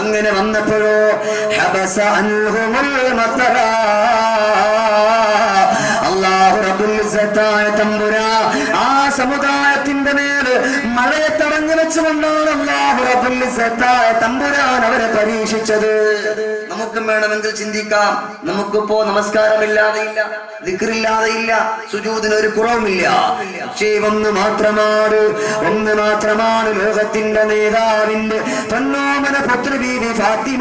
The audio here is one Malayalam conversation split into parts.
അങ്ങനെ വന്നപ്പോഴോ ഹബസ അൻഹുമുൽ മത്തറ അല്ലാഹു റബ്ബുൽ ഇസ്സത്തായ തമ്പുരാ ആ സമുദായത്തിന്റെ മേൽ മഴയെ തടഞ്ഞു വെച്ചുകൊണ്ടാണ് അല്ലാഹു റബ്ബുൽ ഇസ്സത്തായ തമ്പുരാൻ അവരെ പരീക്ഷിച്ചത് നമുക്കും വേണമെങ്കിൽ ചിന്തിക്കാം നമുക്കിപ്പോ നമസ്കാരമില്ലാതെ ഇല്ല ദിക്റില്ലാതെ ഇല്ല സുജൂദിന് ഒരു കുറവുമില്ല പക്ഷേ ഒന്ന് മാത്രമാണ് ഒന്ന് മാത്രമാണ് ലോകത്തിന്റെ നേതാവിന്റെ പൊന്നോമന പുത്രി ബീവി ഫാത്തിമ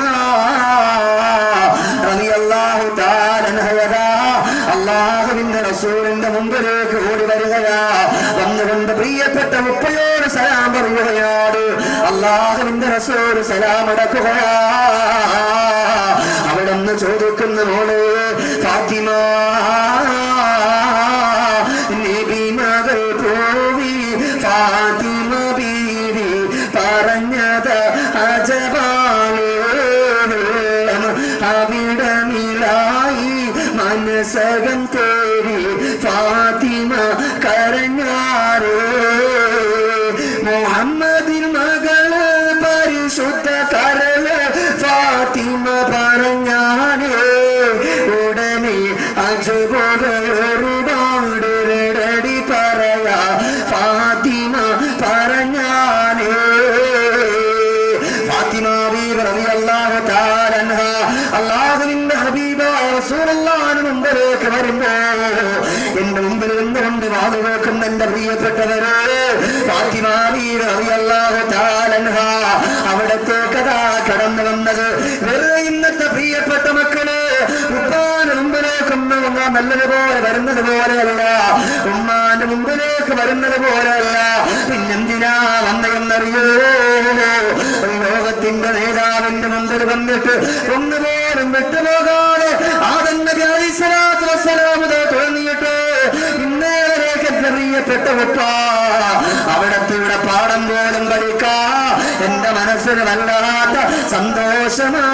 റളിയല്ലാഹു തആല അൻഹയതാ അള്ളാഹുവിന്റെ റസൂലിന്റെ മുമ്പിലേക്ക് ഓടി വരികയാ വന്നുകൊണ്ട് പ്രിയപ്പെട്ട ഉപ്പയോട് സലാം പറയുകയാണ് അള്ളാഹുവിന്റെ റസൂൽ സലാം അടക്കുകയാ അവിടെ നിന്ന് ചോദിക്കുന്ന മോള് ഫാത്തിമ നബി മകൾ പോവി ഫാത്തിമ ബീവി പറഞ്ഞത് അജപാണ് അവിടമിലായി മനസ്സകം തേടി ഫാത്തിമ കരഞ്ഞാറ് മുഹമ്മദിൻ മകള് പരിശുദ്ധ കരള് ഫാത്തിമ പറഞ്ഞാണ് ഉടനെ അജുബകൾ ഒരുപാട് റെഡി പറയാ ഫാത്തിമ പറഞ്ഞാണ് ഫാത്തിമ ബീവി റളിയല്ലാഹു തആല അൻഹ അല്ലാഹുവിന്റെ ഹബീബായ റസൂലുള്ളാഹിന്റെ മുമ്പിലേക്ക് വരുമ്പോ എന്റെ മുമ്പിൽ നിന്നുകൊണ്ട് വാതു കേൾക്കുന്ന എന്റെ പ്രിയപ്പെട്ടവരെ ഫാത്തിമ ബീവി റളിയല്ലാഹു തആല അൻഹ അവിടത്തേക്കതാ കടന്നു വന്നത് വെറുതെ ഇന്നത്തെ പ്രിയപ്പെട്ട മക്കള് ഉപ്പാന്റെ മുമ്പിലേക്ക് ഉമ്മ നല്ലതുപോലെ വരുന്നത് പോലെയല്ല ഉമ്മാന്റെ മുമ്പിലേക്ക് വരുന്നത് പോലെയല്ല പിന്നെന്തിനാ വന്നതെന്നറിയോ ലോകത്തിന്റെ നേതാവിന്റെ മുമ്പിൽ വന്നിട്ട് ഒന്നുപോലും വിട്ടുപോകാതെ ആദം നബി അലൈഹി സ്വലാത്തു വസ്സലാം തുടങ്ങിയിട്ട് ഇന്നേവരേക്ക് പ്രിയപ്പെട്ട ഉപ്പ അവിടത്തെ ഇവിടെ പാഠം പോലും പഠിക്കാ എന്റെ മനസ്സിന് വല്ലാത്ത സന്തോഷമാ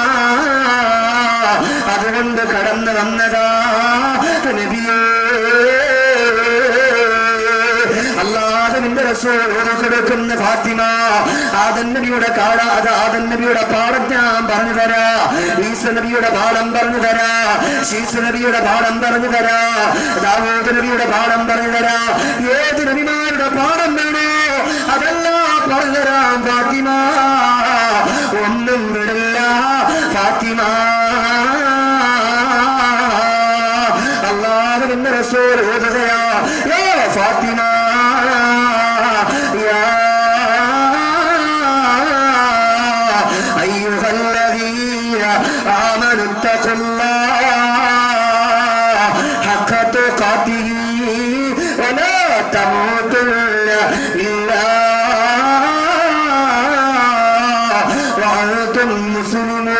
അതുകൊണ്ട് കടന്നു വന്നതാ നബിയേ അല്ലാഹുവിന്റെ റസൂൽ കൊടുക്കുന്ന ഫാത്തിമ ആദൻ നബിയുടെ കാട അത് ആദൻ നബിയുടെ പാഠം ഞാൻ പറഞ്ഞു തരാ ഈസ നബിയുടെ പാഠം പറഞ്ഞു തരാ ശീസ നബിയുടെ പാഠം പറഞ്ഞു തരാ ദാവൂദ് നബിയുടെ പാഠം പറഞ്ഞു തരാ ഏത് നബിമാരുടെ പാഠം വേണോ അതെല്ലാം പറഞ്ഞു തരാം ഫാത്തിമ ഒന്നും വിടില്ല ഫാത്തിമ അള്ളാഹുവിന്റെ റസൂൽ ഓതുകയാ യാ ഫാത്തിമ യാ أيها الذين آمنوا اتقوا الله حق تقاته ولا تموتن إلا وأنتم مسلمون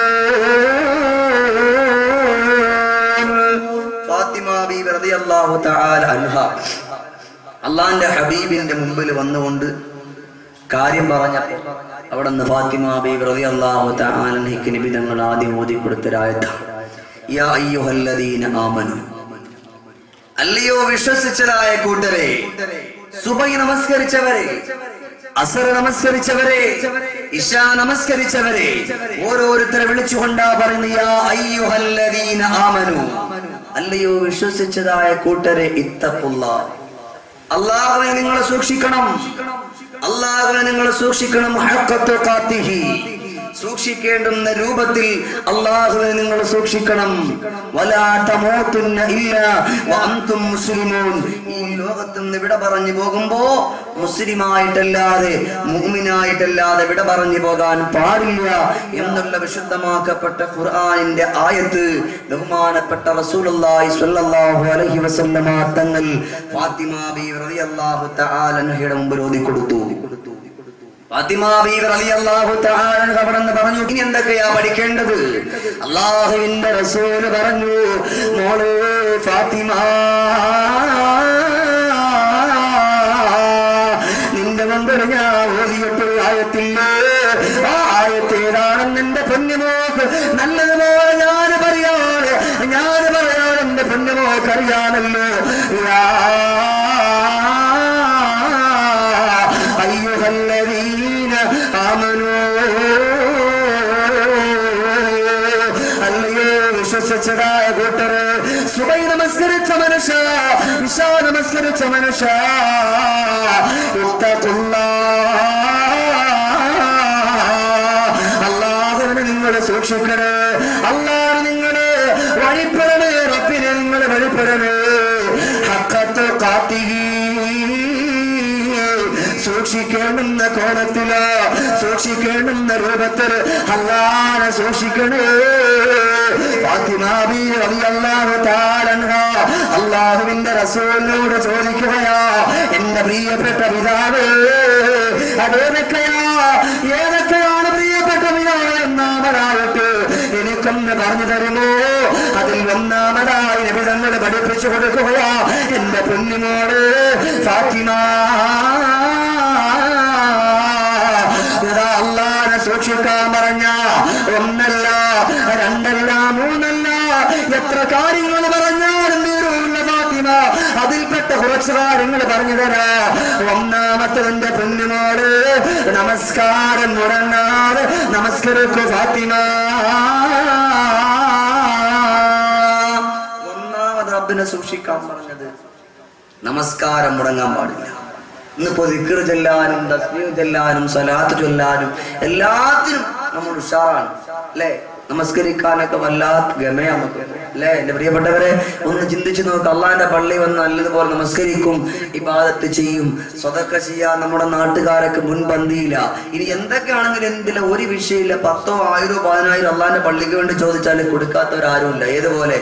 ഫാത്തിമ ബീബി റളിയല്ലാഹു തആല അൻഹ അള്ളാന്റെ ഹബീബിന്റെ മുമ്പിൽ വന്നുകൊണ്ട് കാര്യം പറഞ്ഞപ്പോൾ അവിടെ നിന്ന് ഫാത്തിമ ബീബി റളിയല്ലാഹു തആല അൻഹയ്ക്ക് നബി തങ്ങൾ ആദ്യം ഓതി കൊടുത്തൊരായത്ത യാ അയ്യുഹല്ലദീന ആമനു അല്ലയോ വിശ്വസിച്ചതായ കൂട്ടരെ സുബൈ നമസ്കരിച്ചവരെ അസർ നമസ്കരിച്ചവരെ ഇഷ നമസ്കരിച്ചവരെ ഓരോരുത്തരെ വിളിച്ചുകൊണ്ടാ പറയുന്ന യാ അയ്യുഹല്ലദീന ആമനു അല്ലയോ വിശ്വസിച്ചതായ കൂട്ടരെ ഇത്തപ്പുള്ള അള്ളാഹുവിനെ നിങ്ങൾ സൂക്ഷിക്കണം അള്ളാഹുവിനെ നിങ്ങൾ സൂക്ഷിക്കണം ഹഖത്ത് ഖാത്തിഹി. സൂക്ഷിക്കേണ്ടുന്ന രൂപത്തിൽ അള്ളാഹുവിനെ നിങ്ങൾ സൂക്ഷിക്കണം വലാ തമൂത്തുന്ന ഇല്ല വഅൻതും മുസ്ലിമൂൻ ഈ ലോകത്ത് നിന്ന് വിട പറഞ്ഞു പോകുമ്പോ മുസ്ലിമായിട്ടല്ലാതെ മുഅ്മിനായിട്ടല്ലാതെ വിട പറഞ്ഞു പോകാൻ പാടില്ല എന്നുള്ള വിശുദ്ധമാക്കപ്പെട്ട ഖുർആനിന്റെ ആയത്ത് ബഹുമാനപ്പെട്ട റസൂലുള്ളാഹി സ്വല്ലല്ലാഹു അലൈഹി വസല്ലമ തങ്ങൾ ഫാത്തിമ ബീവി റളിയല്ലാഹു തആല അൻഹയുടെ മുമ്പിൽ ഓതി കൊടുത്തു ഫാത്തിമ ബീവി റളിയല്ലാഹു തആല അൻഹ അവിടെ നിന്ന് പറഞ്ഞു ഇനി എന്തൊക്കെയാ പഠിക്കേണ്ടത് അള്ളാഹുവിന്റെ റസൂൽ പറഞ്ഞു മോളെ ഫാത്തിമ നിന്റെ മുമ്പിൽ ഞാൻ ഓതിയിട്ടുള്ള ആയത്തില്ലേ ആ ആയത്തേതാണെന്ന് എന്റെ പൊന്നുമോക്ക് നല്ലതുപോലെ ഞാൻ പറയാറ് ഞാൻ പറയാറ് എന്റെ പൊന്നുമോക്ക് അറിയാമല്ലോ യാ أيها الذين آمنوا നമസ്കരിച്ചതായ കൂട്ടര് സുബൈ നമസ്കരിച്ച മനുഷ്യ ഇഷാ നമസ്കരിച്ച മനുഷ്യ അള്ളാഹുവിനെ നിങ്ങൾ സൂക്ഷിക്കണേ അള്ളാഹ് നിങ്ങള് വഴിപ്പെടണേ റബ്ബിനെ നിങ്ങൾ വഴിപ്പെടണേ ഹക്കത്ത് കാത്തികീ സൂക്ഷിക്കേണ്ടുന്ന കോലത്തില് സൂക്ഷിക്കേണ്ടുന്ന രൂപത്തില് അല്ലാതെ സൂക്ഷിക്കണേ ഫാത്തിമാബി റളിയല്ലാഹു തആല അൻഹ അല്ലാഹുവിന്റെ റസൂലിനോട് ചോദിക്കുകയാ എന്റെ പ്രിയപ്പെട്ട പിതാവ് അതേതൊക്കെയാ ഏതൊക്കെയാണ് പ്രിയപ്പെട്ട പിതാവ് ഒന്നാമതായിട്ട് എനിക്കൊന്ന് പറഞ്ഞു തരുമോ അതിൽ ഒന്നാമതായി നിബിധങ്ങൾ പഠിപ്പിച്ചു കൊടുക്കുകയാ എന്റെ പൊന്നുമോള് ഫാത്തിമ ഇതാ അള്ളാനെ സൂക്ഷിക്കാൻ പറഞ്ഞ ഒന്നല്ല രണ്ടല്ല മൂന്നല്ല എത്ര കാര്യങ്ങൾ പറഞ്ഞാലും തീരൂല്ല ഫാത്തിമ അതിൽപ്പെട്ട കുറച്ച് കാര്യങ്ങൾ പറഞ്ഞു തരാ ഒന്നാമത്തതിന്റെ പൊന്നുമോട് നമസ്കാരം മുടങ്ങാതെ നമസ്കരിക്കു ഫാത്തിമ ഒന്നാമത് റബ്ബിനെ സൂക്ഷിക്കാൻ പറഞ്ഞത് നമസ്കാരം മുടങ്ങാൻ പാടില്ല ഇന്നിപ്പോ ദിക്കർ ചെല്ലാനും തസ്മീം ചെല്ലാനും സലാത്ത് ചൊല്ലാനും എല്ലാത്തിനും നമ്മൾ ഉഷാറാണ് അല്ലേ നമസ്കരിക്കാനൊക്കെ വല്ലാത്ത ഗമയ നമുക്ക് അല്ലേ എന്റെ പ്രിയപ്പെട്ടവരെ ഒന്ന് ചിന്തിച്ചു നോക്ക് അള്ളാന്റെ പള്ളി വന്ന് നല്ലതുപോലെ നമസ്കരിക്കും ഇബാദത്ത് ചെയ്യും സ്വതക്ക ചെയ്യാൻ നമ്മുടെ നാട്ടുകാരൊക്കെ മുൻപന്തിയില്ല ഇനി എന്തൊക്കെയാണെങ്കിലും എന്തില്ല ഒരു വിഷയമില്ല പത്തോ ആയിരോ പതിനായിരം അള്ളാന്റെ പള്ളിക്ക് വേണ്ടി ചോദിച്ചാൽ കൊടുക്കാത്തവരാരുമില്ല ഏതുപോലെ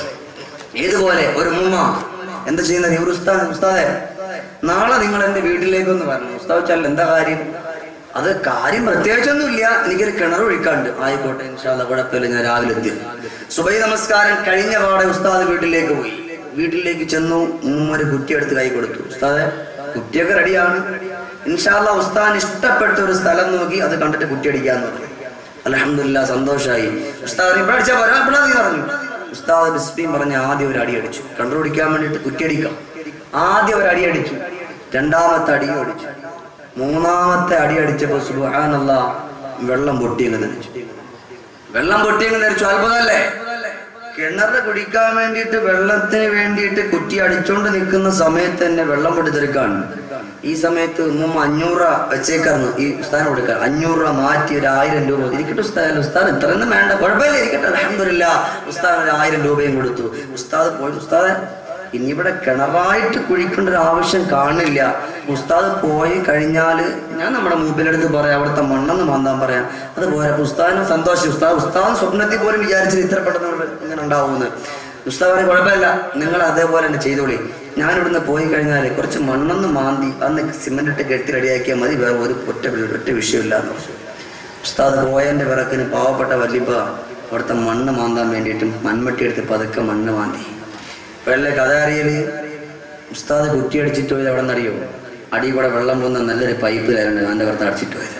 ഏതുപോലെ ഒരു ഉമ്മ എന്താ ചെയ്യുന്നത് ഈ ഒരു ഉസ്താദ് ഉസ്താദെ നാളെ നിങ്ങൾ എന്റെ വീട്ടിലേക്കൊന്ന് വരണം ഉസ്താദ് വെച്ചാൽ എന്താ കാര്യം അത് കാര്യം പ്രത്യേകിച്ചൊന്നുമില്ല എനിക്കൊരു കിണർ ഒഴിക്കാണ്ട് ആയിക്കോട്ടെ ഇൻഷാല്ല കുഴപ്പമില്ല ഞാൻ രാവിലെ എത്തി സുബൈ നമസ്കാരം കഴിഞ്ഞ പാടെ ഉസ്താദ് വീട്ടിലേക്ക് പോയി വീട്ടിലേക്ക് ചെന്നു ഉമ്മ ഒരു കുറ്റിയെടുത്ത് കൈ കൊടുത്തു ഉസ്താദെ കുറ്റിയൊക്കെ റെഡിയാണ് ഇൻഷാല്ല ഉസ്താദിന് ഇഷ്ടപ്പെട്ട ഒരു സ്ഥലം നോക്കി അത് കണ്ടിട്ട് കുറ്റിയടിക്കാന്ന് പറഞ്ഞു അലഹമില്ല സന്തോഷായി ഉസ്താദ് ഇവിടെ അടിച്ചാ പോരാ ഇവിടെ നീ പറഞ്ഞു ഉസ്താദ് ബിസ്മീം പറഞ്ഞ ആദ്യം ഒരു അടി അടിച്ചു കണ്ടുപിടിക്കാൻ വേണ്ടിയിട്ട് കുറ്റിയടിക്കാം ആദ്യം ഒരു അടി അടിച്ചു രണ്ടാമത്തെ അടിയും അടിച്ചു മൂന്നാമത്തെ അടി അടിച്ചപ്പോ സുബാനല്ല വെള്ളം പൊട്ടിയെന്ന് ധരിച്ചു വെള്ളം പൊട്ടിയെന്ന് ധരിച്ചു അത്ഭുതമല്ലേ കിണറ് കുടിക്കാൻ വേണ്ടിയിട്ട് വെള്ളത്തിന് വേണ്ടിയിട്ട് കുറ്റി അടിച്ചോണ്ട് നിൽക്കുന്ന സമയത്ത് തന്നെ വെള്ളം പൊട്ടിത്തെറിക്കാണ് ഈ സമയത്ത് ഉമ്മ അഞ്ഞൂറ് രൂപ വെച്ചേക്കായിരുന്നു ഈ ഉസ്താദിന് കൊടുക്കാൻ അഞ്ഞൂറ് രൂപ മാറ്റി ഒരു ആയിരം രൂപ ഇരിക്കട്ടെ ഉസ്താദ് ഉസ്താദ് ഇത്രയൊന്നും വേണ്ട കുഴപ്പമില്ല ഇരിക്കട്ടെ അലഹമില്ല ഉസ്താദ് ഒരു ആയിരം രൂപയും കൊടുത്തു ഉസ്താദ് പോയി ഉസ്താദ് ഇനി ഇവിടെ കിണറായിട്ട് കുഴിക്കേണ്ട ഒരു ആവശ്യം കാണില്ല ഉസ്താദ് പോയി കഴിഞ്ഞാല് ഞാൻ നമ്മുടെ മൂപ്പിലെടുത്ത് പറയാം അവിടുത്തെ മണ്ണെന്ന് മാന്താൻ പറയാം അത് പോരാ അപ്പൊ ഉസ്താദിന് സന്തോഷം ഉസ്താദ് ഉസ്താദ് സ്വപ്നത്തിൽ പോലും വിചാരിച്ചത് ഇത്ര പെട്ടെന്ന് ഇവിടെ ഇങ്ങനെ ഉണ്ടാവുമെന്ന് ഉസ്താദ് പറയും കുഴപ്പമില്ല നിങ്ങൾ അതേപോലെ തന്നെ ചെയ്തോളി ഞാൻ ഇവിടുന്ന് പോയി കഴിഞ്ഞാൽ കുറച്ച് മണ്ണൊന്ന് മാന്തി അന്ന് സിമെന്റ് ഇട്ട് കെട്ടി റെഡിയാക്കിയാൽ മതി വേറെ ഒരു ഒറ്റ ഒറ്റ വിഷയമില്ല എന്ന് പറഞ്ഞു ഉസ്താദ് പോയതിന്റെ പിറക്കിന് പാവപ്പെട്ട വല്ലിപ്പ അവിടുത്തെ മണ്ണ് മാന്താൻ വേണ്ടിയിട്ടും മൺമട്ടി എടുത്ത് പതുക്കെ മണ്ണ് മാന്തി വെള്ള കഥ അറിയല് ഉസ്താദ് കുറ്റി അടിച്ചിട്ട് പോയത് എവിടെ നിന്നറിയോ അടി കൂടെ വെള്ളം പോകുന്ന നല്ലൊരു പൈപ്പ് ലൈനുണ്ട് അതിന്റെ പുറത്ത് അടിച്ചിട്ട് പോയത്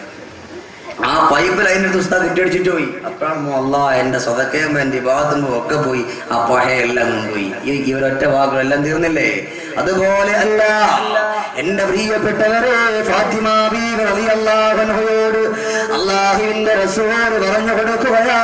ആ പൈപ്പ് ലൈനെടുത്ത് ഉസ്താദ് കുറ്റി അടിച്ചിട്ട് പോയി അപ്പോഴാണ് അല്ല എന്റെ സ്വതക്കയും എന്റെ വിവാഹത്തുമ്പോ ഒക്കെ പോയി ആ പഴയെല്ലാം കൊണ്ടുപോയി ഈ ഇവരൊറ്റ വാക്കുകളെല്ലാം തീർന്നില്ലേ അതുപോലെ അല്ല എന്റെ പ്രിയപ്പെട്ടവരെ ഫാത്തിമ ബീവി റളിയല്ലാഹു അൻഹയോട് അള്ളാഹുവിന്റെ റസൂൽ പറഞ്ഞു കൊടുക്കുകയാ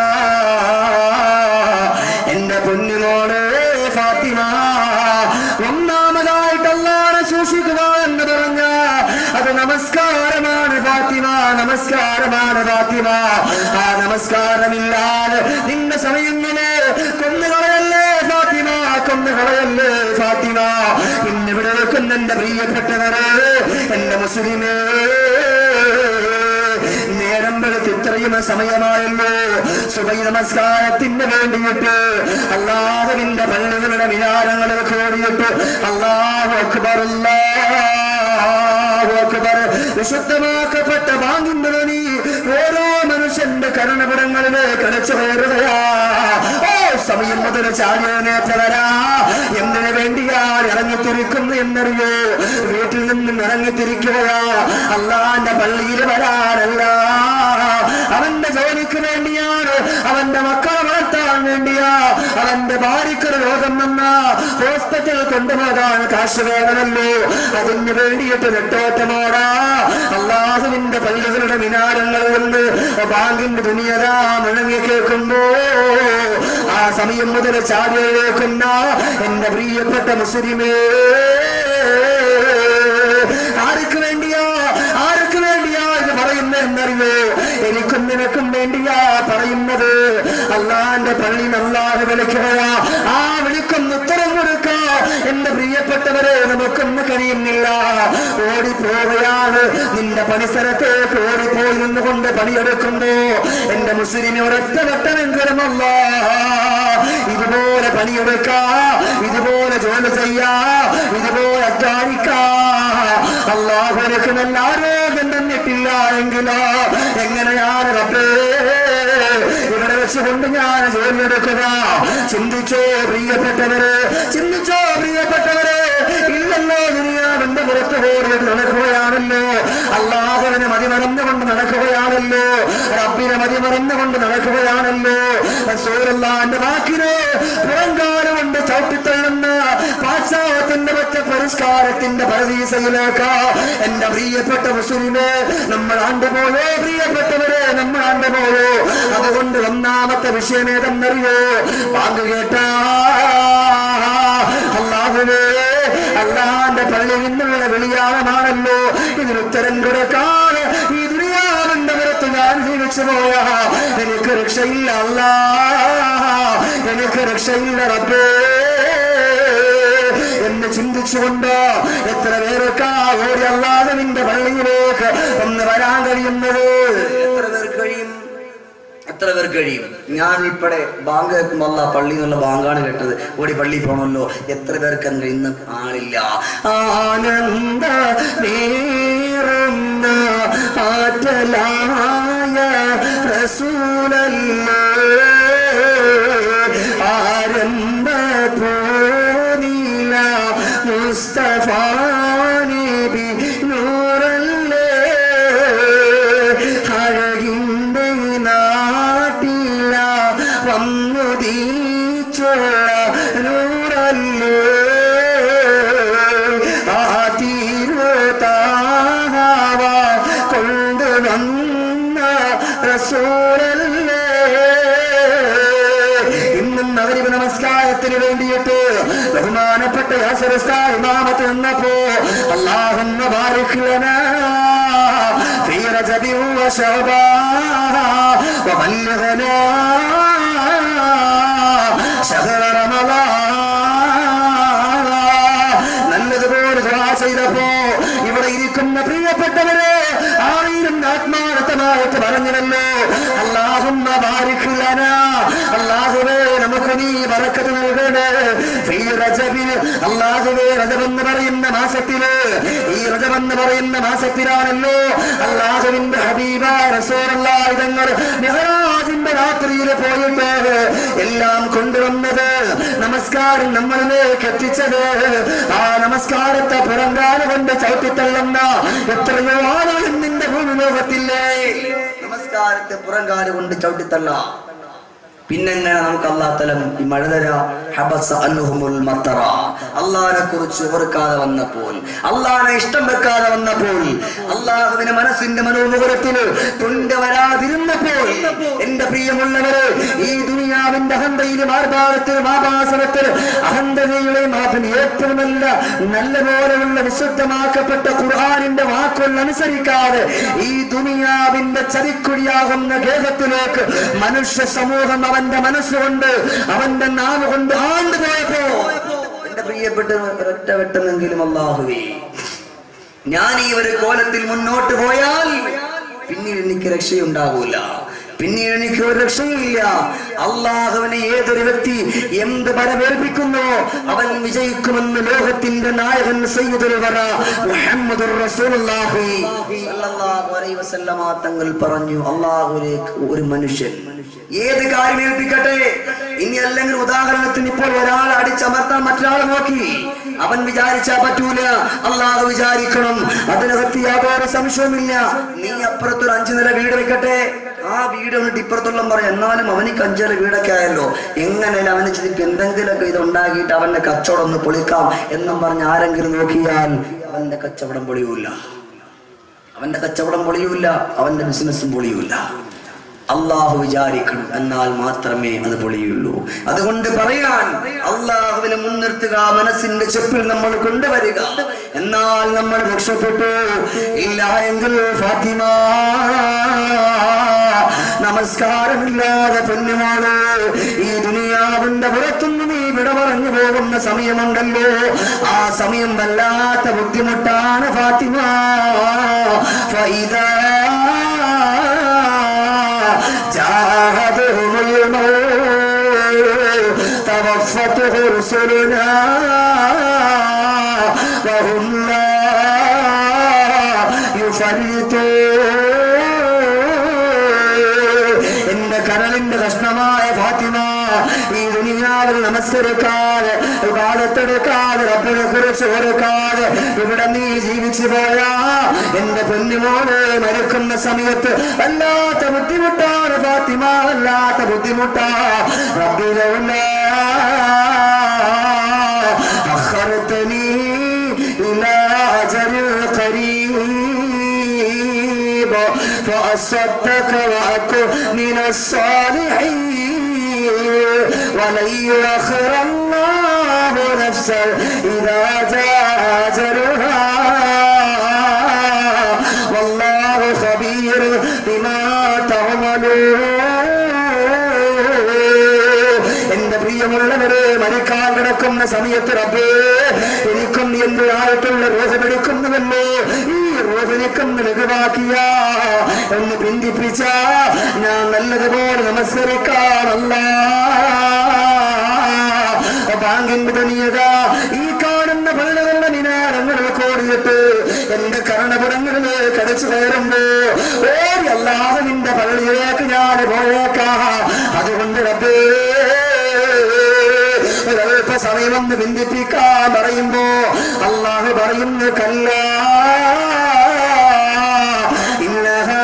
എന്റെ പൊന്നുമോള് ഫാത്തിമ ഒന്നാമതായിട്ട് അല്ലാതെ സൂക്ഷിക്കുക എന്ന് പറഞ്ഞ അത് നമസ്കാരമാണ് ഫാത്തിമ നമസ്കാരമാണ് ഫാത്തിമ ആ നമസ്കാരമില്ലാതെ നിന്റെ സമയങ്ങളെ കൊന്നുകളയല്ലേ ഫാത്തിമ കൊന്നുകളയല്ലേ ഫാത്തിമ ഇന്നിവിടെ നിൽക്കുന്ന എന്റെ പ്രിയപ്പെട്ടവരെ എന്റെ മുസ്ലിമേ നേരം വെളുത്ത് ഇത്രയും സമയമായല്ലോ സുബൈ നമസ്കാരത്തിന് വേണ്ടിയിട്ട് അള്ളാഹുവിന്റെ പള്ളികളുടെ വിചാരങ്ങളിൽ കൂടിയിട്ട് അള്ളാഹു അക്ബർ അല്ലാഹു അക്ബർ വിശുദ്ധമാക്കപ്പെട്ട വാങ്ങിന്റെ ധ്വനി ഓരോ മനുഷ്യന്റെ കരുണപടങ്ങളിലേക്ക് അടച്ചു കയറുകയാ ഓ സമയം മുതൽ ചാടിയനേറ്റവരാ എന്തിനു വേണ്ടിയാണ് ഇറങ്ങിത്തിരിക്കുന്നു എന്നറിയോ വീട്ടിൽ നിന്നും ഇറങ്ങിത്തിരിക്കുകയാ അള്ളാന്റെ പള്ളിയിൽ വരാനല്ല അവന്റെ ജോലിക്ക് വേണ്ടിയാണ് അവന്റെ മക്കളെ വളർത്താൻ വേണ്ടിയാ അവന്റെ ഭാര്യക്കൊരു രോഗം വന്ന ഹോസ്പിറ്റലിൽ കൊണ്ടുപോകാൻ കാശ് വേണമല്ലോ അതിന് വേണ്ടിയിട്ട് നെട്ടോട്ടമോടാ അള്ളാഹുവിന്റെ പള്ളികളുടെ മിനാരങ്ങളിൽ നിന്ന് ബാങ്കിന്റെ തുണിയതാ മുഴങ്ങി കേൾക്കുമ്പോ ആ ആ സമയം മുതൽ ചാടിയേക്കുന്ന എന്റെ പ്രിയപ്പെട്ട മുസ്ലിമേ ആർക്ക് വേണ്ടിയാ ആർക്ക് വേണ്ടിയാ ഇത് പറയുന്നതെന്നറിയോ എനിക്കും നിനക്കും വേണ്ടിയാ പറയുന്നത് അള്ളാന്റെ പള്ളി അള്ളാഹ് വിളിക്കുകയാ ആ വിളിക്കൊന്ന് ഉത്തരം കൊടുക്ക എന്റെ പ്രിയപ്പെട്ടവരെ നമുക്കൊന്ന് കഴിയുന്നില്ല ഓടിപ്പോവുകയാണ് നിന്റെ പണിസ്ഥലത്തേക്ക് ഓടിപ്പോയി നിന്നുകൊണ്ട് പണിയെടുക്കുമ്പോ എന്റെ മുസ്ലിമിനെ ഒരൊറ്റ വട്ടമെങ്കിലും അല്ല ഇതുപോലെ പണിയെടുക്ക ഇതുപോലെ ജോലി ചെയ്യാ ഇതുപോലെ അധ്വാനിക്കാ അള്ളാഹു എനിക്ക് നല്ല ആരോഗ്യം തന്നിട്ടില്ല എങ്കിലോ എങ്ങനെയാണ് റബ്ബേ ഇവിടെ വെച്ചുകൊണ്ട് ഞാൻ ജോലിയെടുക്കുക ചിന്തിച്ചോ പ്രിയപ്പെട്ടവരെ ചിന്തിച്ചോ പ്രിയപ്പെട്ടവരെ ഇല്ലല്ലോ ദുനിയാവിന്റെ പുറത്ത് പോയിട്ട് നടക്കുകയാണല്ലോ അള്ളാഹുവിനെ മതിമറന്നുകൊണ്ട് നടക്കുകയാണല്ലോ റബ്ബിനെ മതിമറന്നുകൊണ്ട് നടക്കുകയാണല്ലോ റസൂലുള്ളാന്റെ വാക്കിന് പുറങ്കാലം കൊണ്ട് ചവിട്ടിത്തള്ളുന്ന പാശ്ചാത്യത്തിന്റെ പറ്റ പരിഷ്കാരത്തിന്റെ പരദീസയിലേക്ക് എന്റെ പ്രിയപ്പെട്ട മുസ്ലിമെ നമ്മൾ ആണ്ടുപോയോ പ്രിയപ്പെട്ടവരെ നമ്മൾ ആണ്ടുപോയോ അതുകൊണ്ട് ഒന്നാമത്തെ വിഷയം ഏതെന്നറിയോ പാങ്ക് കേട്ടാ അള്ളാഹുവേ അള്ളാന്റെ പള്ളിയിൽ നിന്നുള്ള വെളിയാണമാണല്ലോ ഇതിന് ഉത്തരം കൊടുക്കാൻ ഈ ദുനിയാവിന്റെ പുറത്ത് ഞാൻ ജീവിച്ചു പോയാ എനിക്ക് രക്ഷയില്ല അല്ലാ എനിക്ക് രക്ഷയില്ല റബ്ബേ എന്ന് ചിന്തിച്ചുകൊണ്ട് എത്ര പേരൊക്കെ ഓടി അല്ലാതെ നിന്റെ പള്ളിയിലേക്ക് ഒന്ന് വരാൻ കഴിയുന്നത് എത്ര പേർക്ക് കഴിയും എത്ര പേർക്ക് കഴിയും ഞാൻ ഉൾപ്പെടെ ബാങ്ക് കേൾക്കുമ്പോൾ അല്ല പള്ളി എന്നുള്ള ബാങ്കാണ് കേട്ടത് ഓടി പള്ളി പോകണമല്ലോ എത്ര പേർക്ക് അത് കഴിയുന്ന ആളില്ല ആനന്ദ നേറുന്ന ആറ്റലായ റസൂലല്ലേ ആരംഭ പോനീല മുസ്തഫ നബി നൂറല്ലേ അഴകിന്റെ നാട്ടില വന്നുദീച്ചുള്ള നൂറല്ലേ ആ തീരുതാവ കൊണ്ടുവന്ന റസൂലല്ലേ ഇന്നും അവരിവ് നമസ്കാരത്തിന് വേണ്ടിയിട്ട് ബഹുമാനപ്പെട്ട യാസരസ്ഥ ഇമാമത്ത് നിന്നപ്പോ അള്ളാഹുന്ന ബാരിഖ്ലനാ في رجب وشعبان وبلغنا شهر رمضان നല്ലതുപോലെ ദുആ ചെയ്തപ്പോ ഇവിടെ ഇരിക്കുന്ന പ്രിയപ്പെട്ടവരെ ആയിരം ആത്മാർത്ഥമായിട്ട് പറഞ്ഞില്ലല്ലോ അല്ലാഹുമ്മ ബാരിക് ലനാ അല്ലാഹുവേ നമുക്ക് നീ ബറക്കത്ത് നൽകണേ ഫീ റജബിൽ അല്ലാഹുവേ റജബ് എന്ന് പറയുന്ന മാസത്തില് ഈ റജബ് എന്ന് പറയുന്ന മാസത്തിലാണല്ലോ അല്ലാഹുവിന്റെ ഹബീബ റസൂലുള്ളാഹി തങ്ങൾ മെഹറാജിന്റെ രാത്രിയിൽ പോയിട്ട് എല്ലാം കൊണ്ടുവന്നത് നമസ്കാരം നമ്മളിലേക്ക് എത്തിച്ചത് ആ നമസ്കാരത്തെ പുറങ്കാല കൊണ്ട് ചവിട്ടിത്തള്ളുന്ന എത്രയോ ആളുകൾ നിന്റെ ഭൂമി ലോകത്തില്ലേ നമസ്കാരത്തെ പുറംകാല് കൊണ്ട് ചവിട്ടിത്തള്ള പിന്നെങ്ങനെ നമുക്ക് അള്ളാത്തലം ഈ മഴ തരാ ഹബസ അന്നുഹുമുൽ മത്തറ അള്ളാഹിനെ കുറിച്ച് ഓർക്കാതെ വന്നപ്പോൾ അള്ളാഹിനെ ഇഷ്ടം വെക്കാതെ വന്നപ്പോൾ അള്ളാഹുവിന്റെ മനസ്സിന്റെ മനോമുഖരത്തിൽ തൊണ്ട വരാതിരുന്നപ്പോൾ എന്റെ പ്രിയമുള്ളവര് ഈ ദുനിയാവിന്റെ അഹന്തയിലും ആർഭാരത്തിലും ആഭാസനത്തിലും അഹന്തതയുടെയും അതിന് ഏറ്റവും നല്ല നല്ല പോലെയുള്ള വിശുദ്ധമാക്കപ്പെട്ട ഖുർആാനിന്റെ വാക്കുകൾ അനുസരിക്കാതെ ഈ ദുനിയാവിന്റെ ചതിക്കുഴിയാകുന്ന ഖേദത്തിലേക്ക് മനുഷ്യ സമൂഹം അവന്റെ മനസ്സുകൊണ്ട് അവന്റെ നാവ് കൊണ്ട് ആണ്ടുപോയപ്പോ എന്റെ പ്രിയപ്പെട്ട ഒരൊറ്റ വെട്ടുന്നെങ്കിലും അള്ളാഹുവേ ഞാൻ ഈ ഒരു കോലത്തിൽ മുന്നോട്ട് പോയാൽ പിന്നീട് എനിക്ക് രക്ഷയുണ്ടാകൂല പിന്നീട് എനിക്ക് ഒരു രക്ഷയില്ല അള്ളാഹുവിനെ ഏതൊരു വ്യക്തി എന്ത് പരമേൽപ്പിക്കുന്നോ അവൻ വിജയിക്കുമെന്ന് ലോകത്തിന്റെ നായകൻ സയ്യിദുൽ വറ മുഹമ്മദുർ റസൂലുള്ളാഹി സ്വല്ലല്ലാഹു അലൈഹി വസല്ലമ തങ്ങൾ പറഞ്ഞു അള്ളാഹുവിലേക്ക് ഒരു മനുഷ്യൻ ഏത് കാര്യം ഏൽപ്പിക്കട്ടെ ഇനി അല്ലെങ്കിൽ ഉദാഹരണത്തിന് ഇപ്പോൾ ഒരാൾ അടിച്ചമർത്താൻ മറ്റൊരാൾ നോക്കി അവൻ വിചാരിച്ചാ പറ്റൂല അള്ളാഹു വിചാരിക്കണം അതിനകത്ത് യാതൊരു സംശയവുമില്ല നീ അപ്പുറത്തൊരു അഞ്ചു നില വീട് വെക്കട്ടെ ആ വീട് വന്നിട്ട് ഇപ്പുറത്തുള്ള പറയും എന്നാലും അവനിക്ക് അഞ്ചര വീടൊക്കെ ആയല്ലോ എങ്ങനെ അവന് ചിരിക്ക് എന്തെങ്കിലുമൊക്കെ ഇത് ഉണ്ടാക്കിയിട്ട് അവന്റെ കച്ചവടം ഒന്ന് പൊളിക്കാം എന്നും പറഞ്ഞ് ആരെങ്കിലും നോക്കിയാൽ അവന്റെ കച്ചവടം പൊളിയൂല അവന്റെ കച്ചവടം പൊളിയൂല അവന്റെ ബിസിനസ്സും പൊളിയൂല അള്ളാഹു വിചാരിക്കണം എന്നാൽ മാത്രമേ അത് പൊളിയുള്ളൂ അതുകൊണ്ട് പറയാൻ അള്ളാഹുവിനെ മുൻനിർത്തുക മനസ്സിന്റെ ചെപ്പിൽ നമ്മൾ കൊണ്ടുവരിക എന്നാൽ നമ്മൾ രക്ഷപ്പെട്ടു ഇല്ല എങ്കിൽ ഫാത്തിമ നമസ്കാരമില്ലാതെ പൊന്നുമാണ് ഈ ദുനിയാവിന്റെ പുറത്തുനിന്ന് നീ വിട പറഞ്ഞു പോകുന്ന സമയമുണ്ടല്ലോ ആ സമയം വല്ലാത്ത ബുദ്ധിമുട്ടാണ് ഫാത്തിമ ഫൈദാ جاهدهم الموت توفته رسلنا وهم لا يفرطون എന്റെ കരളിന്റെ കഷ്ണമായ ഫാത്തിമ ഈ ദുനിയാവിൽ നമസ്കരിക്കാതെ കാലത്തെടുക്കാതെ റബ്ബിനെ കുറിച്ച് ഓർക്കാതെ ഇവിടെ നീ ജീവിച്ചു പോയാ എന്റെ പൊന്നുമോനെ മരിക്കുന്ന സമയത്ത് വല്ലാത്ത ബുദ്ധിമുട്ടാണ് ഫാത്തിമ വല്ലാത്ത ബുദ്ധിമുട്ടാ റബ്ബിലുള്ള أخرتني إلى أجل قريب فأصدق وأكن من الصالحين ولن يؤخر الله نفسا إذا جاء أجلها والله خبير بما تعملون എന്റെ പ്രിയമുള്ളവരെ മരിക്കാൻ കിടക്കുന്ന സമയത്ത് റബ്ബേ എനിക്കും എന്റെ ആയിട്ടുള്ള രോഗമെടുക്കുന്നുവല്ലോ ഈ രോഗനിക്കുന്ന ലഘുവാക്കിയ ഒന്ന് ബന്ധിപ്പിച്ച ഞാൻ നല്ലതുപോലെ നമസ്കരിക്കാനല്ല ബാങ്കിന്റെ തനിയത ഈ കാണുന്ന പള്ളികളുടെ മിനാരങ്ങളിൽ കോടിയിട്ട് എന്റെ കരണപുരങ്ങളിൽ കടച്ചു കയറുമ്പോ ഓടി അല്ലാതെ നിന്റെ പള്ളിയിലേക്ക് ഞാൻ പോയേക്കാ അതുകൊണ്ട് റബ്ബേ ഒരൽപ്പ സമയമൊന്ന് ബന്ധിപ്പിക്കാൻ പറയുമ്പോ അള്ളാഹു പറയുന്നു കല്ല ഇന്നഹാ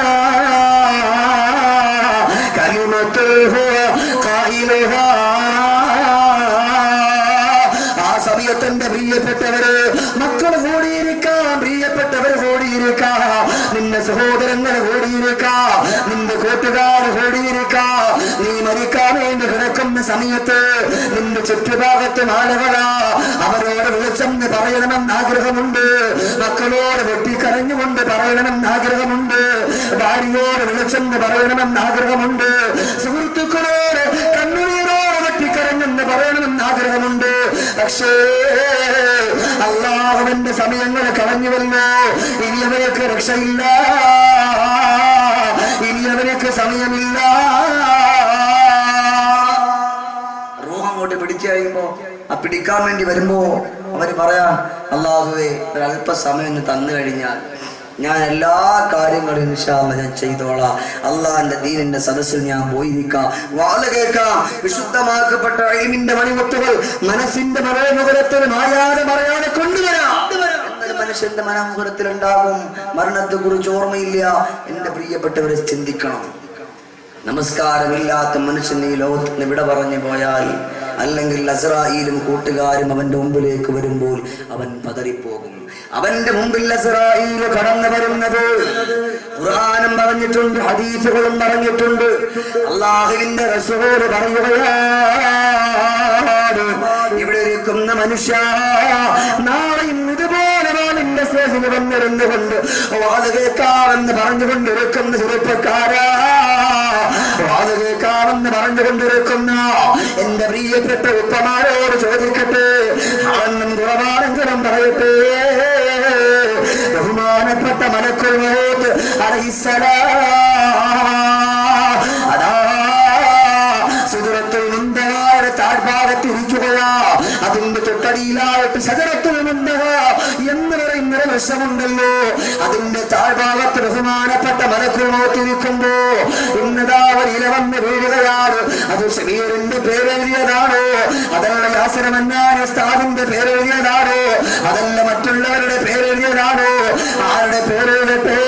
കലിമത്തുൽ ഹുവ ഖായിലുഹാ ആ സമയത്തെന്റെ പ്രിയപ്പെട്ടവര് മക്കൾ കൂടിയിരിക്കാം പ്രിയപ്പെട്ടവർ കൂടിയിരിക്കാം നിന്റെ സഹോദരങ്ങൾ കൂടിയിരിക്കാം നിന്റെ കൂട്ടുകാർ കൂടിയിരിക്കാം നീ മരിക്കാൻ വേണ്ടി കിടക്കുന്ന സമയത്ത് നിന്റെ ചുറ്റുഭാഗത്ത് ആളുകളാ അവരോട് വിളിച്ചെന്ന് പറയണമെന്ന് ആഗ്രഹമുണ്ട് മക്കളോട് വെട്ടിക്കരഞ്ഞുകൊണ്ട് പറയണമെന്ന് ആഗ്രഹമുണ്ട് ഭാര്യയോട് വിളിച്ചെന്ന് പറയണമെന്ന് ആഗ്രഹമുണ്ട് സുഹൃത്തുക്കളോട് കണ്ണുനീരോട് വെട്ടിക്കരഞ്ഞെന്ന് പറയണമെന്ന് ആഗ്രഹമുണ്ട് പക്ഷേ അള്ളാഹുവിന്റെ സമയങ്ങൾ കളഞ്ഞുവല്ലോ ഇനി അവർക്ക് രക്ഷയില്ല ഇനി അവർക്ക് സമയമില്ല റൂഹ് അങ്ങോട്ട് പിടിച്ചു കഴിയുമ്പോ ആ പിടിക്കാൻ വേണ്ടി വരുമ്പോ അവര് പറയാ അള്ളാഹുവെ ഒരു അല്പസമയം ഒന്ന് തന്നു കഴിഞ്ഞാൽ ഞാൻ എല്ലാ കാര്യങ്ങളും ഇൻഷാല്ല ഞാൻ ചെയ്തോളാം അള്ളാഹിന്റെ ദീനിന്റെ സദസ്സിൽ ഞാൻ പോയിരിക്കാം വാള് കേൾക്കാം വിശുദ്ധമാക്കപ്പെട്ട അഴിമിന്റെ മണിമുത്തുകൾ മനസ്സിന്റെ മനോമുഖരത്തിൽ മായാതെ പറയാതെ കൊണ്ടുവരാം എന്നൊരു മനുഷ്യന്റെ മനോമുഖരത്തിൽ ഉണ്ടാകും മരണത്തെ കുറിച്ച് ഓർമ്മയില്ല എന്റെ പ്രിയപ്പെട്ടവരെ ചിന്തിക്കണം നമസ്കാരമില്ലാത്ത മനുഷ്യൻ ഈ ലോകത്ത് നിന്ന് വിട പറഞ്ഞു പോയാൽ അല്ലെങ്കിൽ അസറായിലും കൂട്ടുകാരും അവന്റെ മുമ്പിലേക്ക് വരുമ്പോൾ അവൻ പതറിപ്പോകും അവന്റെ മുമ്പിൽ അസറായിൽ കടന്നു വരുന്നത് ഖുർആാനും പറഞ്ഞിട്ടുണ്ട് ഹദീസുകളും പറഞ്ഞിട്ടുണ്ട് അള്ളാഹുവിന്റെ റസൂല് പറയുകയാണ് ഇവിടെ ഇരിക്കുന്ന മനുഷ്യ നാളെയും ഇതുപോലെ വാളിന്റെ സ്റ്റേജിൽ വന്നിരുന്നുകൊണ്ട് വാത് കേൾക്കാമെന്ന് പറഞ്ഞുകൊണ്ടിരിക്കുന്ന ചെറുപ്പക്കാരാ വാത് കേൾക്കാമെന്ന് പറഞ്ഞുകൊണ്ടിരിക്കുന്ന എന്റെ പ്രിയപ്പെട്ട ഉപ്പമാരോട് ചോദിക്കട്ടെ അന്നും കുറവാണെങ്കിലും പറയട്ടെ ബഹുമാനപ്പെട്ട മലക്കുൽ മൗത്ത് അലൈഹിസ്സലാം അതാ സുദുരത്തിൽ മുന്തകായുടെ താഴ്ഭാഗത്ത് ഇരിക്കുകയാ അതിന്റെ തൊട്ടടിയിലായിട്ട് സദരത്തിൽ മുന്തക എന്ന് പറയുന്ന ഒരു വശമുണ്ടല്ലോ അതിന്റെ താഴ്ഭാഗത്ത് ബഹുമാനപ്പെട്ട മലക്കുൽ നോക്കിയിരിക്കുമ്പോ ഇന്നതാ ഒരു ഇല വന്ന് വീഴുകയാണ് അത് ഷമീറിന്റെ പേരെഴുതിയതാണോ അതല്ല യാസനമെന്നാണ് സ്ഥാദിന്റെ പേരെഴുതിയതാണോ അതല്ല മറ്റുള്ളവരുടെ പേരെഴുതിയതാണോ ആരുടെ പേരെഴുതട്ടെ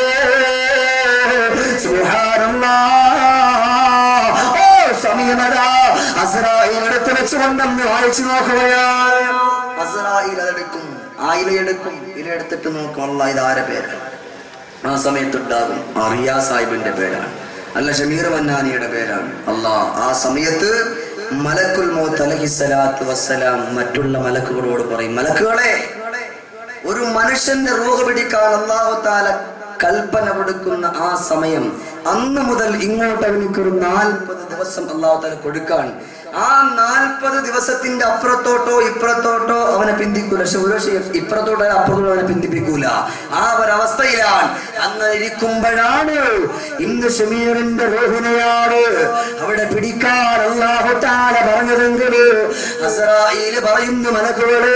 സുബ്ഹാനല്ലാഹ് ഓ സമയമതാ അസ്രായേൽ എടുത്ത് വെച്ചുകൊണ്ടെന്ന് വായിച്ചു നോക്കുകയാണ് അസ്രായേൽ അതെടുക്കും ആ ഇലയെടുക്കും ഇല എടുത്തിട്ട് നോക്കും അല്ല ഇത് ആരെ പേര് ആ സമയത്തുണ്ടാകും അറിയാ സാഹിബിന്റെ പേരാണ് അല്ല ഷമീർ മന്നാനിയുടെ പേരാണ് അല്ലാ ആ സമയത്ത് മലക്കുൽ മൗത്ത് അലഹി സ്വലാത്തു വസ്സലാം മറ്റുള്ള മലക്കുകളോട് പറയും മലക്കുകളെ ഒരു മനുഷ്യന്റെ റൂഹ് പിടിക്കാൻ അള്ളാഹു താല കൽപ്പന കൊടുക്കുന്ന ആ സമയം അന്ന് മുതൽ ഇങ്ങോട്ട് അവനിക്കൊരു നാൽപ്പത് ദിവസം അള്ളാഹു താല കൊടുക്കാൻ ആ നാൽപ്പത് ദിവസത്തിന്റെ അപ്പുറത്തോട്ടോ ഇപ്പുറത്തോട്ടോ അവനെ പിന്തിക്കൂല പക്ഷെ ഒരു പക്ഷേ ഇപ്പുറത്തോട്ടോ അപ്പുറത്തോട്ടോ അവനെ പിന്തിപ്പിക്കൂല ആ ഒരവസ്ഥയിലാണ് അങ്ങനെ ഇരിക്കുമ്പോഴാണ് ഇന്ന് ഷമീറിന്റെ റോഹിനെയാണ് അവിടെ പിടിക്കാൻ അള്ളാഹു താല പറഞ്ഞതെങ്കിൽ അസറായില് പറയുന്നു മലക്കുകള്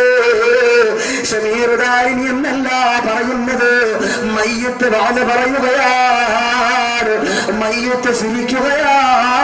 ഷമീറുദാരിനി എന്നല്ല പറയുന്നത് മയ്യത്ത് വാല് പറയുകയാണ് മയ്യത്ത് ചിരിക്കുകയാ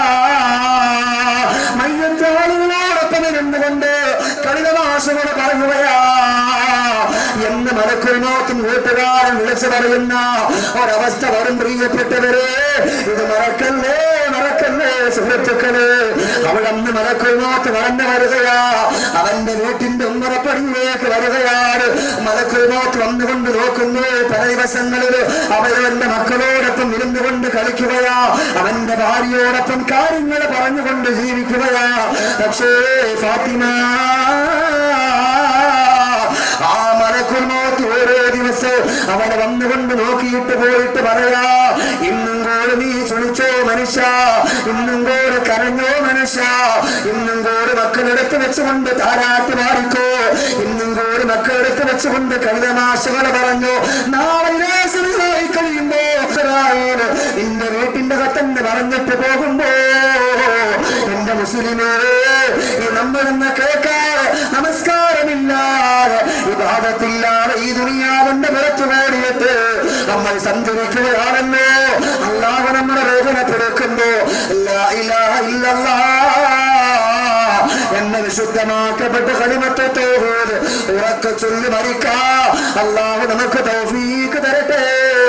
മയ്യത്ത് ആളുകളോടൊപ്പം ഇരുന്നുകൊണ്ട് കളിതമാശകൾ പറയുകയാ എന്ന് മലക്കുൽ നോക്കും വീട്ടുകാരൻ വിളിച്ചു പറയുന്ന ഒരവസ്ഥ വരും പ്രിയപ്പെട്ടവരെ ഇത് മറക്കല്ലേ മറക്കല്ലേ സുഹൃത്തുക്കള് അവിടെ അന്ന് മലക്കുൽ നോത്ത് വളർന്നു വരികയാ അവന്റെ വീട്ടിന്റെ ഉമ്മറപ്പടിയിലേക്ക് വരികയാണ് മലക്കുൽ നോത്ത് വന്നുകൊണ്ട് നോക്കുന്നു പല ദിവസങ്ങളിൽ അവരവന്റെ മക്കളോടൊപ്പം ഇരുന്നുകൊണ്ട് കളിക്കുകയാ അവന്റെ ഭാര്യയോടൊപ്പം കാര്യങ്ങൾ പറഞ്ഞുകൊണ്ട് ജീവിക്കുകയാ പക്ഷേ ഫാത്തിമ ആ മലക്കുൽ മോത്ത് ഓരോ ദിവസവും അവനെ വന്നുകൊണ്ട് നോക്കിയിട്ട് പോയിട്ട് പറയാ ഇന്നും കൂടെ നീ ചുളിച്ചോ മനുഷ്യ ഇന്നും കൂടെ കരഞ്ഞോ മനുഷ്യ ഇന്നും കൂടെ മക്കളെടുത്ത് വെച്ചുകൊണ്ട് താരാട്ട് മാറിക്കോ ഇന്നും കൂടെ മക്കളെടുത്ത് വെച്ചുകൊണ്ട് കവിതമാശകൾ പറഞ്ഞു നാളെ ഇലാസനായി കഴിയുമ്പോ ഇസ്രായേൽ നിന്റെ വീട്ടിന്റെ കത്തന്നെ പറഞ്ഞിട്ട് പോകുമ്പോ എന്റെ മുസ്ലിമേ ഈ നമ്മളെന്ന് കേൾക്കാതെ നമസ്കാരമില്ലാതെ വിവാദത്തില്ലാതെ ഈ ദുനിയാവിന്റെ പുറത്തു ഓടിയിട്ട് നമ്മൾ സഞ്ചരിക്കുകയാണല്ലോ അള്ളാഹു നമ്മുടെ വേദന പിറക്കുന്നു ലാ ഇലാഹ ഇല്ലല്ലാഹ് എന്ന വിശുദ്ധമാക്കപ്പെട്ട കളിമത്തെ തോഹീദ് ഉറക്കെ ചൊല്ലി മരിക്കാ അള്ളാഹു നമുക്ക് തൗഫീക്ക് തരട്ടെ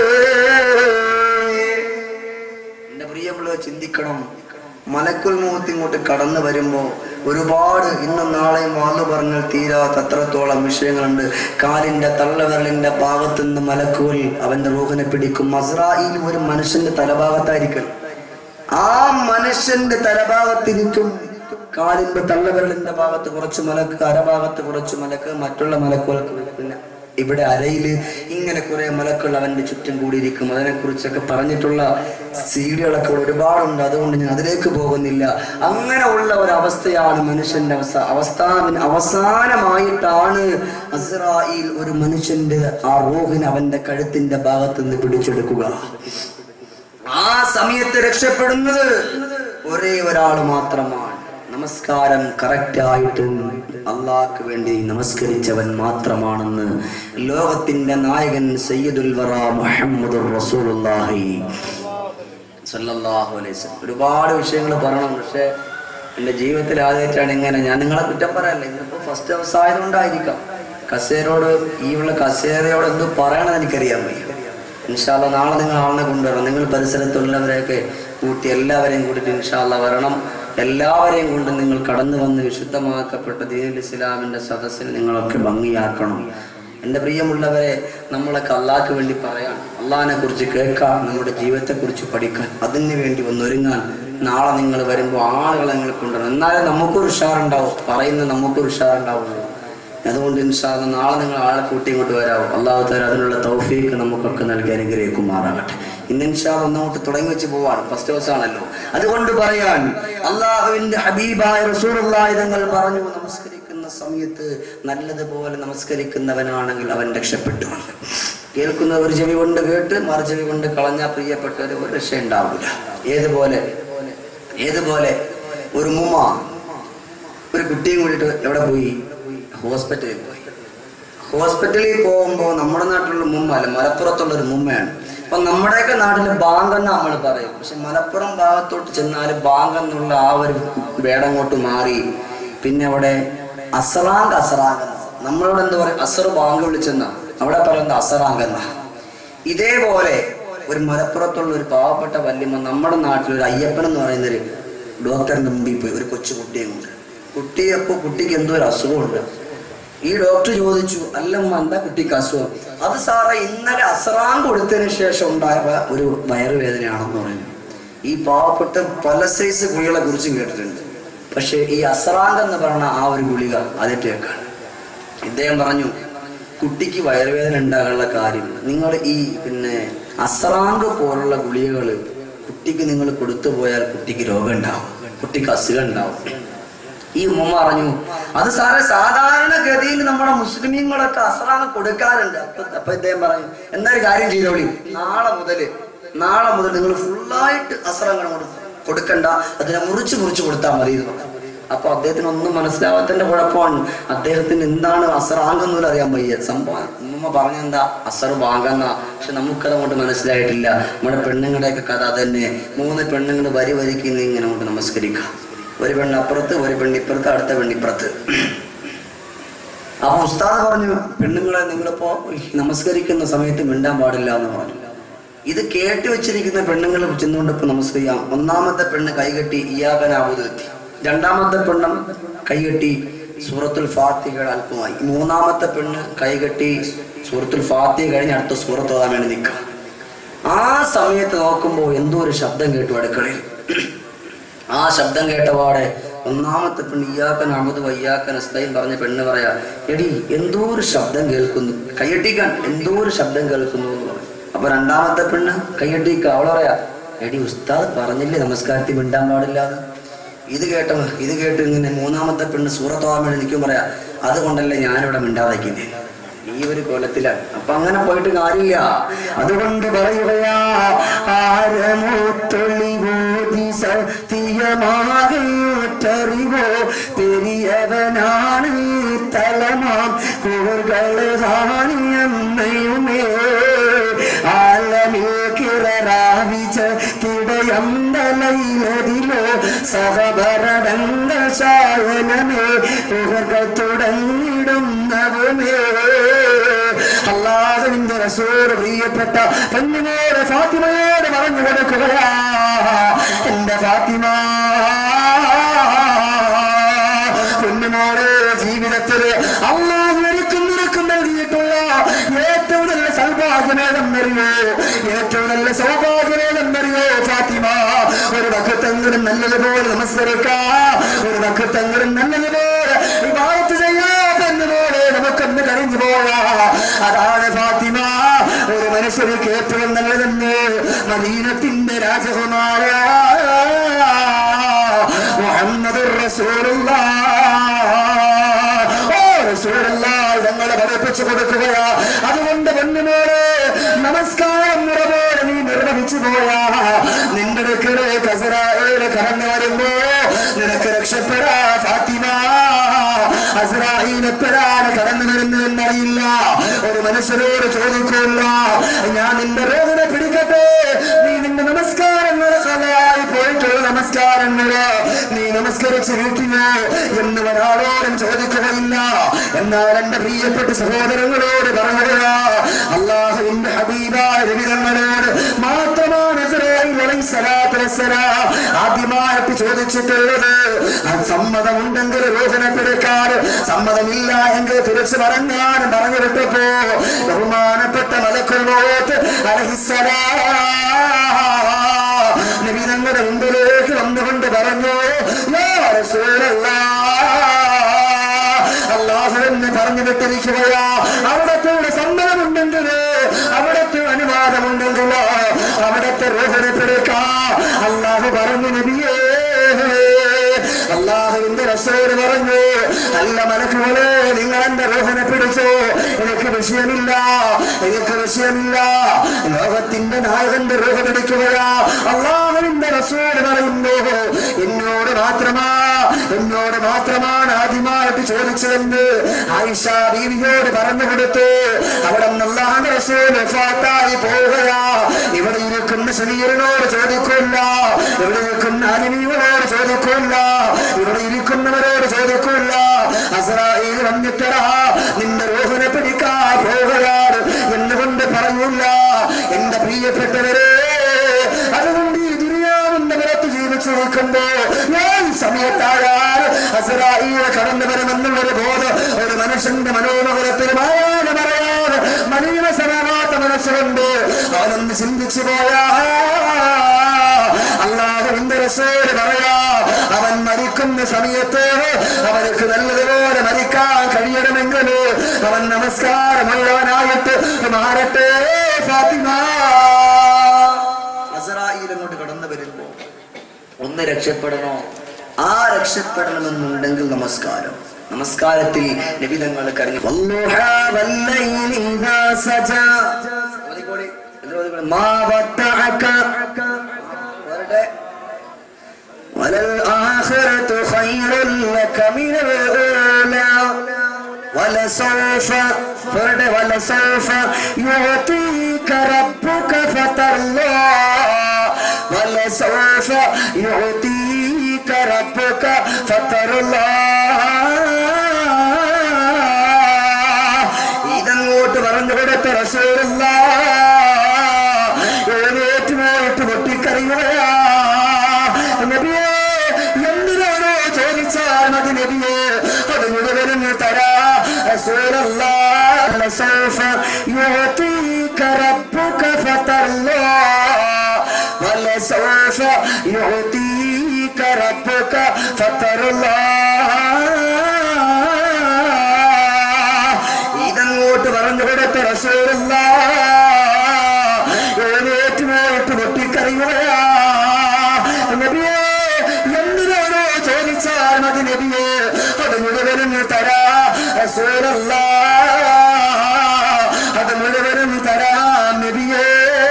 എന്റെ പ്രിയമുള്ള ചിന്തിക്കണം മലക്കുൽ മുഖത്ത് ഇങ്ങോട്ട് കടന്നു വരുമ്പോ ഒരുപാട് ഇന്നും നാളെയും വാളു പറഞ്ഞാൽ തീരാത്ത അത്രത്തോളം വിഷയങ്ങളുണ്ട് കാലിന്റെ തള്ളവിരലിന്റെ ഭാഗത്ത് നിന്ന് മലക്കുകൾ അവന്റെ റൂഹിനെ പിടിക്കും മസ്രായിൽ ഒരു മനുഷ്യന്റെ തലഭാഗത്തായിരിക്കും ആ മനുഷ്യന്റെ തലഭാഗത്തിരിക്കും കാലിന്റെ തള്ളവിരലിന്റെ ഭാഗത്ത് കുറച്ച് മലക്ക് അരഭാഗത്ത് കുറച്ച് മലക്ക് മറ്റുള്ള മലക്കുകൾക്ക് പിന്നെ ഇവിടെ അരയില് ഇങ്ങനെ കുറെ മലക്കൾ അവന്റെ ചുറ്റും കൂടിയിരിക്കും അതിനെ കുറിച്ചൊക്കെ പറഞ്ഞിട്ടുള്ള സീഡികളൊക്കെ ഇവിടെ ഒരുപാടുണ്ട് അതുകൊണ്ട് ഞാൻ അതിലേക്ക് പോകുന്നില്ല അങ്ങനെ ഉള്ള ഒരു അവസ്ഥയാണ് മനുഷ്യന്റെ അവസ്ഥ അവസ്ഥാ അവസാനമായിട്ടാണ് അസ്രായിൽ ഒരു മനുഷ്യന്റെ ആ റോഹിന് അവന്റെ കഴുത്തിന്റെ ഭാഗത്ത് നിന്ന് പിടിച്ചെടുക്കുക ആ സമയത്ത് രക്ഷപ്പെടുന്നത് ഒരേ ഒരാൾ മാത്രമാണ് നമസ്കാരം കറക്റ്റ് ആയിട്ട് അള്ളാഹ്ക്ക് വേണ്ടി നമസ്കരിച്ചവൻ മാത്രമാണെന്ന് ലോകത്തിന്റെ നായകൻ സയ്യിദുൽ വറ മുഹമ്മദ് റസൂലുള്ളാഹി സല്ലല്ലാഹു അലൈഹി വസല്ലം ഒരുപാട് വിഷയങ്ങൾ പറയണം പക്ഷെ എൻ്റെ ജീവിതത്തിൽ ആദ്യമായിട്ടാണ് ഇങ്ങനെ ഞാൻ നിങ്ങളെ കുറ്റം പറയാനല്ല ഇന്നിപ്പോ ഫസ്റ്റ് ദിവസം ആയതുകൊണ്ടായിരിക്കാം കസേരയോട് ഈ ഉള്ള കസേരയോട് എന്ത് പറയണമെന്ന് എനിക്കറിയാൻ വയ്യ ഇൻഷാല്ല നാളെ നിങ്ങൾ ആളിനെ കൊണ്ടുവരണം നിങ്ങൾ പരിസരത്തുള്ളവരെയൊക്കെ കൂട്ടി എല്ലാവരെയും കൂട്ടിയിട്ട് ഇൻഷാല്ല വരണം എല്ലാവരെയും കൊണ്ട് നിങ്ങൾ കടന്നു വന്ന് വിശുദ്ധമാക്കപ്പെട്ട ദീനുൽ ഇസ്ലാമിന്റെ സദസ്സിൽ നിങ്ങളൊക്കെ ഭംഗിയാക്കണം എൻ്റെ പ്രിയമുള്ളവരെ നമ്മളൊക്കെ അള്ളാഹ്ക്ക് വേണ്ടി പറയാൻ അള്ളാഹിനെ കുറിച്ച് കേൾക്കാൻ നമ്മുടെ ജീവിതത്തെ കുറിച്ച് പഠിക്കാൻ അതിന് വേണ്ടി ഒന്നൊരുങ്ങാൻ നാളെ നിങ്ങൾ വരുമ്പോൾ ആളുകളെ നിങ്ങൾ കൊണ്ടുവരണം എന്നാലേ നമുക്കൊരു ഉഷാറുണ്ടാവും പറയുന്നത് നമുക്കൊരു ഉഷാറുണ്ടാവുള്ളൂ അതുകൊണ്ട് ഇൻഷാല്ല നാളെ നിങ്ങൾ ആളെ കൂട്ടി ഇങ്ങോട്ട് വരാവും അള്ളാഹു തല അതിനുള്ള തൗഫീക്ക് നമുക്കൊക്കെ നൽകി അനുഗ്രഹിക്കുമാറാകട്ടെ ഇന്ന് ഇൻഷാ ഒന്നോട്ട് തുടങ്ങി വെച്ച് പോവാണ് ഫസ്റ്റ് ദിവസമാണല്ലോ അതുകൊണ്ട് പറയാൻ അള്ളാഹുവിന്റെ ഹബീബായ റസൂലുള്ളാഹി തങ്ങൾ പറഞ്ഞു നമസ്കരിക്കുന്ന സമയത്ത് നല്ലതുപോലെ നമസ്കരിക്കുന്നവനാണെങ്കിൽ അവൻ രക്ഷപ്പെട്ടു കേൾക്കുന്ന ഒരു ചെവി കൊണ്ട് കേട്ട് മറു ചെവി കൊണ്ട് കളഞ്ഞ പ്രിയപ്പെട്ടവർ ഒരു രക്ഷ ഉണ്ടാവില്ല ഏതുപോലെ ഏതുപോലെ ഒരു മുമ്മ ഒരു കുട്ടിയും കൂടിയിട്ട് എവിടെ പോയി ഹോസ്പിറ്റലിൽ പോയി ഹോസ്പിറ്റലിൽ പോകുമ്പോൾ നമ്മുടെ നാട്ടിലുള്ള മുമ്മ അല്ല മലപ്പുറത്തുള്ള ഒരു മുമ്മയാണ് അപ്പൊ നമ്മുടെയൊക്കെ നാട്ടില് ബാങ്ക് എന്ന് നമ്മൾ പറയും പക്ഷെ മലപ്പുറം ഭാഗത്തോട്ട് ചെന്നാൽ ബാങ്ക് എന്നുള്ള ആ ഒരു വേടങ്ങോട്ട് മാറി പിന്നെ അവിടെ അസറാങ്ക് അസറാങ്ക് എന്നാ. നമ്മളോട് എന്താ പറയുക അസർ ബാങ്ക് വിളിച്ചെന്ന അവിടെ പറയുന്നത് അസറാങ്ക് എന്നാ ഇതേപോലെ ഒരു മലപ്പുറത്തുള്ള ഒരു പാവപ്പെട്ട വല്യമ്മ നമ്മുടെ നാട്ടിൽ ഒരു അയ്യപ്പൻ എന്ന് പറയുന്ന ഒരു ഡോക്ടറിന്റെ മുമ്പിൽ പോയി ഒരു കൊച്ചു കുട്ടിയെ കൊണ്ട് കുട്ടിയപ്പോ കുട്ടിക്ക് എന്തോ ഒരു അസുഖമുണ്ട് ഈ ഡോക്ടർ ചോദിച്ചു അല്ലമ്മ എന്താ കുട്ടിക്ക് അസുഖം അത് സാറേ ഇന്നലെ അസറാം കൊടുത്തതിന് ശേഷം ഉണ്ടായ ഒരു വയറുവേദനയാണെന്ന് പറയുന്നു ഈ പാവപ്പെട്ട പല സൈസ് ഗുളികളെ കുറിച്ചും കേട്ടിട്ടുണ്ട് പക്ഷെ ഈ അസ്രാങ്ക് എന്ന് പറഞ്ഞ ആ ഒരു ഗുളിക ആദ്യമായിട്ട് കേൾക്കാണ് ഇദ്ദേഹം പറഞ്ഞു കുട്ടിക്ക് വയറുവേദന ഉണ്ടാകാനുള്ള കാര്യം നിങ്ങൾ ഈ പിന്നെ അസ്രാങ്ക് പോലുള്ള ഗുളികകൾ കുട്ടിക്ക് നിങ്ങൾ കൊടുത്തു പോയാൽ കുട്ടിക്ക് രോഗം ഉണ്ടാവും കുട്ടിക്ക് അസുഖം ഉണ്ടാവും ഈ ഉമ്മ പറഞ്ഞു അത് സാറേ സാധാരണഗതിയിൽ നമ്മുടെ മുസ്ലിമീങ്ങളൊക്കെ അസ്രാങ്ക് കൊടുക്കാറുണ്ട് അപ്പൊ അപ്പൊ ഇദ്ദേഹം പറഞ്ഞു എന്നാ ഒരു കാര്യം ചെയ്തോളി നാളെ മുതല് നാളെ മുതൽ നിങ്ങൾ ഫുള്ളായിട്ട് അസ്രാങ്ക് കൊടുക്കണ്ട അതിനെ മുറിച്ച് മുറിച്ച് കൊടുത്താൽ മതി എന്ന് പറഞ്ഞു അപ്പൊ അദ്ദേഹത്തിന് ഒന്നും മനസ്സിലാവാത്തതിന്റെ കുഴപ്പമാണ് അദ്ദേഹത്തിന് എന്താണ് അസറാങ്കെന്നൂല അറിയാൻ വയ്യ സംഭവം ഉമ്മ പറഞ്ഞെന്താ അസർ വാങ്ങുന്ന പക്ഷെ നമുക്കത് അങ്ങോട്ട് മനസ്സിലായിട്ടില്ല നമ്മുടെ പെണ്ണുങ്ങളുടെയൊക്കെ കഥ തന്നെ മൂന്ന് പെണ്ണുങ്ങൾ വരി വരിക്ക് ഇന്ന് ഇങ്ങനെ കൊണ്ട് നമസ്കരിക്കാം ഒരു പെണ്ണ് അപ്പുറത്ത് ഒരു പെണ്ണിപ്പുറത്ത് അടുത്ത പെണ്ണിപ്പുറത്ത് അപ്പൊ ഉസ്താദ് പറഞ്ഞു പെണ്ണുങ്ങളെ നിങ്ങളിപ്പോ നമസ്കരിക്കുന്ന സമയത്ത് മിണ്ടാൻ പാടില്ല എന്ന് പറഞ്ഞു ഇത് കേട്ട് വെച്ചിരിക്കുന്ന പെണ്ണുങ്ങൾ ചെന്നുകൊണ്ട് ഇപ്പൊ നമസ്കരിക്കാം ഒന്നാമത്തെ പെണ്ണ് കൈകെട്ടി ഇയാകനാവത് എത്തി രണ്ടാമത്തെ പെണ്ണം കൈകെട്ടി സൂറത്തുൽ ഫാത്തിഹയുടെ അല്പമായി മൂന്നാമത്തെ പെണ്ണ് കൈകെട്ടി സൂറത്തുൽ ഫാത്തിഹ കഴിഞ്ഞ് അടുത്ത സൂറത്ത് ഓതാൻ വേണ്ടി നിൽക്കാം ആ സമയത്ത് നോക്കുമ്പോൾ എന്തോ ഒരു ശബ്ദം കേട്ടു അടുക്കളയിൽ ആ ശബ്ദം കേട്ടപാടെ ഒന്നാമത്തെ പെണ്ണ് ഇയാക്കൻ അമുത് വയ്യാക്കൻ അസ്തയും പറഞ്ഞ പെണ്ണ് പറയാ എടി എന്തോ ഒരു ശബ്ദം കേൾക്കുന്നു കയ്യട്ടിക്കാൻ എന്തോ ഒരു ശബ്ദം കേൾക്കുന്നു എന്ന് പറഞ്ഞു അപ്പൊ രണ്ടാമത്തെ പെണ്ണ് കയ്യട്ടിക്ക അവൾ പറയാ എടി ഉസ്താദ് പറഞ്ഞില്ലേ നമസ്കാരത്തിൽ മിണ്ടാൻ പാടില്ല എന്ന് ഇത് കേട്ട ഇത് കേട്ട് ഇങ്ങനെ മൂന്നാമത്തെ പെണ്ണ് സൂറത്തോവാൻ വേണ്ടി നിൽക്കും പറയാ അതുകൊണ്ടല്ലേ ഞാനിവിടെ മിണ്ടാതിരിക്കുന്നേ ഈ ഒരു കൊലത്തിലാണ് അപ്പൊ അങ്ങനെ പോയിട്ട് കാര്യമില്ല അതുകൊണ്ട് പറയുകയാ ആരമൂത്തൊളിവോതി സത്യമാകട്ടറിവോ പെരിയവനാണ് തലമാം കൂറുകള് ധാന്യമ്മയുമേ ആലമിൽ കിററാവിച്ച കിടയന്തലയിലതിലോ സഹബരടങ്ക ശായനമേ ഉഹകൾ തുടങ്ങിടുന്നവുമേ അള്ളാഹുവിന്റെ റസൂല് പ്രിയപ്പെട്ട പെണ്ണിനോട് ഫാത്തിമയോട് പറഞ്ഞു കൊടുക്കുകയാ എന്റെ ഫാത്തിമ പെണ്ണിനോട് ജീവിതത്തിൽ അള്ളാഹു ഒരുക്കും നിരക്കും നൽകിയിട്ടുള്ള ഏറ്റവും നല്ല സൗഭാഗ്യമേതെന്നറിയോ ഏറ്റവും നല്ല സൗഭാഗ്യമേതെന്നറിയോ ഫാത്തിമ ഒരു വക്കത്തെങ്കിലും നല്ലതുപോലെ നമസ്കരിക്കാ ഒരു വക്കത്തെങ്കിലും നല്ലതുപോലെ വിവാഹത്ത് ചെയ്യാത്തതുപോലെ നമുക്കൊന്ന് കഴിഞ്ഞു പോയാ അതാണ് ഫാത്തിമ ഒരു മനുഷ്യർക്ക് ഏറ്റവും നല്ലതെന്ന് മദീനത്തിന്റെ രാജകുമാര മുഹമ്മദ് റസൂലുള്ള ഞങ്ങളെ പഠിപ്പിച്ചു കൊടുക്കുകയാ അതുകൊണ്ട് പെണ്ണുമോളെ നമസ്കാരം മുറപോലെ നീ നിർവഹിച്ചു പോയാ നിന്റെ അടുക്കല് കസറായേല് കടന്നു വരുമ്പോ നിനക്ക് രക്ഷപ്പെടാ ഫാത്തിമ അസറായിൽ എപ്പോഴാണ് കടന്നു വരുന്നതെന്നറിയില്ല ഒരു മനുഷ്യരോട് ചോദിക്കില്ല ഞാൻ നിന്റെ രോഗനെ പിടിക്കട്ടെ നീ നിന്റെ നമസ്കാരങ്ങൾ കലയായി പോയിട്ടുള്ള നമസ്കാരങ്ങള് നീ നമസ്കരിച്ച് വീട്ടില് എന്ന് ഒരാളോടും ചോദിക്കുകയില്ല എന്നാൽ എന്റെ പ്രിയപ്പെട്ട സഹോദരങ്ങളോട് പറയുക അള്ളാഹുവിന്റെ ഹബീബായ രവിതങ്ങളോട് മാത്രമാണ് ഇസ്രായേൽ അലൈഹിസ്സലാത്തു വസ്സലാം ആദ്യമായിട്ട് ചോദിച്ചിട്ടുള്ളത് അത് സമ്മതമുണ്ടെങ്കിൽ രോഹനപ്പെടുക്കാൻ സമ്മതമില്ല എങ്കിൽ തിരിച്ചു പറഞ്ഞാൻ പറഞ്ഞു വിട്ടപ്പോ ബഹുമാനപ്പെട്ട മലക്കുള്ളോത്ത് അലഹിസ്സലാം നബി തങ്ങളുടെ മുമ്പിലേക്ക് വന്നുകൊണ്ട് പറഞ്ഞു "യാ റസൂലല്ലാഹ്, അള്ളാഹു എന്ന് പറഞ്ഞു വിട്ടിരിക്കുകയാ അവിടത്തെ സമ്മതമുണ്ടെങ്കിൽ അവിടത്തെ അനുവാദമുണ്ടെങ്കിൽ അവിടത്തെ റോഹനപ്പെടുക്കാ അള്ളാഹു പറഞ്ഞു നബിയേ അള്ളാഹുവിന്റെ റസൂല് പറഞ്ഞു അല്ല മലക്കുകളെ നിങ്ങൾ എന്റെ റോഹനെ പിടിച്ചു എനിക്ക് വിഷയമില്ല എനിക്ക് വിഷയമില്ല ലോകത്തിന്റെ നായകന്റെ റോഹ പിടിക്കുകയാ അള്ളാഹുവിന്റെ റസൂല് പറയുന്നു എന്നോട് മാത്രമാ എന്നോട് മാത്രമാണ് ആദ്യമായിട്ട് ചോദിച്ചതെന്ന് ആയിഷ ബീവിയോട് പറഞ്ഞു കൊടുത്തു അവിടെ അള്ളാഹുന്റെ റസൂൽ ഫാത്തായി പോവുകയാ ഇവിടെ ഇരിക്കുന്ന ശരീരനോട് ചോദിക്കില്ല ഇവിടെ ഇരിക്കുന്ന അനിമിയോട് ചോദിക്കില്ല ഇവിടെ ഇരിക്കുന്നവരോട് ചോദിക്കില്ല അസറായിൽ വന്നിട്ടടാ നിന്റെ രോഹനെ പിടിക്കാ പോവുകയാണ് എന്നുകൊണ്ട് പറയൂല എന്റെ പ്രിയപ്പെട്ടവരെ അതുകൊണ്ട് ഈ ദുരിയാവിന്റെ പുറത്ത് ജീവിച്ചു നിൽക്കുമ്പോ ഞാൻ സമയത്തായാൽ അസറായിയെ കടന്നു വരുമെന്നുള്ളൊരു ബോധം ഒരു മനുഷ്യന്റെ മനോമുഖത്തിൽ മായാതെ പറയാതെ മലീമസമാവാത്ത മനസ്സുകൊണ്ട് അവനൊന്ന് ചിന്തിച്ചു പോയാ അള്ളാഹുവിന്റെ റസൂല് പറയാ അവൻ മരിക്കുന്ന സമയത്ത് അവനക്ക് നല്ലതുപോലെ മരിക്കാൻ കഴിയണമെങ്കിൽ അവൻ നമസ്കാരമുള്ളവനായിട്ട് മാറട്ടെ ഫാത്തിമ അസറായിൽ അങ്ങോട്ട് കടന്നു വരുമ്പോ ഒന്ന് രക്ഷപ്പെടണോ ആ രക്ഷപ്പെടണമെന്നുണ്ടെങ്കിൽ നമസ്കാരം നമസ്കാരത്തിൽ നബിതങ്ങൾ കരഞ്ഞു والضحى والليل إذا سجى ഓതിക്കോളി. എന്ത് ഓതിക്കോളി? മാ വദ്ദഅക. വരട്ടെ. وللآخرة خير لك من الأولى ولسوف فرد ولسوف يعطيك ربك فترضى ولسوف يعطيك ربك فترضى ഇതങ്ങോട്ട് പറഞ്ഞു കൊടുത്ത റസൂലുള്ള എഴുന്നേറ്റ് പോയിട്ട് പൊട്ടിക്കറിയുകയാ നബിയേ എന്തിനാണോ ചോദിച്ചാൽ മതി നബിയേ അത് മുഴുവനും തരാ റസൂലുള്ള لسوف يعطيك ربك فترضى ولسوف يعطيك ربك فترضى ഇതങ്ങോട്ട് പറഞ്ഞു കൊടുത്ത റസൂലുള്ള എഴുന്നേറ്റ് പോയിട്ട് പൊട്ടിക്കറിയുകയാ നബിയേ എന്തിനാണോ ചോദിച്ചാൽ മതി നബിയേ അത് മുഴുവനും തരാ റസൂലുള്ള അത് മുഴുവനും തരാ നബിയേ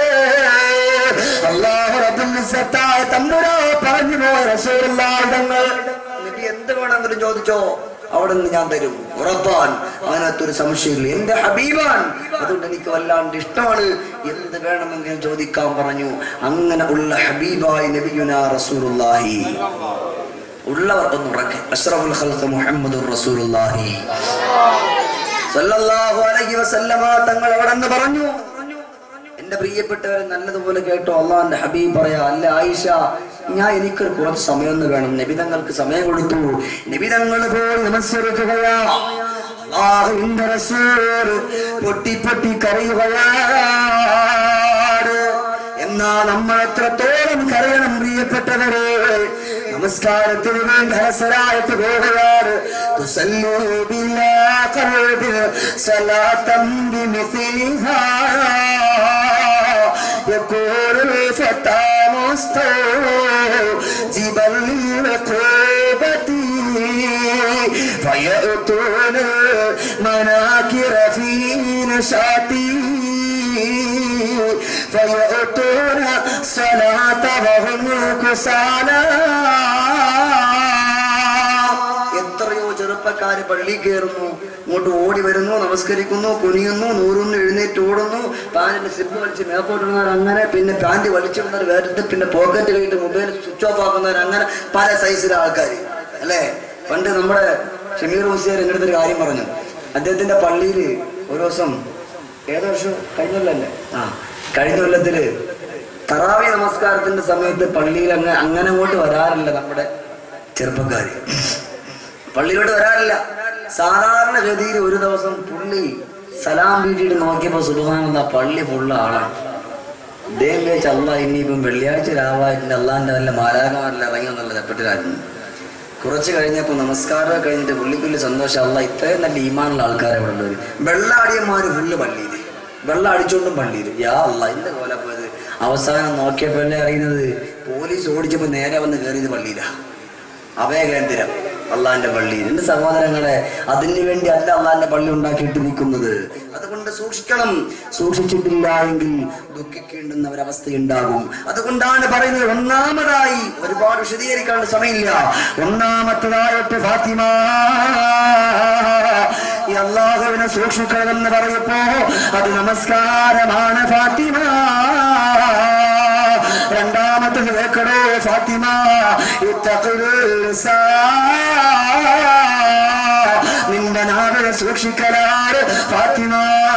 അള്ളാഹു റബ്ബുൽ ഇസ്സത്തായ തമ്പുരാ പറഞ്ഞു പോയ റസൂലുള്ള ഇടങ്ങൾ നബി എന്ത് വേണമെങ്കിലും ചോദിച്ചോ അവിടെ നിന്ന് ഞാൻ തരും ഉറപ്പാൻ അതിനകത്തൊരു സംശയമില്ല എന്റെ ഹബീബാൻ അതുകൊണ്ട് എനിക്ക് വല്ലാണ്ട് ഇഷ്ടമാണ് എന്ത് വേണമെങ്കിലും ചോദിക്കാൻ പറഞ്ഞു അങ്ങനെ ഉള്ള ഹബീബായി നബിയുന റസൂലുള്ളാഹി ഉള്ളവർ ഒന്ന് ഉറക്കെ അഷ്റഫുൽ ഖൽഖ് മുഹമ്മദുർ റസൂലുള്ളാഹി സല്ലല്ലാഹു അലൈഹി വസല്ലമ തങ്ങൾ അവിടെ നിന്ന് പറഞ്ഞു എന്റെ പ്രിയപ്പെട്ടവരെ നല്ലതുപോലെ കേട്ടോ അള്ളാന്റെ ഹബീബ് പറയാ അല്ല ആയിഷ ഞാൻ എനിക്കൊരു കുറച്ച് സമയം ഒന്ന് വേണം നബിതങ്ങൾക്ക് സമയം കൊടുത്തു നബിതങ്ങൾ പോയി നമസ്കരിക്കുകയാ അള്ളാഹുവിന്റെ റസൂൽ പൊട്ടി പൊട്ടി കരയുകയാണ് എന്നാ നമ്മൾ എത്രത്തോളം കരയണം പ്രിയപ്പെട്ടവരെ നമസ്കാരത്തിന് വേണ്ടി ഹസരായിട്ട് പോവുകയാണ് തുസല്ലൂ ബിലാ ഖൽബിൽ സലാത്തം ബിമിസ്ലിഹാ يقول الفتى مستوجبا للعقوبة فيأتون المناكر في نشاطي فيأتون الصلاة وهم كسالى എത്രയോ ചെറുപ്പക്കാര് പള്ളി കയറുന്നു ഇങ്ങോട്ട് ഓടി വരുന്നു നമസ്കരിക്കുന്നു കുനിയുന്നു നൂറുന്നു എഴുന്നേറ്റ് ഓടുന്നു പാന്റിന്റെ സിബ് വലിച്ച് മേപ്പോട്ടിടുന്നവർ അങ്ങനെ പിന്നെ പാന്റ് വലിച്ചിടുന്നവർ വേറെ പിന്നെ പോക്കറ്റ് കഴിഞ്ഞിട്ട് മൊബൈൽ സ്വിച്ച് ഓഫ് ആക്കുന്നവർ അങ്ങനെ പല സൈസിലെ ആൾക്കാർ അല്ലേ പണ്ട് നമ്മുടെ ഷമീർ ഹുസൈൻ എൻ്റെ അടുത്തൊരു കാര്യം പറഞ്ഞു അദ്ദേഹത്തിന്റെ പള്ളിയിൽ ഒരു ദിവസം ഏത് വർഷം കഴിഞ്ഞ കൊല്ലല്ലേ ആ കഴിഞ്ഞ കൊല്ലത്തില് തറാവി നമസ്കാരത്തിന്റെ സമയത്ത് പള്ളിയിൽ അങ്ങ് അങ്ങനെ അങ്ങോട്ട് വരാറില്ല നമ്മുടെ ചെറുപ്പക്കാര് പള്ളിയിലോട്ട് വരാറില്ല സാധാരണ ഗതിയിൽ ഒരു ദിവസം പുള്ളി സലാം വീട്ടിട്ട് നോക്കിയപ്പോ സുബാനന്ദ പള്ളി ഫുള്ള് ആളാണ് അദ്ദേഹം വിചാരിച്ച അല്ല ഇനിയിപ്പം വെള്ളിയാഴ്ച രാവായിട്ട് അള്ളാന്റെ നല്ല മാലാകമാരിൽ ഇറങ്ങി എന്നുള്ള ചപ്പട്ടിലായിരുന്നു കുറച്ച് കഴിഞ്ഞപ്പോൾ നമസ്കാരം കഴിഞ്ഞിട്ട് പുള്ളിക്കുള്ളി സന്തോഷം അല്ല ഇത്രയും നല്ല ഈമാനുള്ള ആൾക്കാരെ ഇവിടെ ഉള്ളത് വെള്ളാടിയന്മാര് ഫുള്ള് പള്ളിയിൽ വെള്ളം അടിച്ചോണ്ടും പള്ളിയിൽ യാ അല്ല ഇന്റെ പോലെ പോയത് അവസാനം നോക്കിയപ്പോഴല്ലേ അറിയുന്നത് പോലീസ് ഓടിച്ചപ്പോൾ നേരെ വന്ന് കയറിയത് പള്ളിയിലാണ് അഭയകേന്ദ്രം അള്ളാന്റെ പള്ളി എന്റെ സഹോദരങ്ങളെ അതിനു വേണ്ടി അല്ല അള്ളാന്റെ പള്ളി ഉണ്ടാക്കിയിട്ട് നിൽക്കുന്നത് അതുകൊണ്ട് സൂക്ഷിക്കണം സൂക്ഷിച്ചിട്ടില്ല എങ്കിൽ ദുഃഖിക്കേണ്ടുന്ന ഒരവസ്ഥയുണ്ടാകും അതുകൊണ്ടാണ് പറയുന്നത് ഒന്നാമതായി ഒരുപാട് വിശദീകരിക്കാനുള്ള സമയമില്ല ഒന്നാമത്തതായിട്ട് ഫാത്തിമ ഈ അള്ളാഹുവിനെ സൂക്ഷിക്കണമെന്ന് പറയപ്പോ അത് നമസ്കാരമാണ് ഫാത്തിമ രണ്ടാമത്തത് കേൾക്കടോ ഫാത്തിമ ഇത്തഖുൽ ലിസാൻ. നിന്റെ നാവിനെ സൂക്ഷിക്കലാണ് ഫാത്തിമ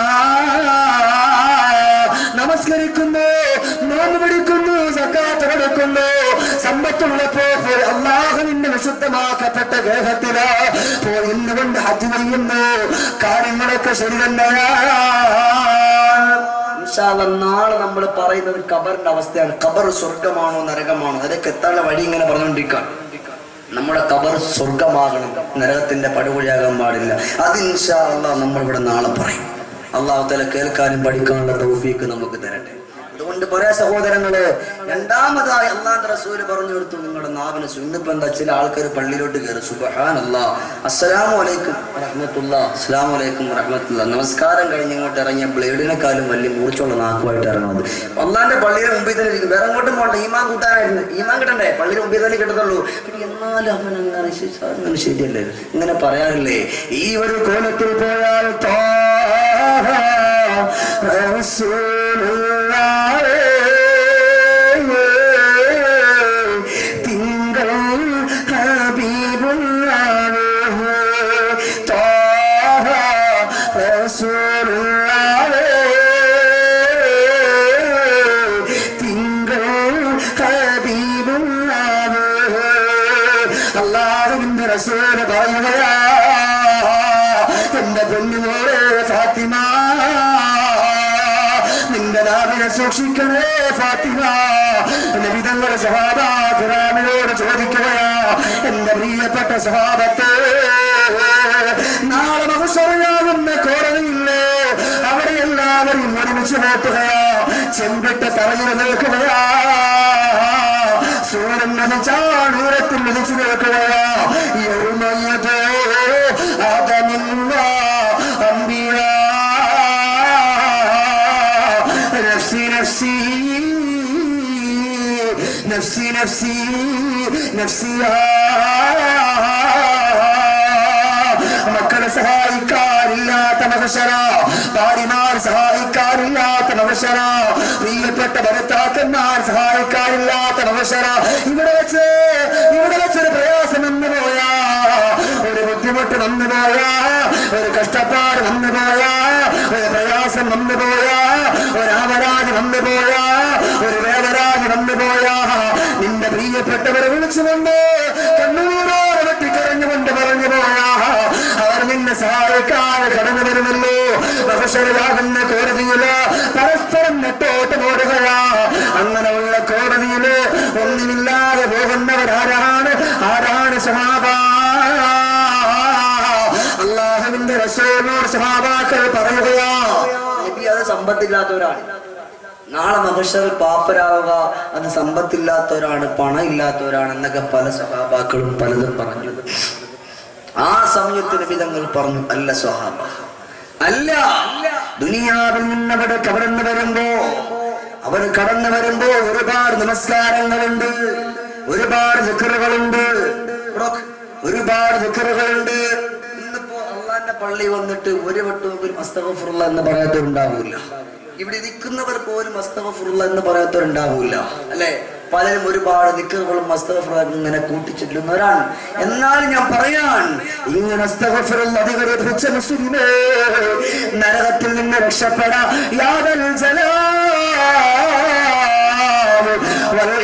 നമസ്കരിക്കുന്നു നോമ്പ് പിടിക്കുന്നു സക്കാത്ത് കൊടുക്കുന്നു സമ്പത്തുള്ളപ്പോ അള്ളാഹു നിന്നെ പരിശുദ്ധമാക്കപ്പെട്ട ഗേഹത്തില് പോയി ഇന്നുകൊണ്ട് ഹജ്ജ് ചെയ്യുന്നു കാര്യങ്ങളൊക്കെ ശരി തന്നെയാണ് ഇൻഷാ അല്ലാ നാളെ നമ്മൾ പറയുന്നത് ഖബറിന്റെ അവസ്ഥയാണ് ഖബർ സ്വർഗമാണോ നരകമാണോ അതിലേക്ക് എത്താനുള്ള വഴി ഇങ്ങനെ പറഞ്ഞുകൊണ്ടിരിക്കുകയാണ് നമ്മുടെ ഖബർ സ്വർഗമാകണം നരകത്തിന്റെ പടുകുഴിയാകാൻ പാടില്ല അത് ഇൻഷാ അല്ലാ നമ്മൾ ഇവിടെ നാളെ പറയും അള്ളാഹു തല കേൾക്കാനും പഠിക്കാനുള്ള തൗഫീക്ക് നമുക്ക് തരട്ടെ അതുകൊണ്ട് പറയാ സഹോദരങ്ങള് രണ്ടാമതായി അള്ളാന്റെ റസൂല് പറഞ്ഞു കൊടുത്തു നിങ്ങളുടെ നാവിന് ഇന്നിപ്പോ എന്താ ചില ആൾക്കാർ പള്ളിയിലോട്ട് കയറി സുബഹാൻ അല്ലാ അസ്സലാമു അലൈക്കും റഹ്മത്തുള്ള അസ്സലാമു അലൈക്കും റഹ്മത്തുള്ള നമസ്കാരം കഴിഞ്ഞ് ഇങ്ങോട്ട് ഇറങ്ങിയ ബ്ലേഡിനെക്കാളും വലിയ മൂർച്ചുള്ള നാക്കുമായിട്ട് ഇറങ്ങുന്നത് അള്ളാന്റെ പള്ളിയുടെ മുമ്പിൽ തന്നെ ഇരിക്കും വേറെ അങ്ങോട്ടും പോകണ്ട ഈമാൻ കൂട്ടാനായിരുന്നു ഈമാൻ കിട്ടണ്ടേ പള്ളിയുടെ മുമ്പിൽ തന്നെ കിട്ടത്തുള്ളൂ പിന്നെ എന്നാലും അവൻ അങ്ങനെ ശരി- അങ്ങനെ ശരിയല്ലേ ഇങ്ങനെ പറയാറില്ലേ ഈ ഒരു കോലത്തിൽ പോയാൽ ത്വാഹ റസൂലുള്ളാഹേ. തിങ്കൾ ഹബീബുള്ളാഹേ. ത്വാഹ റസൂലുള്ളാഹേ. തിങ്കൾ ഹബീബുള്ളാഹേ. അള്ളാഹുവിന്റെ റസൂല് പറയുകയാ എന്റെ പൊന്നുമോളെ ഫാത്തിമ നിന്റെ നാവിനെ സൂക്ഷിക്കണേ ഫാത്തിമ നബിതങ്ങളുടെ സഹാബാമിനോട് ചോദിക്കുകയാ എന്റെ പ്രിയപ്പെട്ട സഹാബത്തെ നാളെ മഹസറിയാകുന്ന കോടതിയില്ലേ അവിടെ എല്ലാവരും ഒരുമിച്ച് നോക്കുകയാ ചെമ്പിട്ട തറയിൽ നിൽക്കുകയാ സൂര്യൻ നദിച്ചാണൂരത്തിൽ വിളിച്ചു നിൽക്കുകയാ യൗമയതോ ആദമില്ല അമ്പിയ നഫ്സി നഫ്സി നഫ്സി നഫ്സി നഫ്സിയാ മക്കളെ സഹായിക്കാനില്ലാത്ത മകശര ഭാര്യമാർ സഹായിക്കാനില്ലാത്ത മകശര പ്രിയപ്പെട്ട ഭരത്താക്കന്മാർ സഹായിക്കാനില്ലാത്ത മകശര ഇവിടെ വെച്ച് ഇവിടെ വെച്ചൊരു പ്രയാസം വന്നു പോയാ ഒരു ബുദ്ധിമുട്ട് വന്നു പോയാ ഒരു കഷ്ടപ്പാട് വന്നു പോയാ ഒരു പ്രയാസം വന്നു പോയാ ഒരു ആവരാതി വന്നു പോയാ ഒരു വേദരാതി വന്നു പോയാ നിന്റെ പ്രിയപ്പെട്ടവരെ വിളിച്ചുകൊണ്ട് കണ്ണുനീരോടെ വെട്ടിക്കരഞ്ഞുകൊണ്ട് പറഞ്ഞു പോയാ അവർ നിന്നെ സഹായിക്കാതെ കടന്നു വരുമല്ലോ പ്രൊഫഷണലാകുന്ന കോടതിയില് പരസ്പരം നെട്ടോട്ട് പോടുകയാ അങ്ങനെയുള്ള കോടതിയില് ഒന്നുമില്ലാതെ പോകുന്നവരാരാണ് ആരാണ് സഹാബ അള്ളാഹുവിന്റെ റസൂലിനോട് സഹാബാക്കൾ പറയുകയാ നബി അത് സമ്പത്തില്ലാത്തവരാണ് നാളെ മനുഷ്യർ പാപ്പരാവുക അത് സമ്പത്തില്ലാത്തവരാണ് പണം ഇല്ലാത്തവരാണ് എന്നൊക്കെ പല സഹാബാക്കളും പലതും പറഞ്ഞു ആ സമയത്ത് നബി തങ്ങൾ പറഞ്ഞു അല്ല സ്വഹാബ അല്ല ദുനിയാവിൽ നിന്നവിടെ കടന്നു വരുമ്പോ അവർ കടന്നു വരുമ്പോ ഒരുപാട് നമസ്കാരങ്ങളുണ്ട് ഒരുപാട് ദിക്കറുകളുണ്ട് ഒരുപാട് ദിക്കറുകളുണ്ട് ഇന്നിപ്പോ അള്ളാന്റെ പള്ളി വന്നിട്ട് ഒരു വട്ടവും ഒരു അസ്തഫുറുള്ള എന്ന് പറയാത്തവരുണ്ടാവൂല ഇവിടെ നിൽക്കുന്നവർ പോലും അസ്തഫുറുള്ള എന്ന് പറയാത്തവരുണ്ടാവൂല അല്ലെ പലരും ഒരുപാട് നിക്കറുകളും അസ്തഫുറ ഇങ്ങനെ കൂട്ടിച്ചെല്ലുന്നവരാണ് എന്നാൽ ഞാൻ പറയാൻ ഇങ്ങനെ അസ്തഗ്ഫിറുള്ള അധികരിപ്പിച്ച മുസ്ലിമേ നരകത്തിൽ നിന്ന് രക്ഷപ്പെടാ യാതൽ ജലാൽ വൽ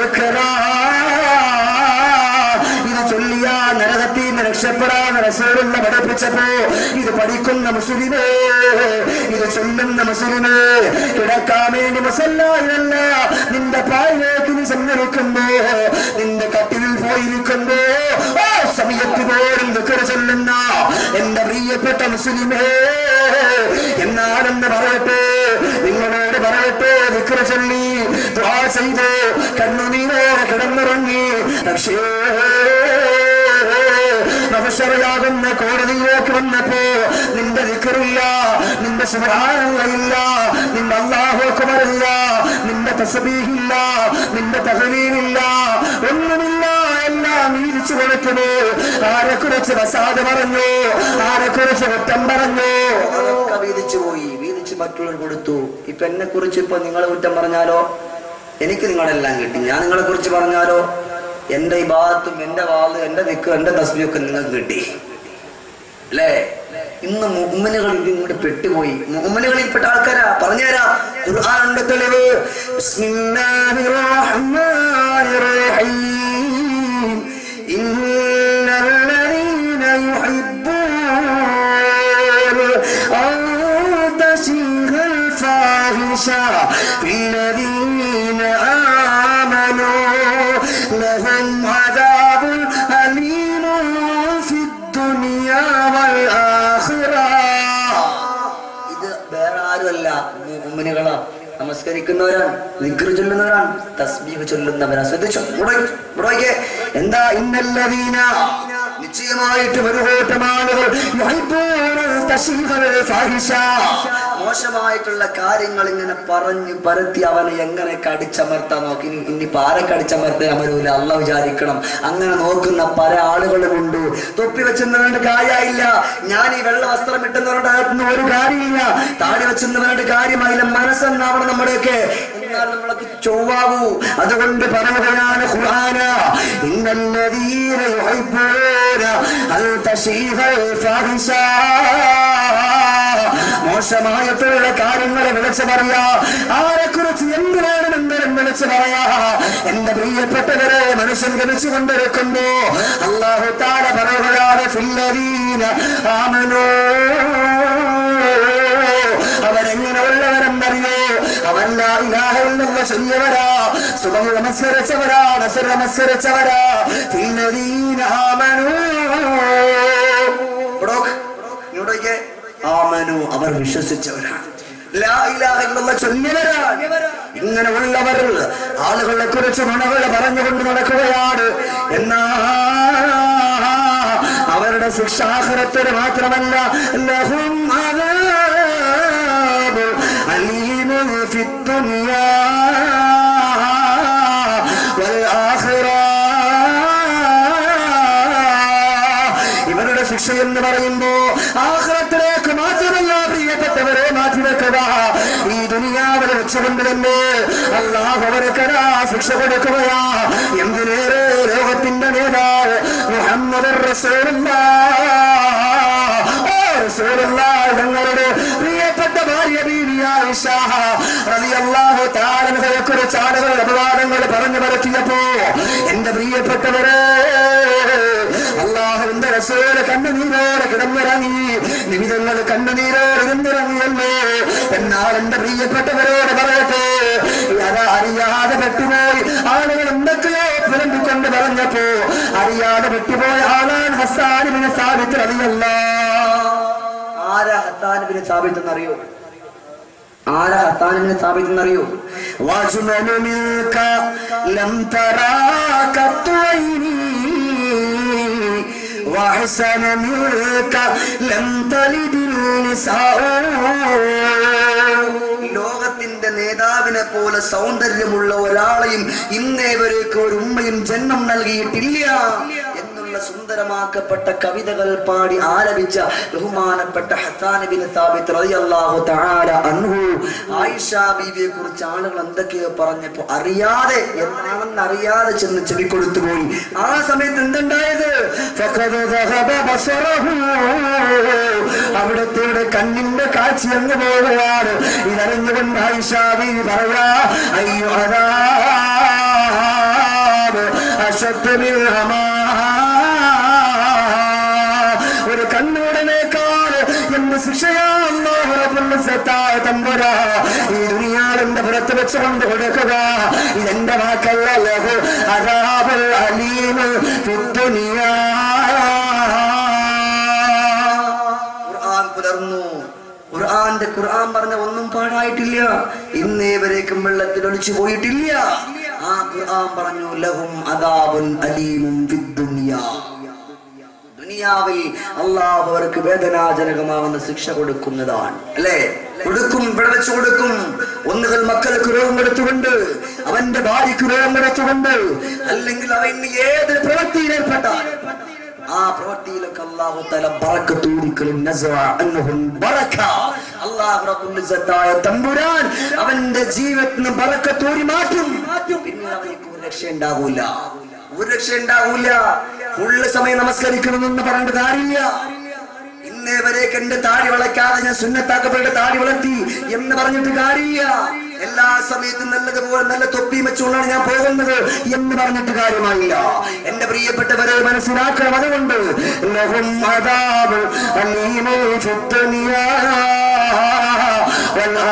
ഇക്റാം. ഇത് ചൊല്ലിയ നരകത്തിൽ നിന്ന് രക്ഷപ്പെടാൻ റസൂലുള്ള പഠിപ്പിച്ചപ്പോ ഇത് പഠിക്കുന്ന മുസ്ലിമേ ഇത് ചൊല്ലുന്ന മുസ്ലിമേ കിടക്കാൻ വേണ്ടി മുസല്ലായല്ല നിന്റെ പായിലേക്ക് നീ സമ്മതിക്കുമ്പോ നിന്റെ കട്ടിലിൽ പോയിരിക്കുമ്പോ ആ സമയത്ത് പോലും ദുഃഖം ചൊല്ലുന്ന എന്റെ പ്രിയപ്പെട്ട മുസ്ലിമേ എന്നാലെന്ന് പറയട്ടെ നിങ്ങളോട് പറയട്ടെ വിക്ര ചൊല്ലി ദ്വാ ചെയ്ത് കണ്ണുനീരോടെ കിടന്നിറങ്ങി പക്ഷേ നവശറയാകുന്ന കോടതിയിലേക്ക് വന്നപ്പോ നിന്റെ ദിക്കറില്ല നിന്റെ സുബ്ഹാനല്ലാഹില്ല നിന്റെ അല്ലാഹു അക്ബറില്ല നിന്റെ തസ്ബീഹില്ല നിന്റെ തഹലീലില്ല ഒന്നുമില്ല എല്ലാം വീതിച്ചു കൊടുക്കുന്നു ആരെ കുറിച്ച് വസാദ് പറഞ്ഞു ആരെ കുറിച്ച് കുറ്റം പറഞ്ഞു അതൊക്കെ വീതിച്ചു പോയി വീതിച്ച് മറ്റുള്ളവർ കൊടുത്തു ഇപ്പൊ എന്നെ കുറിച്ച് ഇപ്പൊ നിങ്ങളെ കുറ്റം പറഞ്ഞാലോ എനിക്ക് നിങ്ങളെല്ലാം കിട്ടി ഞാൻ നിങ്ങളെ കുറിച്ച് പറഞ്ഞാലോ എന്റെ ഈ ഭാഗത്തും എന്റെ വാത് എന്റെ നിക്ക് എന്റെ തസ്ബിയൊക്കെ നിങ്ങൾക്ക് കിട്ടി അല്ലേ ഇന്ന് മുഹമ്മനുകൾ ഇതിങ്ങോട്ട് പെട്ടുപോയി മുഹമ്മനുകളിൽപ്പെട്ട ആൾക്കാരാ പറഞ്ഞുതരാം ഖുർആാനുണ്ട് തെളിവ് ബിസ്മില്ലാഹിർ റഹ്മാനിർ റഹീം ഇന്ന നമസ്കരിക്കുന്നവരാണ് ദിക്ർ ചൊല്ലുന്നവരാണ് തസ്ബീഹ് ചൊല്ലുന്നവരാണ് ശ്രദ്ധിച്ചോ ഇവിടെ ഇവിടെ നോക്കിയേ. എന്താ ഇന്നല്ലവീന നിശ്ചയമായിട്ടും ഒരു കൂട്ടം ആളുകൾ യുഹിബ്ബൂന തശീഹൽ ഫാഹിഷ. മോശമായിട്ടുള്ള കാര്യങ്ങൾ ഇങ്ങനെ പറഞ്ഞു പരത്തി അവനെ എങ്ങനെ കടിച്ചമർത്താൻ നോക്കി ഇനി ഇനിയിപ്പോ ആരെ കടിച്ചമർത്താൻ വരൂല അല്ല വിചാരിക്കണം അങ്ങനെ നോക്കുന്ന പല ആളുകളുമുണ്ട് തൊപ്പി വെച്ചെന്നവരുടെ കാര്യമില്ല ഞാൻ ഈ വെള്ള വസ്ത്രം ഇട്ടുന്നവരുടെ അകത്തുനിന്ന് ഒരു കാര്യമില്ല താടി വെച്ചെന്നവരുടെ കാര്യമായില്ല മനസ്സെന്നാവണം നമ്മുടെയൊക്കെ എന്നാൽ നമ്മളൊക്കെ ചൊവ്വാകൂ അതുകൊണ്ട് പറയുകയാണ് ഖുർആന ഇന്നല്ലദീന യുഹിബ്ബൂന അൻ തശീഹൽ ഫാഹിഷ മോശമായിട്ടുള്ള കാര്യങ്ങളെ വിളിച്ചു പറയാ ആരെ കുറിച്ച് എന്ത് വേണം എന്തെങ്കിലും വിളിച്ചു പറയാ എന്റെ പ്രിയപ്പെട്ടവരെ മനുഷ്യൻ ഗണിച്ചു കൊണ്ടിരിക്കുമ്പോ അള്ളാഹു താര പറയുകയാണ് ഫില്ലദീന ആമനോ അവരെങ്ങനെ ഉള്ളവരെന്നറിയോ അവല്ല ഇലാഹെന്നുള്ള ചൊല്ലിയവരാ സുഖം നമസ്കരിച്ചവരാ നസർ നമസ്കരിച്ചവരാ ഫില്ലദീന ആമനോ ഇവിടോക്ക്, ഇങ്ങോട്ടേക്ക്. ആമനു അവർ വിശ്വസിച്ചവരാണ് ലാ ഇലാഹ ഇല്ലല്ലാഹ് ചൊല്ലിയവരാണ് ഇങ്ങനെ ഉള്ളവർ ആളുകളെ കുറിച്ച് നുണകൾ പറഞ്ഞുകൊണ്ട് നടക്കുകയാണ് എന്നാ അവരുടെ ശിക്ഷാഹരത്തിന് മാത്രമല്ല ലഹും അദാബ് അലീമുൻ ഫിദ്ദുനിയാ والآخرة ഇവരുടെ ശിക്ഷ എന്ന് പറയുമ്പോ ആഹ്റത്തിലേക്ക് മാത്രമല്ല പ്രിയപ്പെട്ടവരെ മാറ്റിവെക്കുക ഈ ദുനിയാവിൽ വെച്ചുകൊണ്ട് തന്നെ അള്ളാഹ് അവർക്കരാ ശിക്ഷ കൊടുക്കുകയാ എന്തിനേറെ ലോകത്തിന്റെ നേതാവ് മുഹമ്മദ് തങ്ങളുടെ പ്രിയപ്പെട്ട ഭാര്യ കുറിച്ച് ആളുകൾ അപവാദങ്ങൾ പറഞ്ഞു പരത്തിയപ്പോ എന്റെ പ്രിയപ്പെട്ടവരെ അള്ളാഹുവിന്റെ റസൂല് കണ്ണുനീരോടെ കിടന്നിറങ്ങി നിമിതങ്ങൾ കണ്ണുനീരോടെ ഇരുന്നിറങ്ങിയല്ലോ എന്നാൽ എന്റെ പ്രിയപ്പെട്ടവരോട് പറയട്ടെ അത് അറിയാതെ പെട്ടുപോയി ആളുകൾ എന്തൊക്കെയോ പുലമ്പിക്കൊണ്ട് പറഞ്ഞപ്പോ അറിയാതെ പെട്ടുപോയ ആളാണ് ഹസാനിബിന് സ്ഥാപിത്ത് അറിയല്ല ആരാ ഹസാനിബിന് സ്ഥാപിത്തെന്നറിയോ ആരാ ഹസാനിബിന് സ്ഥാപിത്തെന്നറിയോ واجمل منك لم ترى قط عيني واحسن منك لم تلد النساء ലോകത്തിന്റെ നേതാവിനെ പോലെ സൗന്ദര്യമുള്ള ഒരാളെയും ഇന്നേ വരേക്ക് ഒരു ഉമ്മയും ജന്മം നൽകിയിട്ടില്ല എന്നുള്ള സുന്ദരമാക്കപ്പെട്ട കവിതകൾ പാടി ആലപിച്ച ബഹുമാനപ്പെട്ട ഹത്താനബിന് താബിത്ത് റളിയല്ലാഹു തആല അൻഹു ആയിഷ ബീവിയെ കുറിച്ച് ആളുകൾ എന്തൊക്കെയോ പറഞ്ഞപ്പോ അറിയാതെ എന്താണെന്ന് അറിയാതെ ചെന്ന് ചെവിക്കൊടുത്തു പോയി ആ സമയത്ത് എന്തുണ്ടായത് ഫഖദ് ദഹബ ബസറഹു. അവിടത്തെ കണ്ണിന്റെ കാഴ്ച അങ്ങ് പോവുകയാണ് ഇതറിഞ്ഞുകൊണ്ട് ആയിഷ ബീവി പറയാ അയ്യോ അതാ അശബ്ദ ഒരു കണ്ണുടനേക്കാൾ എന്ത് ശിക്ഷയായ തമ്പുരാ ഈ ദുനിയാവിന്റെ പുറത്ത് വെച്ചുകൊണ്ട് കൊടുക്കുക ഇതെന്റെ വാക്കല്ല ലഹു അതാബൽ അലീമ് ഫിദ്ദുനിയാ. ഖുർആൻ പുലർന്നു ഖുർആന്റെ ഖുർആൻ പറഞ്ഞ ഒന്നും പാടായിട്ടില്ല ഇന്നേ വരേക്കും വെള്ളത്തിൽ ഒളിച്ചു പോയിട്ടില്ല ആ ഖുർആൻ പറഞ്ഞു ലഹും അദാബുൻ അലീമും ഫിദ്ദുനിയാ ദുനിയാവിൽ അള്ളാഹു അവർക്ക് വേദനാജനകമാവുന്ന ശിക്ഷ കൊടുക്കുന്നതാണ് അല്ലേ കൊടുക്കും ഇവിടെ വെച്ച് കൊടുക്കും ഒന്നുകൾ മക്കൾക്ക് രോഗം കൊടുത്തുകൊണ്ട് അവന്റെ ഭാര്യയ്ക്ക് രോഗം കൊടുത്തുകൊണ്ട് അല്ലെങ്കിൽ അവന് ഏത് പ്രവൃത്തിയിൽ ഏർപ്പെട്ടാൽ ആ പ്രവൃത്തിയിലൊക്കെ അള്ളാഹു തല ബറക്കത്തൂരിക്കലും അള്ളാഹു റബ്ബുൽ ഇസ്സത്തായ തമ്പുരാൻ അവന്റെ ജീവിതത്തിന് ബറക്കത്തൂരി മാറ്റും പിന്നെ അവനിക്ക് ഒരു രക്ഷ ഉണ്ടാകൂല ഒരു രക്ഷ ഉണ്ടാകൂല ഫുള്ള് സമയം നമസ്കരിക്കണമെന്ന് പറഞ്ഞിട്ട് കാര്യമില്ല ഇന്നേ വരേക്ക് എന്റെ താടി വളയ്ക്കാതെ ഞാൻ സുന്നത്താക്കപ്പെട്ട താടി വളർത്തി എന്ന് പറഞ്ഞിട്ട് കാര്യമില്ല എല്ലാ സമയത്തും നല്ലതുപോലെ നല്ല തൊപ്പി വെച്ചുകൊണ്ടാണ് ഞാൻ പോകുന്നത് എന്ന് പറഞ്ഞിട്ട് കാര്യമായില്ല എന്റെ പ്രിയപ്പെട്ടവരെ മനസ്സിലാക്കണം അതുകൊണ്ട് ലഹും അദാബ് അലീമു ഫിദ്ദുനിയാ വൽ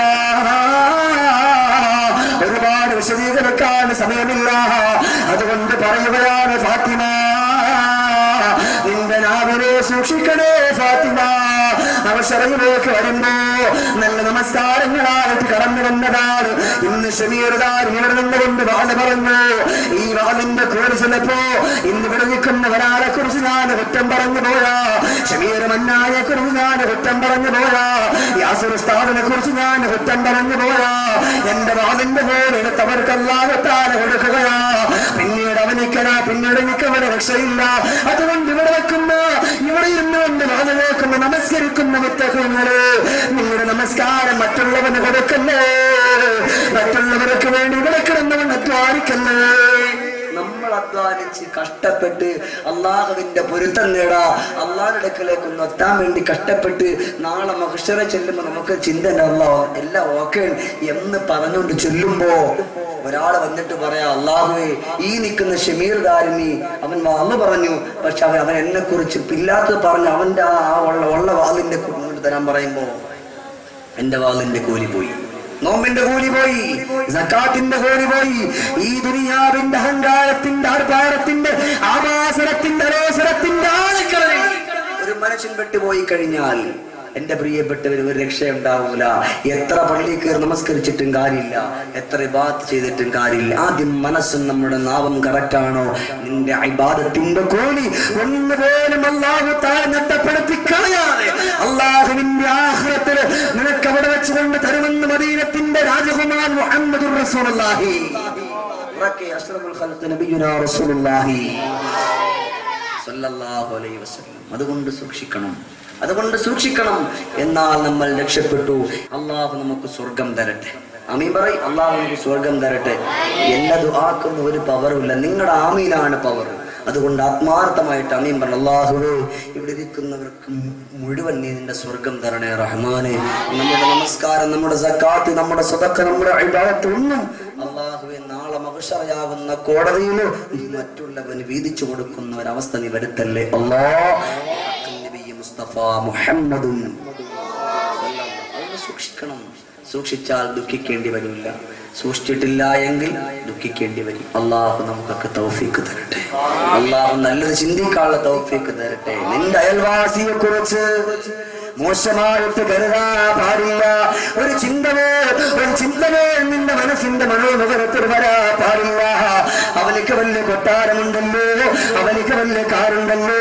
ആഖിറ ഒരുപാട് വിശദീകരിക്കാൻ സമയമില്ല അതുകൊണ്ട് പറയുകയാണ് ഫാത്തിമ നിന്റെ നാവിനെ സൂക്ഷിക്കണേ ഫാത്തിമ അവ മഷറയിലേക്ക് വരുമ്പോ നല്ല നമസ്കാരങ്ങളായിട്ട് കടന്നു വന്നതാണ് ഇന്ന് ഷമീർദാരൻ ഇവിടെ നിന്നുകൊണ്ട് വാല പറഞ്ഞു ഈ വാലിന്റെ കൂടെ ചിലപ്പോ ഇന്ന് ഇവിടെ നിൽക്കുന്ന ഒരാളെ കുറിച്ച് ഞാൻ കുറ്റം പറഞ്ഞു പോയാ ഷമീർ മന്നായെ കുറിച്ച് ഞാൻ കുറ്റം പറഞ്ഞു പോയാ യാസുർ ഉസ്താദിനെ കുറിച്ച് ഞാൻ കുറ്റം പറഞ്ഞു പോയാ എന്റെ വാലിന്റെ പേര് എടുത്തവർക്കല്ലാകത്താലെ കൊടുക്കുകയാ പിന്നീട് അവനിക്കല പിന്നീട് എനിക്കവന് രക്ഷയില്ല അതുകൊണ്ട് ഇവിടെ വെക്കുന്ന ഇവിടെ ഇരുന്നുകൊണ്ട് വാല നോക്കുന്ന നമസ്കരിക്കുന്ന മുത്തകങ്ങള് നിങ്ങളുടെ നമസ്കാരം മറ്റുള്ളവന് കൊടുക്കല്ലേ മറ്റുള്ളവർക്ക് വേണ്ടി ഇവിടെ കിടന്നവൻ അധ്വാനിക്കല്ലേ നമ്മൾ അധ്വാനിച്ച് കഷ്ടപ്പെട്ട് അള്ളാഹുവിന്റെ പൊരുത്തം നേടാ അള്ളാഹുടെ അടുക്കലേക്ക് ഒന്ന് എത്താൻ വേണ്ടി കഷ്ടപ്പെട്ട് നാളെ മഹിഷറ ചെല്ലുമ്പോ നമുക്ക് ചിന്ത ഉണ്ടാവുള്ള എല്ലാം ഓക്കെ എന്ന് പറഞ്ഞുകൊണ്ട് ചൊല്ലുമ്പോ ഒരാൾ വന്നിട്ട് പറയാ അള്ളാഹുവേ ഈ നിൽക്കുന്ന ഷമീർ ദാരിമി അവൻ അന്ന് പറഞ്ഞു പക്ഷെ അവൻ അവൻ എന്നെ കുറിച്ച് ഇല്ലാത്തത് പറഞ്ഞു അവന്റെ ആ ആ ഉള്ള ഉള്ള വാലിന്റെ കൊണ്ട് തരാൻ പറയുമ്പോ എന്റെ വാലിന്റെ കൂലി പോയി നോമ്പിന്റെ കൂലി പോയി സക്കാത്തിന്റെ കൂലി പോയി ഈ ദുനിയാവിന്റെ അഹങ്കാരത്തിന്റെ ആർഭാരത്തിന്റെ ആവാസനത്തിന്റെ അലോസരത്തിന്റെ ആഴക്കളയിൽ ഒരു മനുഷ്യൻ പെട്ടുപോയി കഴിഞ്ഞാൽ എന്റെ പ്രിയപ്പെട്ടവർ ഒരു രക്ഷയുണ്ടാവൂല എത്ര പള്ളി കയറി നമസ്കരിച്ചിട്ടും കാര്യമില്ല എത്ര ഇബാത്ത് ചെയ്തിട്ടും കാര്യമില്ല ആദ്യം മനസ്സും നമ്മുടെ നാവും കറക്റ്റാണോ നിന്റെ ഇബാദത്തിന്റെ കൂലി ഒന്നുപോലും അള്ളാഹു താഴെ നഷ്ടപ്പെടുത്തി കളയാതെ അള്ളാഹുവിന്റെ ആഹ്റത്തില് നിനക്ക് അവിടെ വെച്ചുകൊണ്ട് തരുമെന്ന് മദീനത്തിന്റെ രാജകുമാർ മുഹമ്മദ് റസൂലുള്ളാഹി ഉറക്കെ അഷ്റഫുൽ ഖൽഖ് നബിയുനാ റസൂലുള്ളാഹി സല്ലല്ലാഹു അലൈഹി വസല്ലം അതുകൊണ്ട് സൂക്ഷിക്കണം അതുകൊണ്ട് സൂക്ഷിക്കണം എന്നാൽ നമ്മൾ രക്ഷപ്പെട്ടു അള്ളാഹു നമുക്ക് സ്വർഗം തരട്ടെ അമീൻ പറയും അള്ളാഹു നമുക്ക് സ്വർഗം തരട്ടെ എന്റെ ദുആക്കുന്ന ഒരു പവറുമില്ല നിങ്ങളുടെ ആമീനാണ് പവർ അതുകൊണ്ട് ആത്മാർത്ഥമായിട്ട് അമീൻ പറഞ്ഞു അള്ളാഹുവേ ഇവിടെ ഇരിക്കുന്നവർക്ക് മുഴുവൻ നീ നിന്റെ സ്വർഗം തരണേ റഹ്മാനെ നമ്മുടെ നമസ്കാരം നമ്മുടെ സക്കാത്ത് നമ്മുടെ സ്വതക്ക നമ്മുടെ ഇബാദത്ത് ഒന്നും അള്ളാഹുവെ നാളെ മഹുഷറയാകുന്ന കോടതിയിൽ മറ്റുള്ളവന് വീതിച്ചു കൊടുക്കുന്ന ഒരവസ്ഥ നീ വരുത്തല്ലേ അല്ലാ നബി മുസ്തഫ മുഹമ്മദും അതുകൊണ്ട് സൂക്ഷിക്കണം സൂക്ഷിച്ചാൽ ദുഃഖിക്കേണ്ടി വരില്ല സൂക്ഷിച്ചിട്ടില്ല എങ്കിൽ ദുഃഖിക്കേണ്ടി വരും അള്ളാഹു നമുക്കൊക്കെ തൗഫീക്ക് തരട്ടെ അള്ളാഹു നല്ലത് ചിന്തിക്കാനുള്ള തൗഫീക്ക് തരട്ടെ നിന്റെ അയൽവാസിയെ കുറിച്ച് മോശമായിട്ട് കരുതാ പാടില്ല ഒരു ചിന്തവേ ഒരു ചിന്തവേ നിന്റെ മനസ്സിന്റെ മനോമുഖത്തിൽ വരാ പാടില്ല അവനിക്ക് വലിയ കൊട്ടാരമുണ്ടല്ലോ അവനിക്ക് വലിയ കാറുണ്ടല്ലോ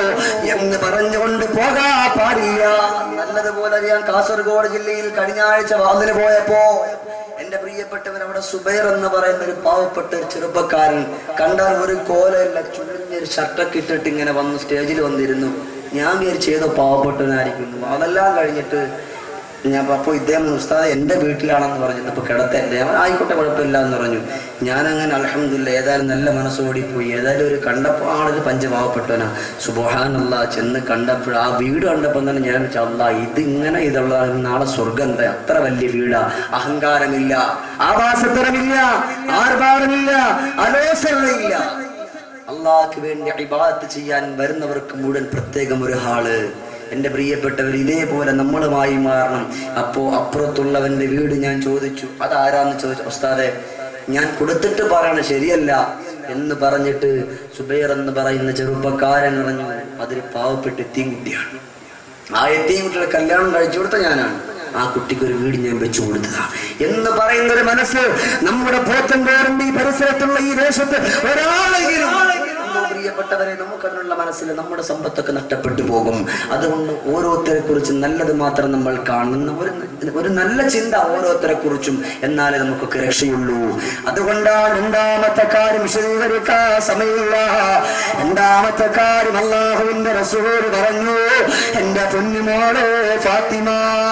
എന്ന് പറഞ്ഞുകൊണ്ട് പോകാ പാടില്ല നല്ലതുപോലെ ഞാൻ കാസർഗോഡ് ജില്ലയിൽ കഴിഞ്ഞ ആഴ്ച വാതിന് പോയപ്പോ എന്റെ പ്രിയപ്പെട്ടവൻ അവിടെ സുബൈർ എന്ന് പറയുന്ന ഒരു പാവപ്പെട്ട ഒരു ചെറുപ്പക്കാരൻ കണ്ടാൽ ഒരു കോലയില്ല ചുളിഞ്ഞൊരു ഷർട്ടൊക്കെ ഇട്ടിട്ട് ഇങ്ങനെ വന്ന് സ്റ്റേജിൽ വന്നിരുന്നു ഞാൻ വിചാരിച്ചു ഏതോ പാവപ്പെട്ടവനായിരിക്കുന്നു അതെല്ലാം കഴിഞ്ഞിട്ട് ഞാൻ അപ്പോൾ ഇദ്ദേഹം ഉസ്താദ് എൻ്റെ വീട്ടിലാണെന്ന് പറഞ്ഞു ഇപ്പൊ കിടത്തല്ലേ ഞാൻ ആയിക്കോട്ടെ കുഴപ്പമില്ല എന്ന് പറഞ്ഞു ഞാനങ്ങനെ അലഹമില്ല ഏതായാലും നല്ല മനസ്സോടി പോയി ഏതായാലും ഒരു കണ്ടപ്പോൾ ആളൊരു പഞ്ച് പാവപ്പെട്ടവനാ സുബഹാനല്ല ചെന്ന് കണ്ടപ്പോൾ ആ വീട് കണ്ടപ്പോൾ തന്നെ ഞാൻ വെച്ചാൽ അല്ല ഇത് ഇങ്ങനെ ഇതുള്ള നാളെ സ്വർഗം എന്താ അത്ര വലിയ വീടാ അഹങ്കാരമില്ല ആവാസത്തരമില്ല ആർഭാടമില്ല അലോസരതയില്ല അള്ളാഹ്ക്ക് വേണ്ടി ഇബാദത്ത് ചെയ്യാൻ വരുന്നവർക്ക് മുഴുവൻ പ്രത്യേകം ഒരു ഹാള് എന്റെ പ്രിയപ്പെട്ടവർ ഇതേപോലെ നമ്മളുമായി മാറണം അപ്പോ അപ്പുറത്തുള്ളവന്റെ വീട് ഞാൻ ചോദിച്ചു അതാരാന്ന് ചോദിച്ചു ഉസ്താദെ ഞാൻ കൊടുത്തിട്ട് പറയണ ശരിയല്ല എന്ന് പറഞ്ഞിട്ട് സുബൈർ എന്ന് പറയുന്ന ചെറുപ്പക്കാരൻ പറഞ്ഞു അതൊരു പാവപ്പെട്ട എത്തിയും കുട്ടിയാണ് ആ എത്തിയും കുട്ടിയുടെ കല്യാണം കഴിച്ചു കൊടുത്ത ഞാനാണ് ആ കുട്ടിക്ക് ഒരു വീട് ഞാൻ വെച്ചു കൊടുത്തതാ എന്ന് പറയുന്ന ഒരു മനസ്സ് നമ്മുടെ പോത്തൻകോറിന്റെ ഈ പരിസരത്തുള്ള ഈ ദേശത്ത് ഒരാളെങ്കിലും എന്തോ പ്രിയപ്പെട്ടവരെ നമുക്കതിനുള്ള മനസ്സിൽ നമ്മുടെ സമ്പത്തൊക്കെ നഷ്ടപ്പെട്ടു പോകും അതുകൊണ്ട് ഓരോരുത്തരെ കുറിച്ച് നല്ലത് മാത്രം നമ്മൾ കാണുന്ന ഒരു ഒരു നല്ല ചിന്ത ഓരോരുത്തരെ കുറിച്ചും എന്നാലേ നമുക്കൊക്കെ രക്ഷയുള്ളൂ അതുകൊണ്ടാണ് രണ്ടാമത്തെ കാര്യം വിശദീകരിക്കാൻ സമയമില്ല രണ്ടാമത്തെ കാര്യം അള്ളാഹുവിന്റെ റസൂൽ പറഞ്ഞു എന്റെ പൊന്നുമോളെ ഫാത്തിമ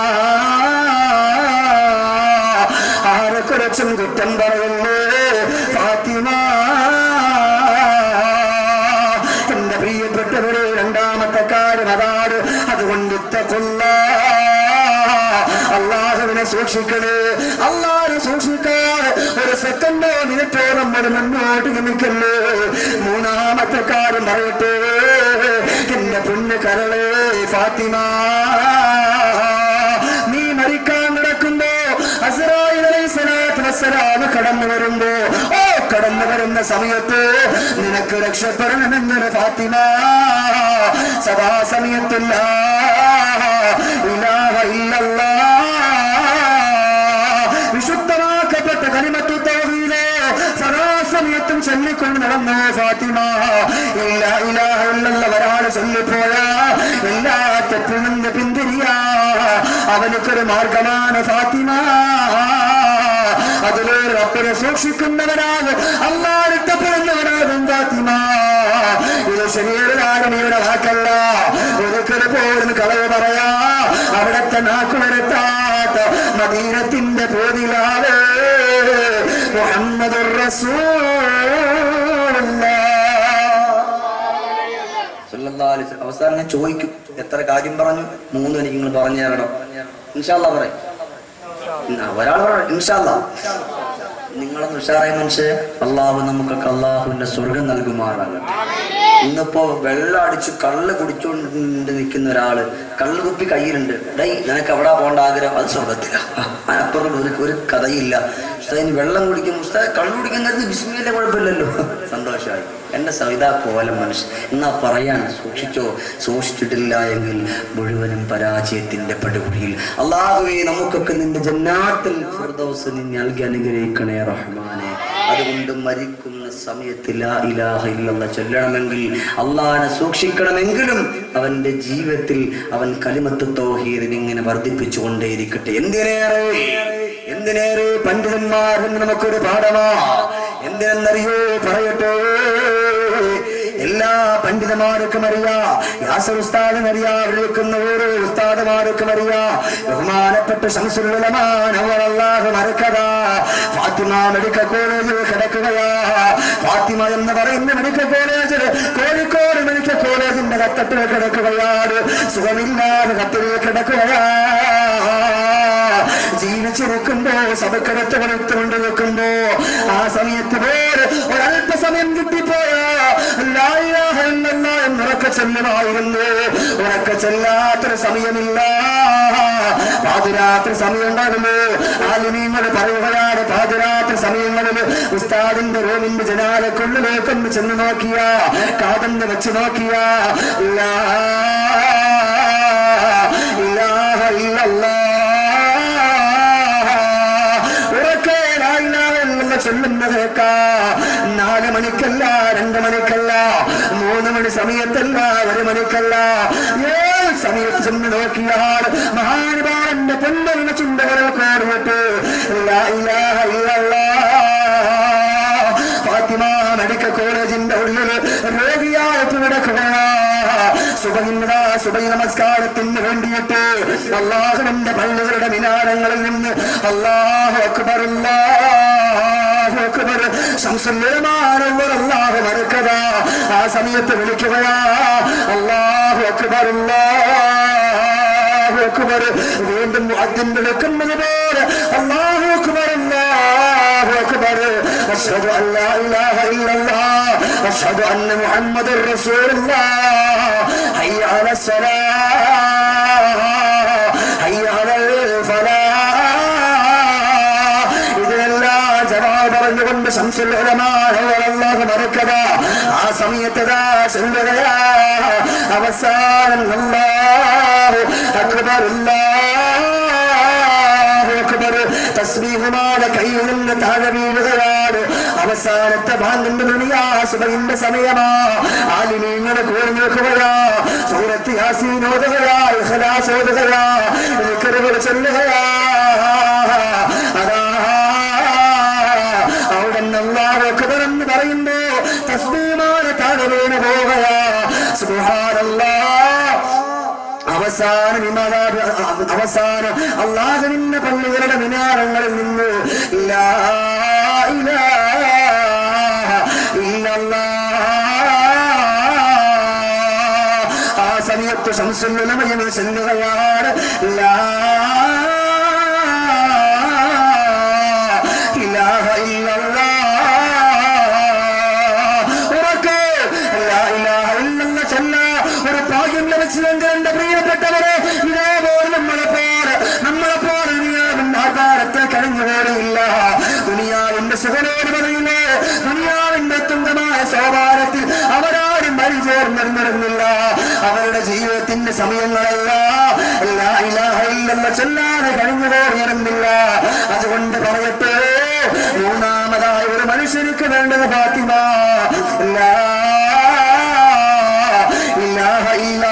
ആരെ കുറിച്ചും കുറ്റം പറയുന്നു ഫാത്തിമ എന്റെ പ്രിയപ്പെട്ടവരെ രണ്ടാമത്തെ കാര്യം അതാണ് അതുകൊണ്ട് ഇത്തക്കൊള്ള അള്ളാഹുവിനെ സൂക്ഷിക്കണേ അള്ളാഹിനെ സൂക്ഷിക്കാതെ ഒരു സെക്കൻഡോ മിനിറ്റോ നമ്മൾ മുന്നോട്ട് നിൽക്കല്ലേ മൂന്നാമത്തെ കാര്യം പറയട്ടെ എന്റെ പൊന്ന് കരളേ ഫാത്തിമ നീ മരിക്കാൻ കിടക്കുമ്പോ അസറായി അലൈഹി സ്വലാത്തു വസ്സലാം കടന്നു വരുമ്പോ ഓ കടന്നു വരുന്ന സമയത്ത് നിനക്ക് രക്ഷപ്പെടണമെന്നൊരു ഫാത്തിമ സദാ സമയത്തില്ല ഇലാഹ ഇല്ലല്ലാഹ് വിശുദ്ധമാക്കപ്പെട്ട കലിമത്തു തൗഹീദ് സദാസമയത്തും ചൊല്ലിക്കൊണ്ട് നടന്നു ഫാത്തിമ ഇല്ല ഇലാഹ ഇല്ലല്ല ഒരാൾ ചൊല്ലിപ്പോയാ എല്ലാ തെറ്റിൽ നിന്ന് പിന്തിരിയ അവനക്കൊരു മാർഗമാണ് ഫാത്തിമ അതിലൊരു റബ്ബിനെ സൂക്ഷിക്കുന്നവനാണ് അള്ളാഹ് ഇഷ്ടപ്പെടുന്നവനാകും ഫാത്തിമ ഇത് ശരീരധാരണയുടെ വാക്കല്ല ഒരിക്കൽ പോലും കളവ് പറയാ അവിടത്തെ നാക്കുവരത്താത്ത മദീനത്തിന്റെ പോതിലാവേ മുഹമ്മദ് സല്ലല്ലാഹു അലൈഹി വസല്ലം. അവസാനം ഞാൻ ചോദിക്കും എത്ര കാര്യം പറഞ്ഞു മൂന്ന് എനിക്ക് നിങ്ങൾ പറഞ്ഞു തരണം ഇൻഷാല്ല പറയും ഒരാൾ പറയും ഇൻഷാല്ല നിങ്ങളൊന്ന് ഉഷാറായ മനുഷ്യ അള്ളാഹു നമുക്കൊക്കെ അള്ളാഹുവിന്റെ സ്വർഗം നൽകുമാറാകട്ടെ ഇന്നിപ്പോ വെള്ളം അടിച്ച് കള്ള് കുടിച്ചുകൊണ്ട് നിൽക്കുന്ന ഒരാള് കള്ള് കുപ്പി കയ്യിലുണ്ട് ഡൈ നിനക്ക് എവിടെ പോകേണ്ട ആഗ്രഹം അത് സ്വർഗത്തില അപ്പുറം ഒരു ഒരു കഥയില്ല ഉസ്താദിന് വെള്ളം കുടിക്കും ഉസ്താദ് കള്ള് കുടിക്കുന്നത് ബിസ്മിന്റെ കുഴപ്പമില്ലല്ലോ സന്തോഷമായി എന്റെ സവിതാ കോലം മനുഷ്യൻ എന്നാ പറയാൻ സൂക്ഷിച്ചോ സൂക്ഷിച്ചിട്ടില്ല എങ്കിൽ മുഴുവനും പരാജയത്തിന്റെ പടുകുഴിയിൽ അള്ളാഹുവെ നമുക്കൊക്കെ നിന്റെ ജന്നാത്തിൽ ഫിർദൗസ് നീ നൽകി അനുഗ്രഹിക്കണേ റഹ്മാനെ അതുകൊണ്ട് മരിക്കുന്ന സമയത്ത് ലാ ഇലാഹ ഇല്ലല്ലാഹ് ചൊല്ലണമെങ്കിൽ അള്ളാഹിനെ സൂക്ഷിക്കണമെങ്കിലും അവന്റെ ജീവിതത്തിൽ അവൻ കലിമത്ത് തൗഹീദിനെ ഇങ്ങനെ വർദ്ധിപ്പിച്ചു കൊണ്ടേയിരിക്കട്ടെ എന്തിനേറെ എന്തിനേറെ പണ്ഡിതന്മാർ എന്ന് നമുക്കൊരു പാഠമാ എന്തിനെന്നറിയോ പറയട്ടെ എല്ലാ പണ്ഡിതന്മാർക്കും അറിയാ യാസർ ഉസ്താദിന് അറിയാ അവിടെ നിൽക്കുന്ന ഓരോ ഉസ്താദുമാർക്കും അറിയാ ബഹുമാനപ്പെട്ട ശംസുല്ലാഹു മറക്കത ഫാത്തിമ മെഡിക്കൽ കോളേജിൽ കിടക്കുകയാ ഫാത്തിമ എന്ന് പറയുന്ന മെഡിക്കൽ കോളേജിൽ കോഴിക്കോട് മെഡിക്കൽ കോളേജിന്റെ കത്തട്ടിൽ കിടക്കുകയാണ് സുഖമില്ലാതെ കത്തിൽ കിടക്കുകയാ ജീവിച്ചിരിക്കുമ്പോ സഭക്കടത്ത് കൊടുത്തുകൊണ്ട് നിൽക്കുമ്പോ ആ സമയത്ത് പേര് ഒരല്പസമയം കിട്ടിപ്പോയാ എന്നുറക്ക ചെല്ലുമായിരുന്നു ഉറക്ക ചെല്ലാത്തൊരു സമയമില്ല പാതിരാത്രി സമയം ഉണ്ടാകുന്നു ആലിമീങ്ങൾ പറയുകയാണ് പാതിരാത്രി സമയങ്ങളിൽ ഉസ്താദിന്റെ റൂമിന്റെ ജനാലക്കുള്ളിലേക്കൊന്ന് ചെന്ന് നോക്കിയ കാതന്ന് വെച്ച് നോക്കിയ ലാ ഇലാഹ ഇല്ലല്ലാഹ് ഉറക്കെ ലാ ഇലാഹ ഇല്ലല്ലാഹ് ചൊല്ലുന്നത് കേൾക്കാ നാല് മണിക്കല്ല രണ്ട് മണിക്കല്ല മൂന്ന് മണി സമയത്തല്ല ഒരു മണിക്കല്ല ഏത് സമയത്ത് ചെന്ന് നോക്കിയാൽ മഹാനുഭാവന്റെ പൊന്നലിന് ചുണ്ടകളിൽ കോറിയിട്ട് ലാ ഇലാഹ ഇല്ലല്ലാഹ് ഫാത്തിമ മെഡിക്കൽ കോളേജിന്റെ ഉള്ളിൽ രോഗിയായിട്ട് കിടക്കുകയാ സുബഹിന്നതാ സുബഹി നമസ്കാരത്തിന് വേണ്ടിയിട്ട് അള്ളാഹുവിന്റെ പള്ളികളുടെ മിനാരങ്ങളിൽ നിന്ന് അള്ളാഹു അക്ബർ അല്ലാഹു അക്ബർ ശംസുല്ലമാനുള്ള അള്ളാഹു മറക്കത ആ സമയത്ത് വിളിക്കുകയാ അള്ളാഹു അക്ബർ അല്ലാഹു അക്ബർ വീണ്ടും മുഅദ്ദിൻ വിളിക്കുന്നത് പോലെ അള്ളാഹു അക്ബർ അല്ലാഹു അക്ബർ അഷ്ഹദു അൻ ലാ ഇലാഹ ഇല്ലല്ലാഹ് അഷ്ഹദു അന്ന മുഹമ്മദർ റസൂലുള്ളാഹ് ഹയ്യ അലൽ സ്വലാഹ് ഹയ്യ അലൽ ഫലാഹ് ഇതിനെല്ലാം ജവാബ് പറഞ്ഞുകൊണ്ട് ശംസുൽ ഉലമാഅ് അല്ലാഹു മറക്കത ആ സമയത്തതാ ചെല്ലുകയാ അവസാനം അല്ലാഹു അക്ബർ അല്ലാഹു അക്ബർ തസ്ബീഹുമാടെ കയ്യിൽ നിന്ന് താഴെ വീഴുകയാണ് അവസാനത്തെ ബാങ്കിന്റെ മണിയാ സുബഹിന്റെ സമയമാ ആലിമീങ്ങളെ കൂടി നിൽക്കുകയാ സൂറത്ത് യാസീൻ ഓതുകയാ ഇഖ്ലാസ് ഓതുകയാ ദിക്റുകൾ ചൊല്ലുകയാ അതാ അവിടെ അല്ലാഹു അക്ബർ എന്ന് പറയുമ്പോ തസ്ബീഹുമാടെ താഴെ വീണ് പോവുകയാ സുബ്ഹാനല്ലാഹ് അവസാനം ഇമാതാ- അവസാനം അള്ളാഹുവിന്റെ പള്ളികളുടെ മിനാരങ്ങളിൽ നിന്ന് ലാ ഇലാഹ ഇല്ലല്ലാഹ്. ആ സമയത്ത് ശംസുല്ലമയെന്ന് ചെല്ലുകയാണ് ലാ ഇലാഹ ഇല്ലല്ലാഹ്. ഉറക്കെ ലാ ഇലാഹ ഇല്ലല്ലാഹ് ചൊല്ല ഒരു ഭാഗ്യം ലഭിച്ചതെങ്കിൽ എന്റെ പ്രിയപ്പെട്ടവരെ ഇതേപോലെ നമ്മളെ പോലെ നമ്മളെ പോലെ ദുനിയാവിന്റെ ആധാരത്തിൽ കഴിഞ്ഞു പോലെയില്ല ദുനിയാവിന്റെ സുഖനോട് പറയില്ലേ സോപാനത്തിൽ അവരാരും വഴി ചേർന്നിരുന്നിരുന്നില്ല അവരുടെ ജീവിതത്തിന്റെ സമയങ്ങളല്ല ലാ ഇലാഹ ഇല്ലല്ലാഹ് ചൊല്ലാതെ കഴിഞ്ഞു പോയിരുന്നില്ല അതുകൊണ്ട് പറയട്ടെ മൂന്നാമതായ ഒരു മനുഷ്യർക്ക് വേണ്ടത് ഫാത്തിമ ലാ ഇലാഹ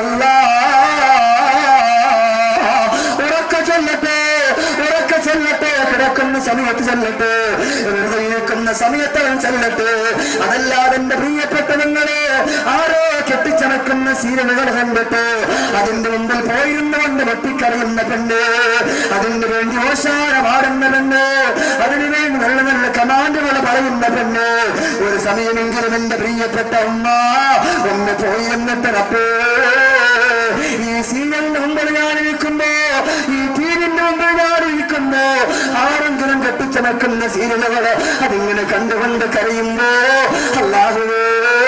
ഇല്ലല്ലാഹ് ഉറക്ക ചൊല്ലട്ടെ ഉറക്ക ചൊല്ലട്ടെ കിടക്കുന്ന സമയത്ത് ചെല്ലട്ടെ വെറുതെ ഇരിക്കുന്ന സമയത്ത് അവൻ ചെല്ലട്ടെ അതല്ലാതെ എന്റെ പ്രിയപ്പെട്ടവങ്ങളെ ആരോ കെട്ടിച്ചമക്കുന്ന സീരനുകൾ കണ്ടിട്ട് അതിന്റെ മുമ്പിൽ പോയിരുന്നുകൊണ്ട് വെട്ടിക്കറിയുന്ന പെണ്ണ് അതിന് വേണ്ടി ഓശാന പാടുന്ന പെണ്ണ് അതിനു വേണ്ടി നല്ല നല്ല കമാൻഡുകൾ പറയുന്ന പെണ്ണ് ഒരു സമയമെങ്കിലും എന്റെ പ്രിയപ്പെട്ട ഉമ്മ ഒന്ന് പോയി എന്നിട്ട് റബ്ബേ ഈ സീരിയലിന്റെ മുമ്പിൽ ഞാൻ ഇരിക്കുമ്പോ ഈ ടിവിന്റെ മുമ്പിൽ ഞാൻ ഇരിക്കുമ്പോ ആരെങ്കിലും കെട്ടിച്ചമക്കുന്ന സീരിയലുകള് അതിങ്ങനെ കണ്ടുകൊണ്ട് കരയുമ്പോ അല്ലാഹുവേ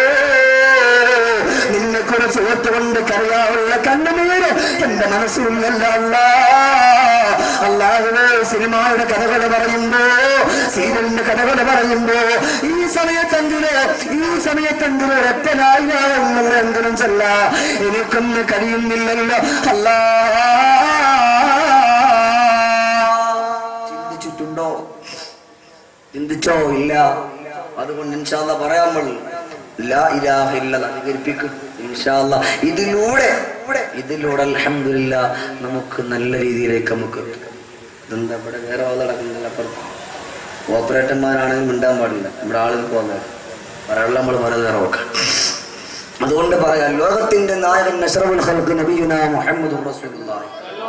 നിന്നെ കുറിച്ച് ഓർത്തുകൊണ്ട് കരയാവുള്ള കണ്ണുനീര് എന്റെ മനസ്സിലല്ല അല്ലാ അല്ലാഹുവേ സിനിമയുടെ കഥകൾ പറയുമ്പോ സീരിയലിന്റെ കഥകൾ പറയുമ്പോ ഈ സമയത്തെങ്കില് ഈ സമയത്തെങ്കിലും ഒറ്റനായില്ലെങ്കിലും ചെല്ല എനിക്കൊന്നും കഴിയുന്നില്ലല്ലോ അല്ലാ ചിന്തിച്ചിട്ടുണ്ടോ ചിന്തിച്ചോ ഇല്ല അതുകൊണ്ട് ഇൻഷാല്ല പറയാൻ പാടില്ല ലാ ഇലാഹ ഇല്ലല്ലാഹ് അനുകരിപ്പിക്കും ഇൻഷാല്ല ഇതിലൂടെ ഇതിലൂടെ അൽഹംദുലില്ലാ നമുക്ക് നല്ല രീതിയിലേക്ക് നമുക്ക് എത്തും. ഇതെന്താ ഇവിടെ വേറെ ആൾ നടക്കുന്നില്ല അപ്പുറത്ത് ഓപ്പറേറ്റർമാരാണെങ്കിൽ മിണ്ടാൻ പാടില്ല നമ്മുടെ ആളുകൾക്ക് വന്നത് പറയാനുള്ള നമ്മൾ പറയുന്നത് വേറെ നോക്കാം അതുകൊണ്ട് പറയാം ലോകത്തിന്റെ നായകൻ നഷറബുൽ ഖൽഖ് നബിയുന മുഹമ്മദ് റസൂലുള്ളാഹി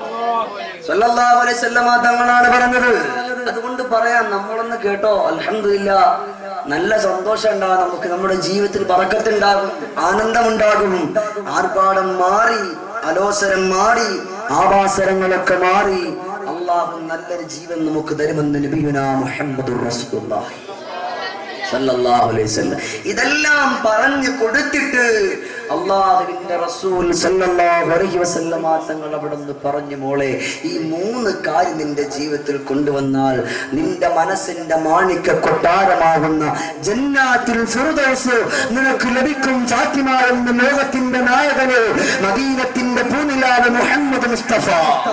സല്ലല്ലാഹു അലൈഹി വസല്ലമ തങ്ങളാണ് പറഞ്ഞത് അതുകൊണ്ട് പറയാം നമ്മളൊന്ന് കേട്ടോ അൽഹംദുലില്ല നല്ല സന്തോഷം ഉണ്ടാകും നമുക്ക് നമ്മുടെ ജീവിതത്തിൽ പറക്കത്തുണ്ടാകും ആനന്ദമുണ്ടാകും ആർഭാടം മാറി അലോസരം മാറി ആവാസരങ്ങളൊക്കെ മാറി അള്ളാഹു നല്ലൊരു ജീവൻ നമുക്ക് തരുമെന്ന് നബിയുന മുഹമ്മദ് റസൂലുള്ളാഹി സല്ലല്ലാഹു അലൈഹി വസല്ലം ഇതെല്ലാം പറഞ്ഞു കൊടുത്തിട്ട് അള്ളാഹുവിന്റെ റസൂൽ സല്ലല്ലാഹു അലൈഹി വസല്ലമ തങ്ങൾ അവിടെ നിന്ന് പറഞ്ഞു മോളെ ഈ മൂന്ന് കാര്യം നിന്റെ ജീവിതത്തിൽ കൊണ്ടുവന്നാൽ നിന്റെ മനസ്സിന്റെ മാണിക്ക കൊട്ടാരമാകുന്ന ജന്നാത്തിൽ ഫിർദൗസ് നിനക്ക് ലഭിക്കും ഫാത്തിമാരെന്ന ലോകത്തിന്റെ നായകന് മദീനത്തിന്റെ പൂനിലാവ് മുഹമ്മദ് മുസ്തഫ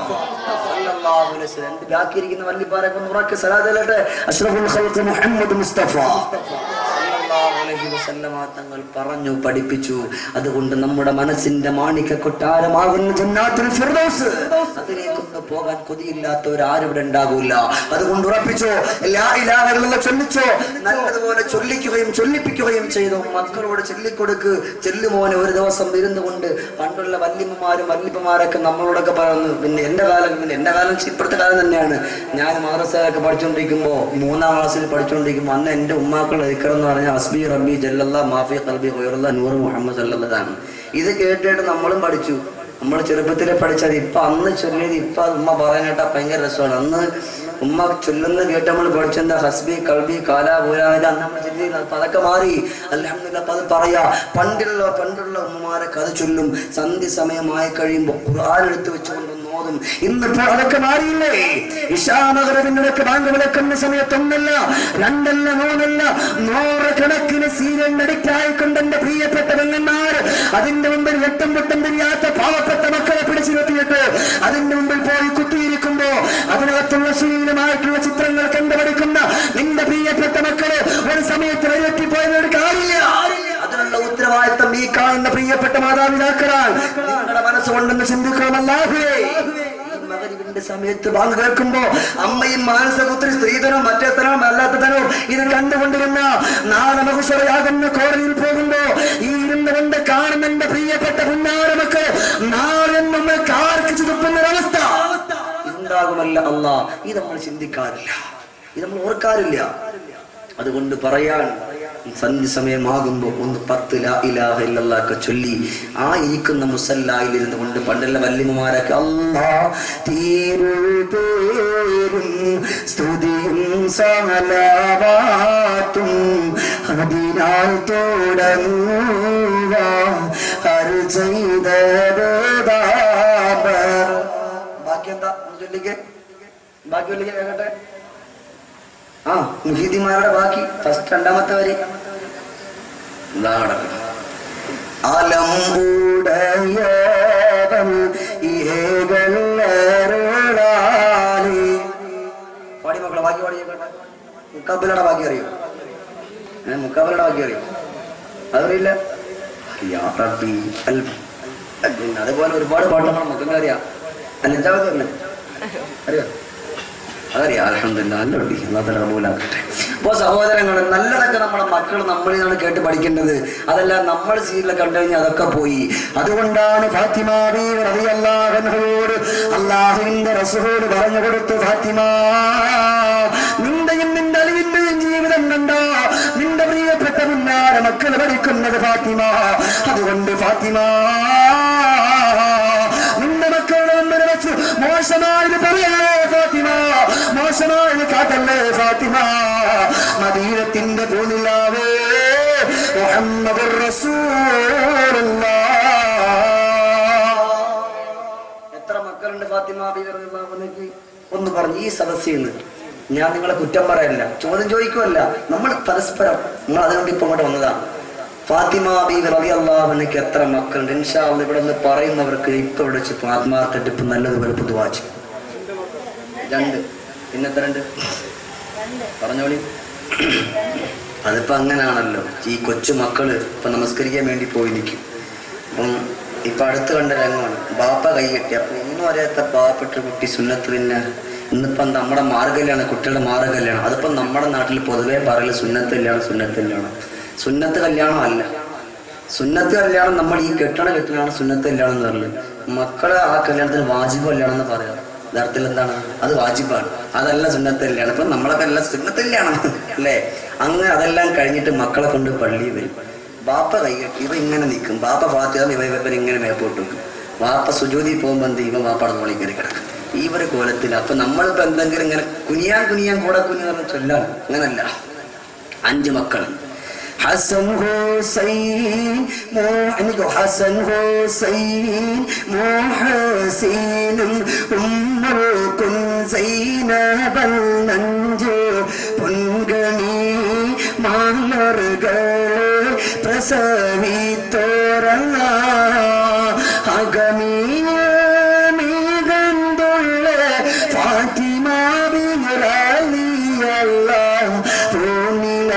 സല്ലല്ലാഹു അലൈഹി വസല്ലം. രണ്ട് ബാക്കിയിരിക്കുന്ന വല്ലിപ്പാരൊക്കെ ഒന്ന് ഉറക്കെ സലാത്ത് ചൊല്ലട്ടെ. അഷ്റഫുൽ ഖൽഖ് മുഹമ്മദ് മുസ്തഫ സല്ലല്ലാഹു അലൈഹി വസല്ലമ തങ്ങൾ പറഞ്ഞു പഠിപ്പിച്ചു അതുകൊണ്ട് നമ്മുടെ മനസ്സിന്റെ മാണിക്ക കൊട്ടാരമാകുന്ന ജന്നാത്തുൽ ഫിർദൗസ് അതിലേക്കൊന്ന് പോകാൻ കൊതിയില്ലാത്തവരാരും ഇവിടെ ഉണ്ടാകൂല അതുകൊണ്ട് ഉറപ്പിച്ചോ ലാ ഇലാഹ ഇല്ലല്ലാഹ് ചൊല്ലിച്ചോ നല്ലതുപോലെ ചൊല്ലിക്കുകയും ചൊല്ലിപ്പിക്കുകയും ചെയ്തു മക്കളോട് ചൊല്ലിക്കൊടുക്ക് ചെല്ലുമോനെ ഒരു ദിവസം ഇരുന്നു കൊണ്ട് പണ്ടുള്ള വല്യമ്മമാരും വല്യപ്പമാരൊക്കെ നമ്മളോടൊക്കെ പറയുന്നു പിന്നെ എന്റെ കാലം പിന്നെ എന്റെ കാലം ഇപ്പോഴത്തെ കാലം തന്നെയാണ് ഞാൻ മദ്രസയിലൊക്കെ പഠിച്ചുകൊണ്ടിരിക്കുമ്പോൾ മൂന്നാം ക്ലാസ്സിൽ പഠിച്ചുകൊണ്ടിരിക്കുമ്പോൾ അന്ന് എന്റെ ഉമ്മാക്കൾ എന്ന് പറഞ്ഞ അസ്ബി റബി ജല്ലല്ല മാഫി ഖൽബി ഹുയറുല്ല നൂർ മുഹമ്മദ് സല്ലതാണ് ഇത് കേട്ടിട്ട് നമ്മളും പഠിച്ചു നമ്മൾ ചെറുപ്പത്തിലെ പഠിച്ചത് ഇപ്പൊ അന്ന് ചൊല്ലിയത് ഇപ്പൊ അത് ഉമ്മ പറയാൻ കേട്ടാ ഭയങ്കര രസമാണ് അന്ന് ഉമ്മ ചൊല്ലുന്ന കേട്ട് നമ്മൾ പഠിച്ചെന്താ ഹസ്ബി കൽബി കാല പൂരാനില അന്ന് നമ്മൾ ചൊല്ലിയില്ല അപ്പൊ അതൊക്കെ മാറി അലഹമില്ല അപ്പൊ അത് പറയാ പണ്ടുള്ള പണ്ടുള്ള ഉമ്മമാരൊക്കെ അത് ചൊല്ലും സന്ധ്യ സമയമായി കഴിയുമ്പോൾ ഖുർആൻ എടുത്ത് വെച്ചുകൊണ്ട് നോതും ഇന്നിപ്പോൾ അതൊക്കെ മാറിയില്ലേ ഇഷാനഗരവിനൊക്കെ ബാങ്ക് വിളക്കുന്ന സമയത്തൊന്നല്ല രണ്ടല്ല മൂന്നല്ല നൂറുകണക്കിന് സീരിയൽ നടിക്കായിക്കൊണ്ട് എന്റെ പ്രിയപ്പെട്ട പെങ്ങന്മാർ അതിന്റെ മുമ്പിൽ വെട്ടം വെട്ടം തിരിയാത്ത പാവപ്പെട്ട മക്കളെ പിടിച്ചു നിർത്തിയിട്ട് അതിന്റെ മുമ്പിൽ പോയി കുത്തിയിരിക്കുമ്പോ അതിനകത്തുള്ള ശീലമായിട്ടുള്ള ചിത്രങ്ങൾ കണ്ടുപഠിക്കുന്ന നിന്റെ പ്രിയപ്പെട്ട മക്കള് ഒരു സമയത്ത് വഴിയെത്തിപ്പോയതൊരു കാര്യമില്ല അതിനുള്ള ഉത്തരവാദിത്തം ഈ കാണുന്ന പ്രിയപ്പെട്ട മാതാപിതാക്കളാണ് നിങ്ങളുടെ മനസ്സുകൊണ്ടെന്ന് ചിന്തിക്കണമല്ലാഹുവേ ഈ മകരിവിന്റെ സമയത്ത് ബാങ്ക് കേൾക്കുമ്പോ അമ്മയും മാനസപുത്രി സ്ത്രീധനവും മറ്റേത്തനവും അല്ലാത്തതനവും ഇത് കണ്ടുകൊണ്ടിരുന്ന നാളെ മകുഷറയാകുന്ന കോടതിയിൽ പോകുമ്പോ ഈ ഇരുന്നുകൊണ്ട് കാണുന്ന എന്റെ പ്രിയപ്പെട്ട പുന്നാര മക്കൾ നാളെ നമ്മൾ കാർക്കിച്ചു തുപ്പുന്ന ഒരവസ്ഥ ഇതുണ്ടാകുമല്ല അല്ല ഇത് നമ്മൾ ചിന്തിക്കാറില്ല ഇത് നമ്മൾ ഓർക്കാറില്ല അതുകൊണ്ട് പറയാൻ സന്ധ്യ സമയമാകുമ്പോൾ ഒന്ന് പത്ത് ലാ ഇലാഹ ഇല്ലല്ലാഹ് ഒക്കെ ചൊല്ലി ആ ഇരിക്കുന്ന മുസല്ലായിൽ ഇരുന്ന് കൊണ്ട് പണ്ടുള്ള വല്യമ്മമാരൊക്കെ അല്ലാ തീരുൾ പേരും സ്തുതിയും സഹലാവാത്തും അതിനാൽ തുടങ്ങുക അരു ചെയ്ത ബാക്കി എന്താ ഒന്ന് ചൊല്ലിക്കേ ബാക്കി ചൊല്ലിക്കേ കേട്ടെ ആ മുഹീദിമാരുടെ ബാക്കി ഫസ്റ്റ് രണ്ടാമത്തെ വരി എന്താ നടക്കുന്നത് അലമ്പുടയവൻ ഏകല്ലരുളാലി പാടി മക്കളെ ബാക്കി പാടി മുക്കാബിലയുടെ ബാക്കി അറിയോ ഏ മുക്കാബിലയുടെ ബാക്കി അറിയോ അതറിയില്ല യാ റബ്ബി അൽ പിന്നെ അതുപോലെ ഒരുപാട് പാട്ടുകൾ നമുക്കൊക്കെ അറിയാം അല്ല അഞ്ചാമത് തന്നെ അറിയോ അതറിയാം അലഹമില്ല നല്ല കുട്ടി അല്ലാത്ത റബൂലാക്കട്ടെ അപ്പോൾ സഹോദരങ്ങൾ നല്ലതൊക്കെ നമ്മുടെ മക്കൾ നമ്മളിൽ നിന്നാണ് കേട്ട് പഠിക്കേണ്ടത് അതല്ല നമ്മൾ സീരിയൽ കണ്ടു കഴിഞ്ഞാൽ അതൊക്കെ പോയി അതുകൊണ്ടാണ് ഫാത്തിമ ബീവി റളിയല്ലാഹു അൻഹയോട് അള്ളാഹുവിന്റെ റസൂൽ പറഞ്ഞു കൊടുത്തു ഫാത്തിമ നിന്റെയും നിന്റെ അലിവിന്റെയും ജീവിതം കണ്ടോ നിന്റെ പ്രിയപ്പെട്ട മുന്നാര മക്കൾ പഠിക്കുന്നത് ഫാത്തിമ അതുകൊണ്ട് ഫാത്തിമ നിന്റെ മക്കളുടെ മുമ്പിൽ വെച്ച് മോശമായത് പറയല്ലേ ഫാത്തിമ മോശമായത് കാട്ടല്ലേ ഫാത്തിമ മദീനത്തിന്റെ പൂനിലാവേ മുഹമ്മദ് എത്ര മക്കളുണ്ട് ഫാത്തിമ ബീവി റളിയല്ലാഹു അൻഹയ്ക്ക്? ഒന്ന് പറഞ്ഞു ഈ സദസ്സിൽ നിന്ന് ഞാൻ നിങ്ങളെ കുറ്റം പറയല്ല ചോദ്യം ചോദിക്കുമല്ല നമ്മൾ പരസ്പരം നമ്മൾ അതിനുവേണ്ടി ഇപ്പൊ ഇങ്ങോട്ട് വന്നതാണ് ഫാത്തിമ ബീവി റളിയല്ലാഹുവിനക്ക് എത്ര മക്കളുണ്ട് ഇൻഷാ അള്ളാഹ് ഇവിടെ നിന്ന് പറയുന്നവർക്ക് ഇപ്പൊ ഇവിടെ വെച്ച് ആത്മാർത്ഥമായിട്ട് ഇപ്പൊ നല്ലതുപോലെ പുതുവാച്ചു രണ്ട് പിന്നെ എത്ര ഉണ്ട് പറഞ്ഞോളി അതിപ്പോ അങ്ങനാണല്ലോ ഈ കൊച്ചു മക്കള് ഇപ്പൊ നമസ്കരിക്കാൻ വേണ്ടി പോയി നിൽക്കും അപ്പം ഇപ്പൊ അടുത്ത് കണ്ട രംഗമാണ് ബാപ്പ കൈകെട്ടി അപ്പൊ ഒന്നും അറിയാത്ത പാവപ്പെട്ട കുട്ടി സുന്നത്ത് പിന്നെ ഇന്നിപ്പം നമ്മുടെ മാർഗല്യാണ് കുട്ടികളുടെ മാർഗല്യാണ് അതിപ്പോ നമ്മുടെ നാട്ടിൽ പൊതുവേ പറയല് സുന്നത്ത് കല്യാണം സുന്നത്ത് കല്യാണം സുന്നത്ത് കല്യാണം അല്ല സുന്നത്ത് കല്യാണം നമ്മൾ ഈ കെട്ടണ കെട്ടിലാണ് സുന്നത്ത് കല്യാണം എന്ന് പറയുന്നത് മക്കളെ ആ കല്യാണത്തിന് വാജിബ് കല്യാണം എന്ന് പറയാം യഥാർത്ഥത്തിൽ എന്താണ് അത് വാജിബാണ് അതല്ല സുന്നത്ത് കല്യാണം ഇപ്പൊ നമ്മളൊക്കെ എല്ലാം സുന്നത്ത് കല്യാണം അല്ലേ അങ്ങ് അതെല്ലാം കഴിഞ്ഞിട്ട് മക്കളെ കൊണ്ട് പള്ളിയിൽ വരും ബാപ്പ കൈകെട്ടി ഇവ ഇങ്ങനെ നിൽക്കും ബാപ്പ ഫാത്തിയ ഇവ ഇവൻ ഇങ്ങനെ മേപ്പോട്ട് വെക്കും വാപ്പ സുജോതി പോകുമ്പോൾ എന്ത് ഇവ വാപ്പയുടെ മുകളിൽ കയറി കിടക്കും ഈ ഒരു കോലത്തിൽ അപ്പൊ നമ്മളിപ്പോ എന്തെങ്കിലും ഇങ്ങനെ കുനിയാൻ കുനിയാൻ കൂടെ കുനി പറഞ്ഞ ചൊല്ലാണ് അങ്ങനല്ല അഞ്ച് മക്കൾ حسن حسين مو عندكم حسن حسين محسين أم الكن زينب النഞ്ചു പൊൻകണി മാമറുകൾ പ്രസവിത്തോര അഗമീകന്തുള്ള ഫാത്തിമ ബിറലിയല്ല തോന്നില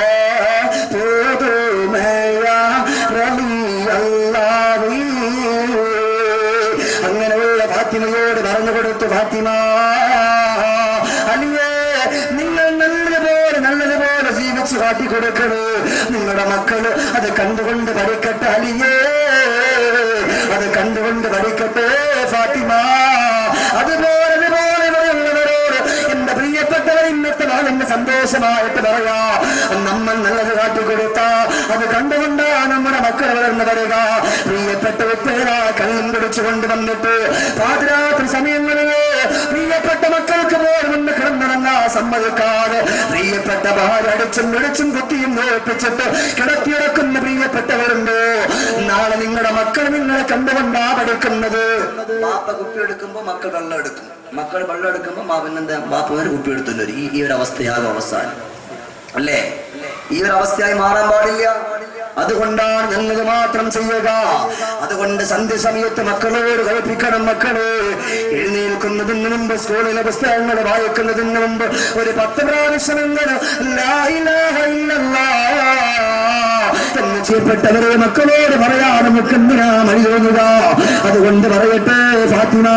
പോതുമയ റലിയല്ലാവീ അങ്ങനെയുള്ള ഫാത്തിമയോട് പറഞ്ഞു കൊടുത്തു ഫാത്തിമ അലിയേ നിങ്ങൾ നല്ലതുപോലെ നല്ലതുപോലെ ജീവിച്ച് കാട്ടിക്കൊടുക്കണേ നിങ്ങളുടെ മക്കള് അത് കണ്ടുകൊണ്ട് പഠിക്കട്ടെ അലിയേ അത് കണ്ടുകൊണ്ട് പഠിക്കട്ടെ ഫാത്തിമ അതുപോലെ അതുപോലെ ഇവിടെയുള്ളവരോട് എന്റെ പ്രിയപ്പെട്ടവർ ഇന്നത്തെ നാളിന്റെ സന്തോഷമായിട്ട് പറയാ നമ്മൾ നല്ലത് കാട്ടിക്കൊടുത്ത അത് കണ്ടുകൊണ്ടാ നമ്മുടെ മക്കൾ വളർന്നു വരിക പ്രിയപ്പെട്ട ഉപ്പേര കള്ളും പിടിച്ചു കൊണ്ടുവന്നിട്ട് പാതിരാത്രി സമയങ്ങളില് പ്രിയപ്പെട്ട മക്കൾക്ക് പോലും ഒന്ന് കിടന്നിറങ്ങാ സമ്മതിക്കാതെ പ്രിയപ്പെട്ട ഭാര്യ അടിച്ചും വിളിച്ചും കുത്തിയും നോപ്പിച്ചിട്ട് കിടത്തിയിറക്കുന്ന പ്രിയപ്പെട്ടവരുണ്ട് നാളെ നിങ്ങളുടെ മക്കൾ നിങ്ങളെ കണ്ടുകൊണ്ടാ പഠിക്കുന്നത് ബാപ്പ കുപ്പി എടുക്കുമ്പോ മക്കൾ വെള്ളം എടുക്കും മക്കൾ വെള്ളം എടുക്കുമ്പോ മാവനെന്താ ബാപ്പ ഒരു കുപ്പി എടുത്തുണ്ട് ഈ ഈ ഒരു അവസ്ഥയാകും അവസാനം അല്ലേ ഈ ഒരു അവസ്ഥയായി മാറാൻ പാടില്ല അതുകൊണ്ടാണ് നല്ലത് മാത്രം ചെയ്യുക അതുകൊണ്ട് സന്ധ്യ സമയത്ത് മക്കളോട് കൽപ്പിക്കണം മക്കള് എഴുന്നേൽക്കുന്നതിന് മുമ്പ് സ്കൂളിലെ പുസ്തകങ്ങൾ വായിക്കുന്നതിന് മുമ്പ് ഒരു പത്ത് പ്രാവശ്യമെങ്കിലും ലാ ഇലാഹ ഇല്ലല്ലാഹ് എന്ന് ചെയ്യപ്പെട്ടവരെ മക്കളോട് പറയാ നമുക്ക് എന്തിനാ മഴിയോങ്ങുക അതുകൊണ്ട് പറയട്ടെ ഫാത്തിമ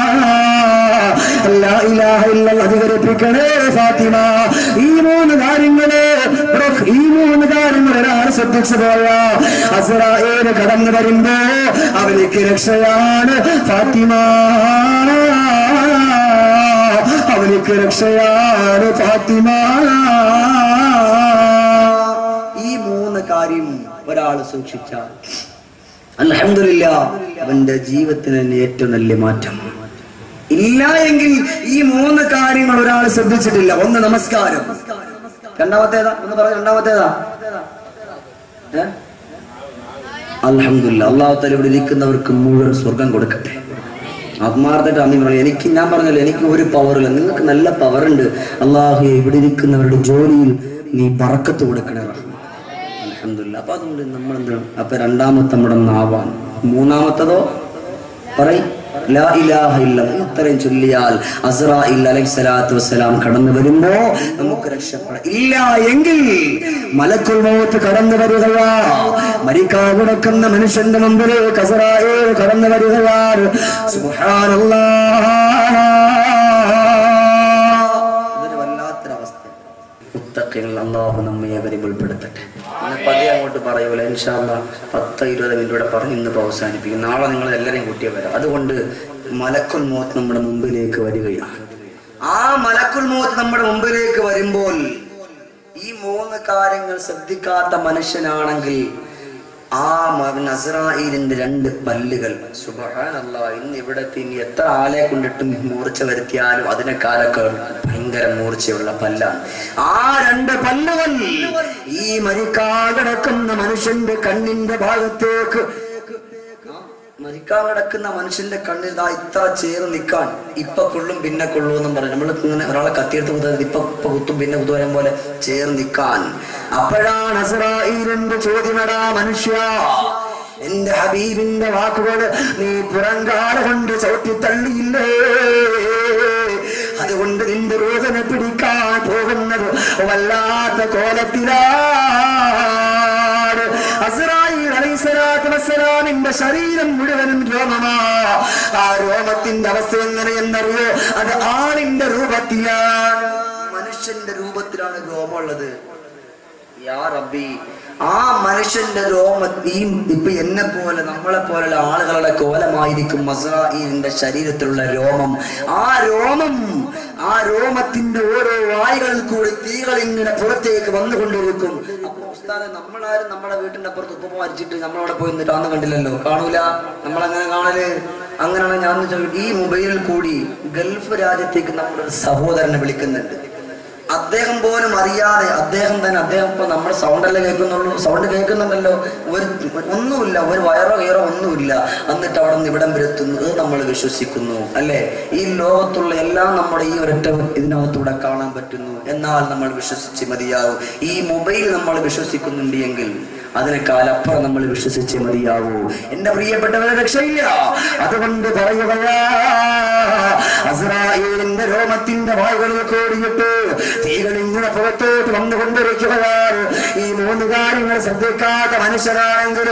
ലാ ഇലാഹ ഇല്ലല്ലാഹ് അധികരിപ്പിക്കണേ ഫാത്തിമ ഈ മൂന്ന് കാര്യങ്ങള് ഈ മൂന്ന് കാര്യങ്ങൾ ഒരാൾ ശ്രദ്ധിച്ചു പോയ അസറായേന് കടന്നു വരുമ്പോ അവനിക്ക് രക്ഷയാണ് ഫാത്തിമ അവനിക്ക് രക്ഷയാണ് ഫാത്തിമ ഈ മൂന്ന് കാര്യം ഒരാൾ സൂക്ഷിച്ചാൽ അൽഹംദുലില്ല അവന്റെ ജീവിതത്തിന് തന്നെ ഏറ്റവും നല്ല മാറ്റം ഇല്ല എങ്കിൽ ഈ മൂന്ന് കാര്യങ്ങൾ ഒരാൾ ശ്രദ്ധിച്ചിട്ടില്ല ഒന്ന് നമസ്കാരം രണ്ടാമത്തേതാ ഒന്ന് പറഞ്ഞ രണ്ടാമത്തേതാ അൽഹംദുലില്ല അള്ളാഹു തല ഇവിടെ ഇരിക്കുന്നവർക്ക് മുഴുവൻ സ്വർഗം കൊടുക്കട്ടെ ആത്മാർത്ഥമായിട്ട് അമ്മി പറഞ്ഞു എനിക്ക് ഞാൻ പറഞ്ഞല്ലോ എനിക്ക് ഒരു പവറില്ല നിങ്ങൾക്ക് നല്ല പവർ ഉണ്ട് അള്ളാഹു ഇവിടെ ഇരിക്കുന്നവരുടെ ജോലിയിൽ നീ പറക്കത്ത് കൊടുക്കണേ റഹ്മാൻ. അൽഹംദുലില്ലാ അപ്പൊ അതുകൊണ്ട് നമ്മൾ എന്താണ് അപ്പൊ രണ്ടാമത്തെ നമ്മുടെ നാവാണ് മൂന്നാമത്തതോ പറയും ലാ ഇലാഹ ഇല്ലല്ലാഹ്. ഇത്രയും ചൊല്ലിയാൽ അസ്രായിൽ അലൈഹി സ്വലാത്തു വസ്സലാം കടന്നു വരുമ്പോ നമുക്ക് രക്ഷപ്പെടാം ഇല്ല എങ്കിൽ മലക്കുൽ മൗത്ത് കടന്നു വരികയാ മരിക്കാൻ കിടക്കുന്ന മനുഷ്യന്റെ മുമ്പിലേക്ക് അസ്രായേൽ കടന്നു വരികയാണ് സുബ്ഹാനല്ലാഹ് ഇതൊരു വല്ലാത്തൊരവസ്ഥ മുത്തഖിങ്ങൾ അള്ളാഹു നമ്മെ അവരെ ഉൾപ്പെടുത്തട്ടെ ഇന്ന് പതിയെ അങ്ങോട്ട് പറയൂല ഇൻഷാല്ല പത്ത് ഇരുപത് മിനിറ്റ് ഇവിടെ പറഞ്ഞ് ഇന്ന് അവസാനിപ്പിക്കും നാളെ നിങ്ങൾ എല്ലാവരെയും കൂട്ടിയേ വരാം അതുകൊണ്ട് മലക്കുൽ മോത്ത് നമ്മുടെ മുമ്പിലേക്ക് വരികയാണ് ആ മലക്കുൽ മോത്ത് നമ്മുടെ മുമ്പിലേക്ക് വരുമ്പോൾ ഈ മൂന്ന് കാര്യങ്ങൾ ശ്രദ്ധിക്കാത്ത മനുഷ്യനാണെങ്കിൽ ആ നസറായിലിന്റെ രണ്ട് പല്ലുകൾ സുബഹാനല്ലാ ഇന്ന് ഇവിടത്തെ ഇനി എത്ര ആളെ കൊണ്ടിട്ടും മൂർച്ച വരുത്തിയാലും അതിനേക്കാളൊക്കെ ഭയങ്കര മൂർച്ചയുള്ള പല്ലാണ് ആ രണ്ട് പല്ലുകൾ ഈ മരിക്കാൻ കിടക്കുന്ന മനുഷ്യന്റെ കണ്ണിന്റെ ഭാഗത്തേക്ക് മരിക്കാൻ കിടക്കുന്ന മനുഷ്യന്റെ കണ്ണിൽ ദാ ഇത്ര ചേർന്ന് നിൽക്കാൻ ഇപ്പൊ കൊള്ളും പിന്നെ കൊള്ളൂ എന്നും പറഞ്ഞു നമ്മൾ ഇങ്ങനെ ഒരാളെ കത്തിയെടുത്ത് കുത്തുന്നത് ഇപ്പൊ ഇപ്പൊ കുത്തും പിന്നെ കുത്തുവരം പോലെ ചേർന്ന് നിൽക്കാൻ അപ്പോഴാണ് അസ്രായീലിന്റെ ചോദ്യമടാ മനുഷ്യ എന്റെ ഹബീബിന്റെ വാക്കുകൾ നീ പുറങ്കാല കൊണ്ട് ചവിട്ടി തള്ളിയില്ലേ അതുകൊണ്ട് നിന്റെ വേദന പിടിക്കാൻ പോകുന്നത് വല്ലാത്ത കോലത്തിലാണ് അസ്രായിൽ അലൈഹിസ്സലാത്തു വസ്സലാമിന്റെ ശരീരം മുഴുവനും രോമമാ ആ രോമത്തിന്റെ അവസ്ഥ എങ്ങനെയെന്നറിയോ അത് ആളിന്റെ രൂപത്തിലാണ് മനുഷ്യന്റെ രൂപത്തിലാണ് രോമമുള്ളത് യാ റബ്ബി ആ മനുഷ്യന്റെ രോമ ഈ ഇപ്പൊ എന്നെ പോലെ നമ്മളെ പോലുള്ള ആളുകളുടെ കോലമായിരിക്കും മസ്രായിലിന്റെ ശരീരത്തിലുള്ള രോമം ആ രോമം ആ രോമത്തിന്റെ ഓരോ വായുകളിൽ കൂടി തീകൾ ഇങ്ങനെ പുറത്തേക്ക് വന്നുകൊണ്ടിരിക്കും അപ്പൊ ഉസ്താദെ നമ്മളാരും നമ്മുടെ വീട്ടിന്റെ അപ്പുറത്ത് ഉപ്പ് മരിച്ചിട്ട് നമ്മളവിടെ പോയി നിന്നിട്ട് അന്ന് കണ്ടില്ലല്ലോ കാണൂല നമ്മളങ്ങനെ കാണല് അങ്ങനെയാണ് ഞാൻ ചോദിച്ചു ഈ മൊബൈലിൽ കൂടി ഗൾഫ് രാജ്യത്തേക്ക് നമ്മുടെ ഒരു സഹോദരനെ വിളിക്കുന്നുണ്ട് അദ്ദേഹം പോലും അറിയാതെ അദ്ദേഹം തന്നെ അദ്ദേഹം ഇപ്പൊ നമ്മുടെ സൗണ്ട് അല്ലേ കേൾക്കുന്നുള്ളൂ സൗണ്ട് കേൾക്കുന്നുണ്ടല്ലോ ഒരു ഒന്നുമില്ല ഒരു വയറോ കയറോ ഒന്നുമില്ല എന്നിട്ട് അവിടെ നിന്ന് ഇവിടം വരുത്തുന്നു അത് നമ്മൾ വിശ്വസിക്കുന്നു അല്ലെ ഈ ലോകത്തുള്ള എല്ലാം നമ്മുടെ ഈ ഒരൊറ്റ ഇതിനകത്തൂടെ കാണാൻ പറ്റുന്നു എന്നാൽ നമ്മൾ വിശ്വസിച്ച് മതിയാവും ഈ മൊബൈൽ നമ്മൾ വിശ്വസിക്കുന്നുണ്ട് എങ്കിൽ അതിനേക്കാൾ അപ്പുറം നമ്മൾ വിശ്വസിച്ച് മതിയാവൂ എന്റെ പ്രിയപ്പെട്ടവരെ രക്ഷയില്ല അതുകൊണ്ട് പറയുകയാ അസ്രായേലിന്റെ രോമത്തിന്റെ വായുകളിൽ കൂടിയിട്ട് തീകൾ ഇങ്ങനെ പുറത്തോട്ട് വന്നുകൊണ്ടിരിക്കുകയാണ് ഈ മൂന്ന് കാര്യങ്ങൾ ശ്രദ്ധിക്കാത്ത മനുഷ്യരാണെങ്കിൽ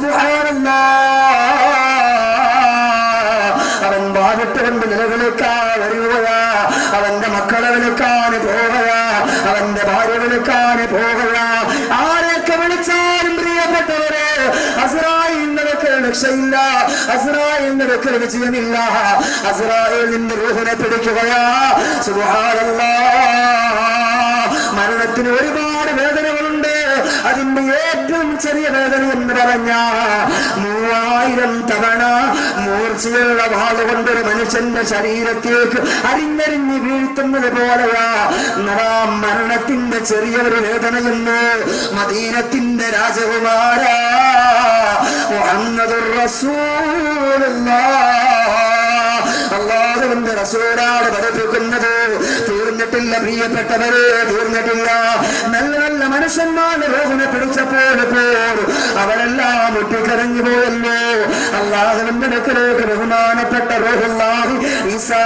അവൻ വാദിട്ട് കൊണ്ട് നിലവിളിക്കാൻ വരികയാ അവന്റെ മക്കളെ വിളിക്കാൻ പോകുക അവന്റെ ഭാര്യ വിളിക്കാൻ പോകുക ആരെയൊക്കെ വിളിച്ചാലും പ്രിയപ്പെട്ടവരെ അസ്രായിൽ നിനക്ക് രക്ഷയില്ല അസ്രായിൽ നിനക്ക് വിജയമില്ല അസ്രായിൽ നിന്റെ റൂഹിനെ പിടിക്കുകയാ സുബ്ഹാനല്ലാ മരണത്തിന് ഒരുപാട് വേദനകളുണ്ട് അതിന്റെ ഏറ്റവും ചെറിയ വേദന എന്ന് പറഞ്ഞ മൂവായിരം തവണ മൂർച്ചയുള്ള വാളുകൊണ്ട് ഒരു മനുഷ്യന്റെ ശരീരത്തേക്ക് അരിഞ്ഞരിഞ്ഞ് വീഴ്ത്തുന്നത് പോലെയാ നടാം മരണത്തിന്റെ ചെറിയൊരു വേദനയെന്ന് മദീനത്തിന്റെ രാജകുമാര മുഹമ്മദുർ റസൂലുള്ളാഹ് അള്ളാഹുവിന്റെ റസൂലാണ് പഠിപ്പിക്കുന്നത് തീർന്നിട്ടില്ല പ്രിയപ്പെട്ടവരെ തീർന്നിട്ടില്ല നല്ല നല്ല മനുഷ്യന്മാരുടെ രോഗനെ പിടിച്ചപ്പോൾ ഇപ്പോൾ അവരെല്ലാം മുട്ടിക്കരഞ്ഞു പോയല്ലോ അള്ളാഹുവിന്റെ അടുക്കലേക്ക് ബഹുമാനപ്പെട്ട റോഹുല്ലാഹി ഈസാ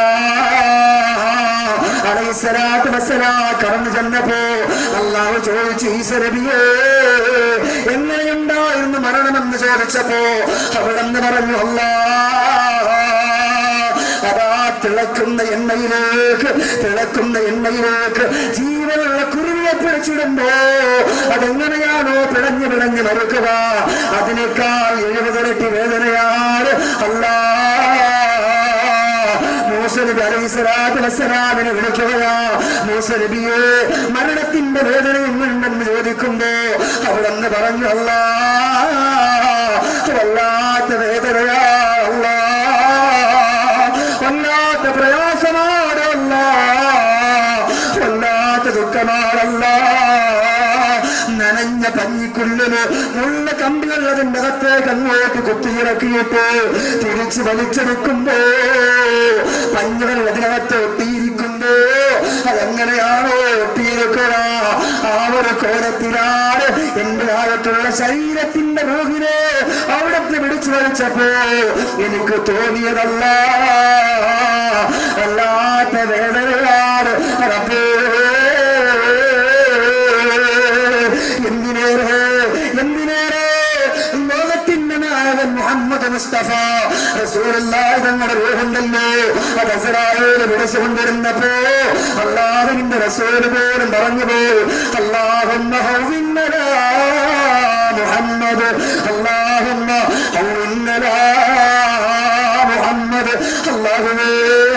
അലൈഹിസ്സലാത്തു വസ്സലാ കടന്നു ചെന്നപ്പോ അള്ളാഹു ചോദിച്ചു ഈസ നബിയേ എങ്ങനെയുണ്ടായിരുന്നു മരണമെന്ന് ചോദിച്ചപ്പോ അവിടെന്ന് പറഞ്ഞു അല്ലാ അതാ തിളക്കുന്ന എണ്ണയിലേക്ക് തിളക്കുന്ന എണ്ണയിലേക്ക് ജീവനുള്ള കുരുവിയെ പിടിച്ചിടുമ്പോ അതെങ്ങനെയാണോ പിടഞ്ഞു പിടഞ്ഞു മറുക്കുക അതിനേക്കാൾ എഴുപതിരട്ടി വേദനയാണ് അല്ലാ മൂസനബി അലൈഹിസ്സലാത്തു വസ്സലാമിനെ വിളിക്കുകയാ മൂസനബിയെ മരണത്തിന്റെ വേദന എങ്ങുണ്ടെന്ന് ചോദിക്കുമ്പോ അവിടെന്ന് പറഞ്ഞു അല്ലാ വല്ലാത്ത വേദനയാ അല്ലാ വല്ലാത്ത പ്രയാസമാണല്ല വല്ലാത്ത ദുഃഖമാണല്ല നനഞ്ഞ പഞ്ഞിക്കുള്ളില് മുള്ള കമ്പികൾ അതിന്റെ അകത്തേക്ക് അങ്ങോട്ട് കുത്തിയിറക്കിയിട്ട് തിരിച്ച് വലിച്ചെടുക്കുമ്പോ പഞ്ഞുകൾ അതിനകത്ത് ഒട്ടിയിരിക്കുമ്പോ അതെങ്ങനെയാണോ ഒട്ടിയിരിക്കുക ആ ഒരു കോലത്തിലാണ് എന്റെ ആകത്തുള്ള ശരീരത്തിന്റെ റോഹിനെ അവിടത്തെ പിടിച്ചു വലിച്ചപ്പോ എനിക്ക് തോന്നിയതല്ല വല്ലാത്ത വേദനയാണ് റബ്ബേ എന്തിനേറെ എന്തിനേറെ ലോകത്തിന്റെ നായകൻ മുഹമ്മദ് മുസ്തഫ റസൂലുള്ളാഹി തങ്ങളുടെ റൂഹുണ്ടല്ലോ അത് അസറായേൽ വിളിച്ചുകൊണ്ടിരുന്നപ്പോ അള്ളാഹുവിന്റെ റസൂല് പോലും പറഞ്ഞു പോയി അള്ളാഹുമ്മ ഹൗവിന്നലാ മുഹമ്മദ് അള്ളാഹുമ്മ ഹൗവിന്നലാ മുഹമ്മദ് അള്ളാഹുവേ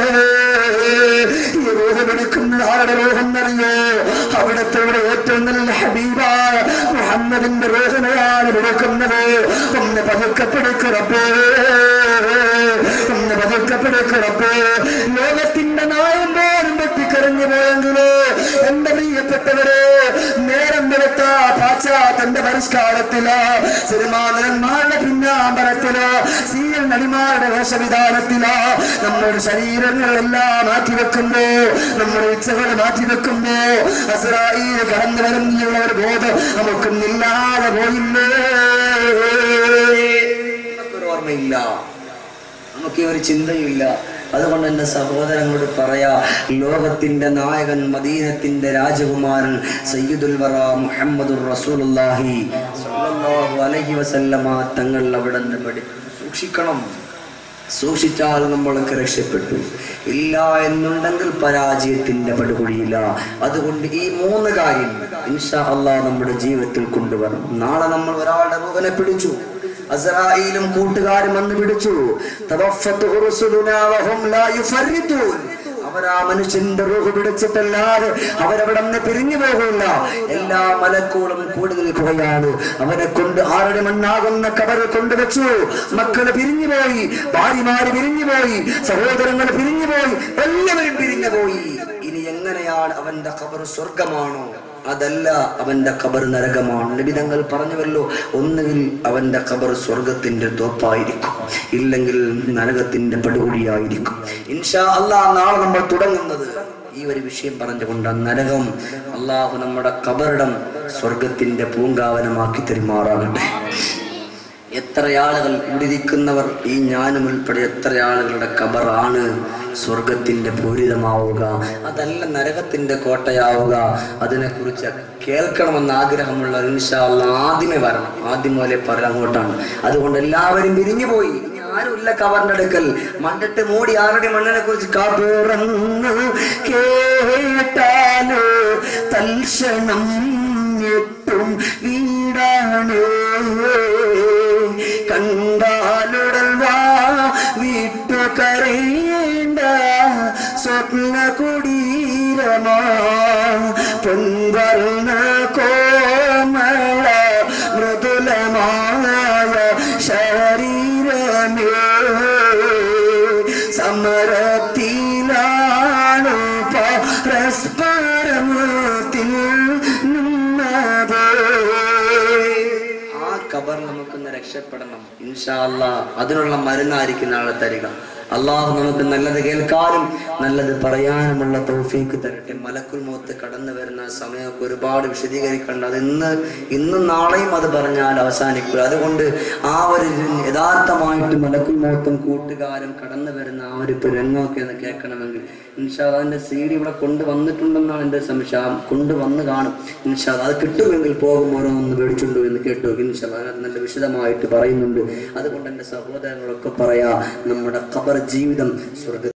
ഈ റൂഹ് എടുക്കുന്ന ആരുടെ റൂഹെന്നറിയോ അവിടുത്തെ ഇവിടെ ഏറ്റവും നല്ല ഹബീബായ മുഹമ്മദിന്റെ റൂഹിനെയാണ് എടുക്കുന്നത് ഒന്ന് പതുക്കപ്പെടുക്കറപ്പേ ഒന്ന് പതുക്കപ്പെടുക്കറപ്പേ ലോകത്തിന്റെ നായം പോലും വെട്ടിക്കരഞ്ഞു പോയെങ്കിലോ എന്റെ പ്രിയപ്പെട്ടവരെ നേരം വെളുത്ത പാശ്ചാത്തന്റെ പരിഷ്കാരത്തില് സിനിമാ നടന്മാരുടെ പിന്നാമ്പരത്തില് സീരിയൽ നടിമാരുടെ വേഷവിധാനത്തില് നമ്മുടെ ശരീരങ്ങളെല്ലാം മാറ്റിവെക്കുമ്പോ നമ്മുടെ ഇച്ഛകൾ മാറ്റിവെക്കുമ്പോ അസറായിൽ കടന്നു വരുന്നുള്ള ഒരു ബോധം നമുക്കൊന്നില്ലാതെ പോയില്ലേ നമുക്കൊരു ഓർമ്മയില്ല നമുക്ക് ഈ ഒരു ചിന്തയില്ല അതുകൊണ്ട് എന്റെ സഹോദരങ്ങളോട് പറയാ ലോകത്തിന്റെ നായകൻ മദീനത്തിന്റെ രാജകുമാരൻ സയ്യിദുൽ വറ മുഹമ്മദുർ റസൂലുള്ളാഹി സ്വല്ലല്ലാഹു അലൈഹി വസല്ലമ തങ്ങൾ അവിടെ നിന്ന് പഠിപ്പിച്ചു സൂക്ഷിക്കണം സൂക്ഷിച്ചാൽ നമ്മളൊക്കെ രക്ഷപ്പെട്ടു ഇല്ല എന്നുണ്ടെങ്കിൽ പരാജയത്തിന്റെ പടുകുഴിയില്ല അതുകൊണ്ട് ഈ മൂന്ന് കാര്യം ഇൻഷാ അള്ളാഹ് നമ്മുടെ ജീവിതത്തിൽ കൊണ്ടുവരണം നാളെ നമ്മൾ ഒരാളുടെ മുഖനെ പിടിച്ചു അസറായിലും കൂട്ടുകാരും വന്ന് പിടിച്ചു തവഫത്ത് ഉറുസുലുനാ വഹും ലാ യുഫർരിദൂൻ. അവർ ആ മനുഷ്യന്റെ റൂഹ് പിടിച്ചിട്ടല്ലാതെ അവരവിടെ നിന്ന് പിരിഞ്ഞു പോകില്ല എല്ലാ മലക്കൂളും കൂടി നിൽക്കുകയാണ് അവനെ കൊണ്ട് ആരുടെ മണ്ണാകുന്ന കബറ് കൊണ്ടുവച്ചു മക്കള് പിരിഞ്ഞുപോയി ഭാര്യമാര് പിരിഞ്ഞുപോയി സഹോദരങ്ങൾ പിരിഞ്ഞുപോയി എല്ലാവരും പിരിഞ്ഞുപോയി ഇനി എങ്ങനെയാണ് അവന്റെ കബർ സ്വർഗമാണോ അതല്ല അവന്റെ ഖബർ നരകമാണ് നിബിതങ്ങൾ പറഞ്ഞുവല്ലോ ഒന്നുകിൽ അവന്റെ ഖബർ സ്വർഗത്തിന്റെ തോപ്പായിരിക്കും ഇല്ലെങ്കിൽ നരകത്തിന്റെ പടുകുഴിയായിരിക്കും ഇൻഷാ അള്ളാഹ് നാളെ നമ്മൾ തുടങ്ങുന്നത് ഈ ഒരു വിഷയം പറഞ്ഞുകൊണ്ടാണ് നരകം അള്ളാഹു നമ്മുടെ ഖബറിടം സ്വർഗത്തിന്റെ പൂങ്കാവനമാക്കി തെരുമാറാകട്ടെ എത്ര ആളുകൾ ഇവിടെ ഇരിക്കുന്നവർ ഈ ഞാനും ഉൾപ്പെടെ എത്ര ആളുകളുടെ കബറാണ് സ്വർഗത്തിന്റെ പൂരിതമാവുക അതല്ല നരകത്തിന്റെ കോട്ടയാവുക അതിനെക്കുറിച്ച് കേൾക്കണമെന്ന് ആഗ്രഹമുള്ള ഇൻഷാല്ല ആദ്യമേ വരണം ആദ്യം പോലെ പറയാൻ അങ്ങോട്ടാണ് അതുകൊണ്ട് എല്ലാവരും പിരിഞ്ഞു പോയി ഇനി ആരുമില്ല കവറിന്റെ അടുക്കൽ മണ്ടിട്ട് മൂടി ആരുടെ മണ്ണിനെ കുറിച്ച് കബറന്ന് കേട്ടാലോ തൽക്ഷണം ഞെട്ടും വീടാണ് കണ്ടാലുടൽ വാ വിട്ടു കരയേണ്ട സ്വപ്ന കുടീരമാ പൊൻവർണ്ണ കോമള മൃദുലമായ ശരീരമേ സമരത്തിലാണ് പരസ്പരത്തിൽ നിന്നത് ആ ഖബർ നമുക്കൊന്ന് രക്ഷപ്പെടണം ഇൻഷാ അല്ലാ അതിനുള്ള മരുന്നായിരിക്കും നാളെ തരിക അള്ളാഹു നമുക്ക് നല്ലത് കേൾക്കാനും നല്ലത് പറയാനുമുള്ള തൗഫീക്ക് തരട്ടെ മലക്കുൽ മോത്ത് കടന്നു വരുന്ന സമയമൊക്കെ ഒരുപാട് വിശദീകരിക്കേണ്ട അത് ഇന്ന് ഇന്നും നാളെയും അത് പറഞ്ഞാൽ അവസാനിക്കുക അതുകൊണ്ട് ആ ഒരു യഥാർത്ഥമായിട്ട് മലക്കുൽ മോത്തും കൂട്ടുകാരും കടന്നു വരുന്ന ആ ഒരു രംഗമൊക്കെ ഒന്ന് കേൾക്കണമെങ്കിൽ ഇൻഷാ അതിന്റെ സി ഡി ഇവിടെ കൊണ്ടുവന്നിട്ടുണ്ടെന്നാണ് എൻ്റെ സംശയം കൊണ്ടുവന്ന് കാണും ഇൻഷാ അത് കിട്ടുമെങ്കിൽ പോകും ഓരോന്ന് മേടിച്ചുണ്ടോ എന്ന് കേട്ടു ഇൻഷാ അതിനകത്ത് നല്ല വിശദമായിട്ട് പറയുന്നുണ്ട് അതുകൊണ്ട് എൻ്റെ സഹോദരങ്ങളൊക്കെ പറയാ നമ്മുടെ ഖബർ ജീവിതം സ്വർഗ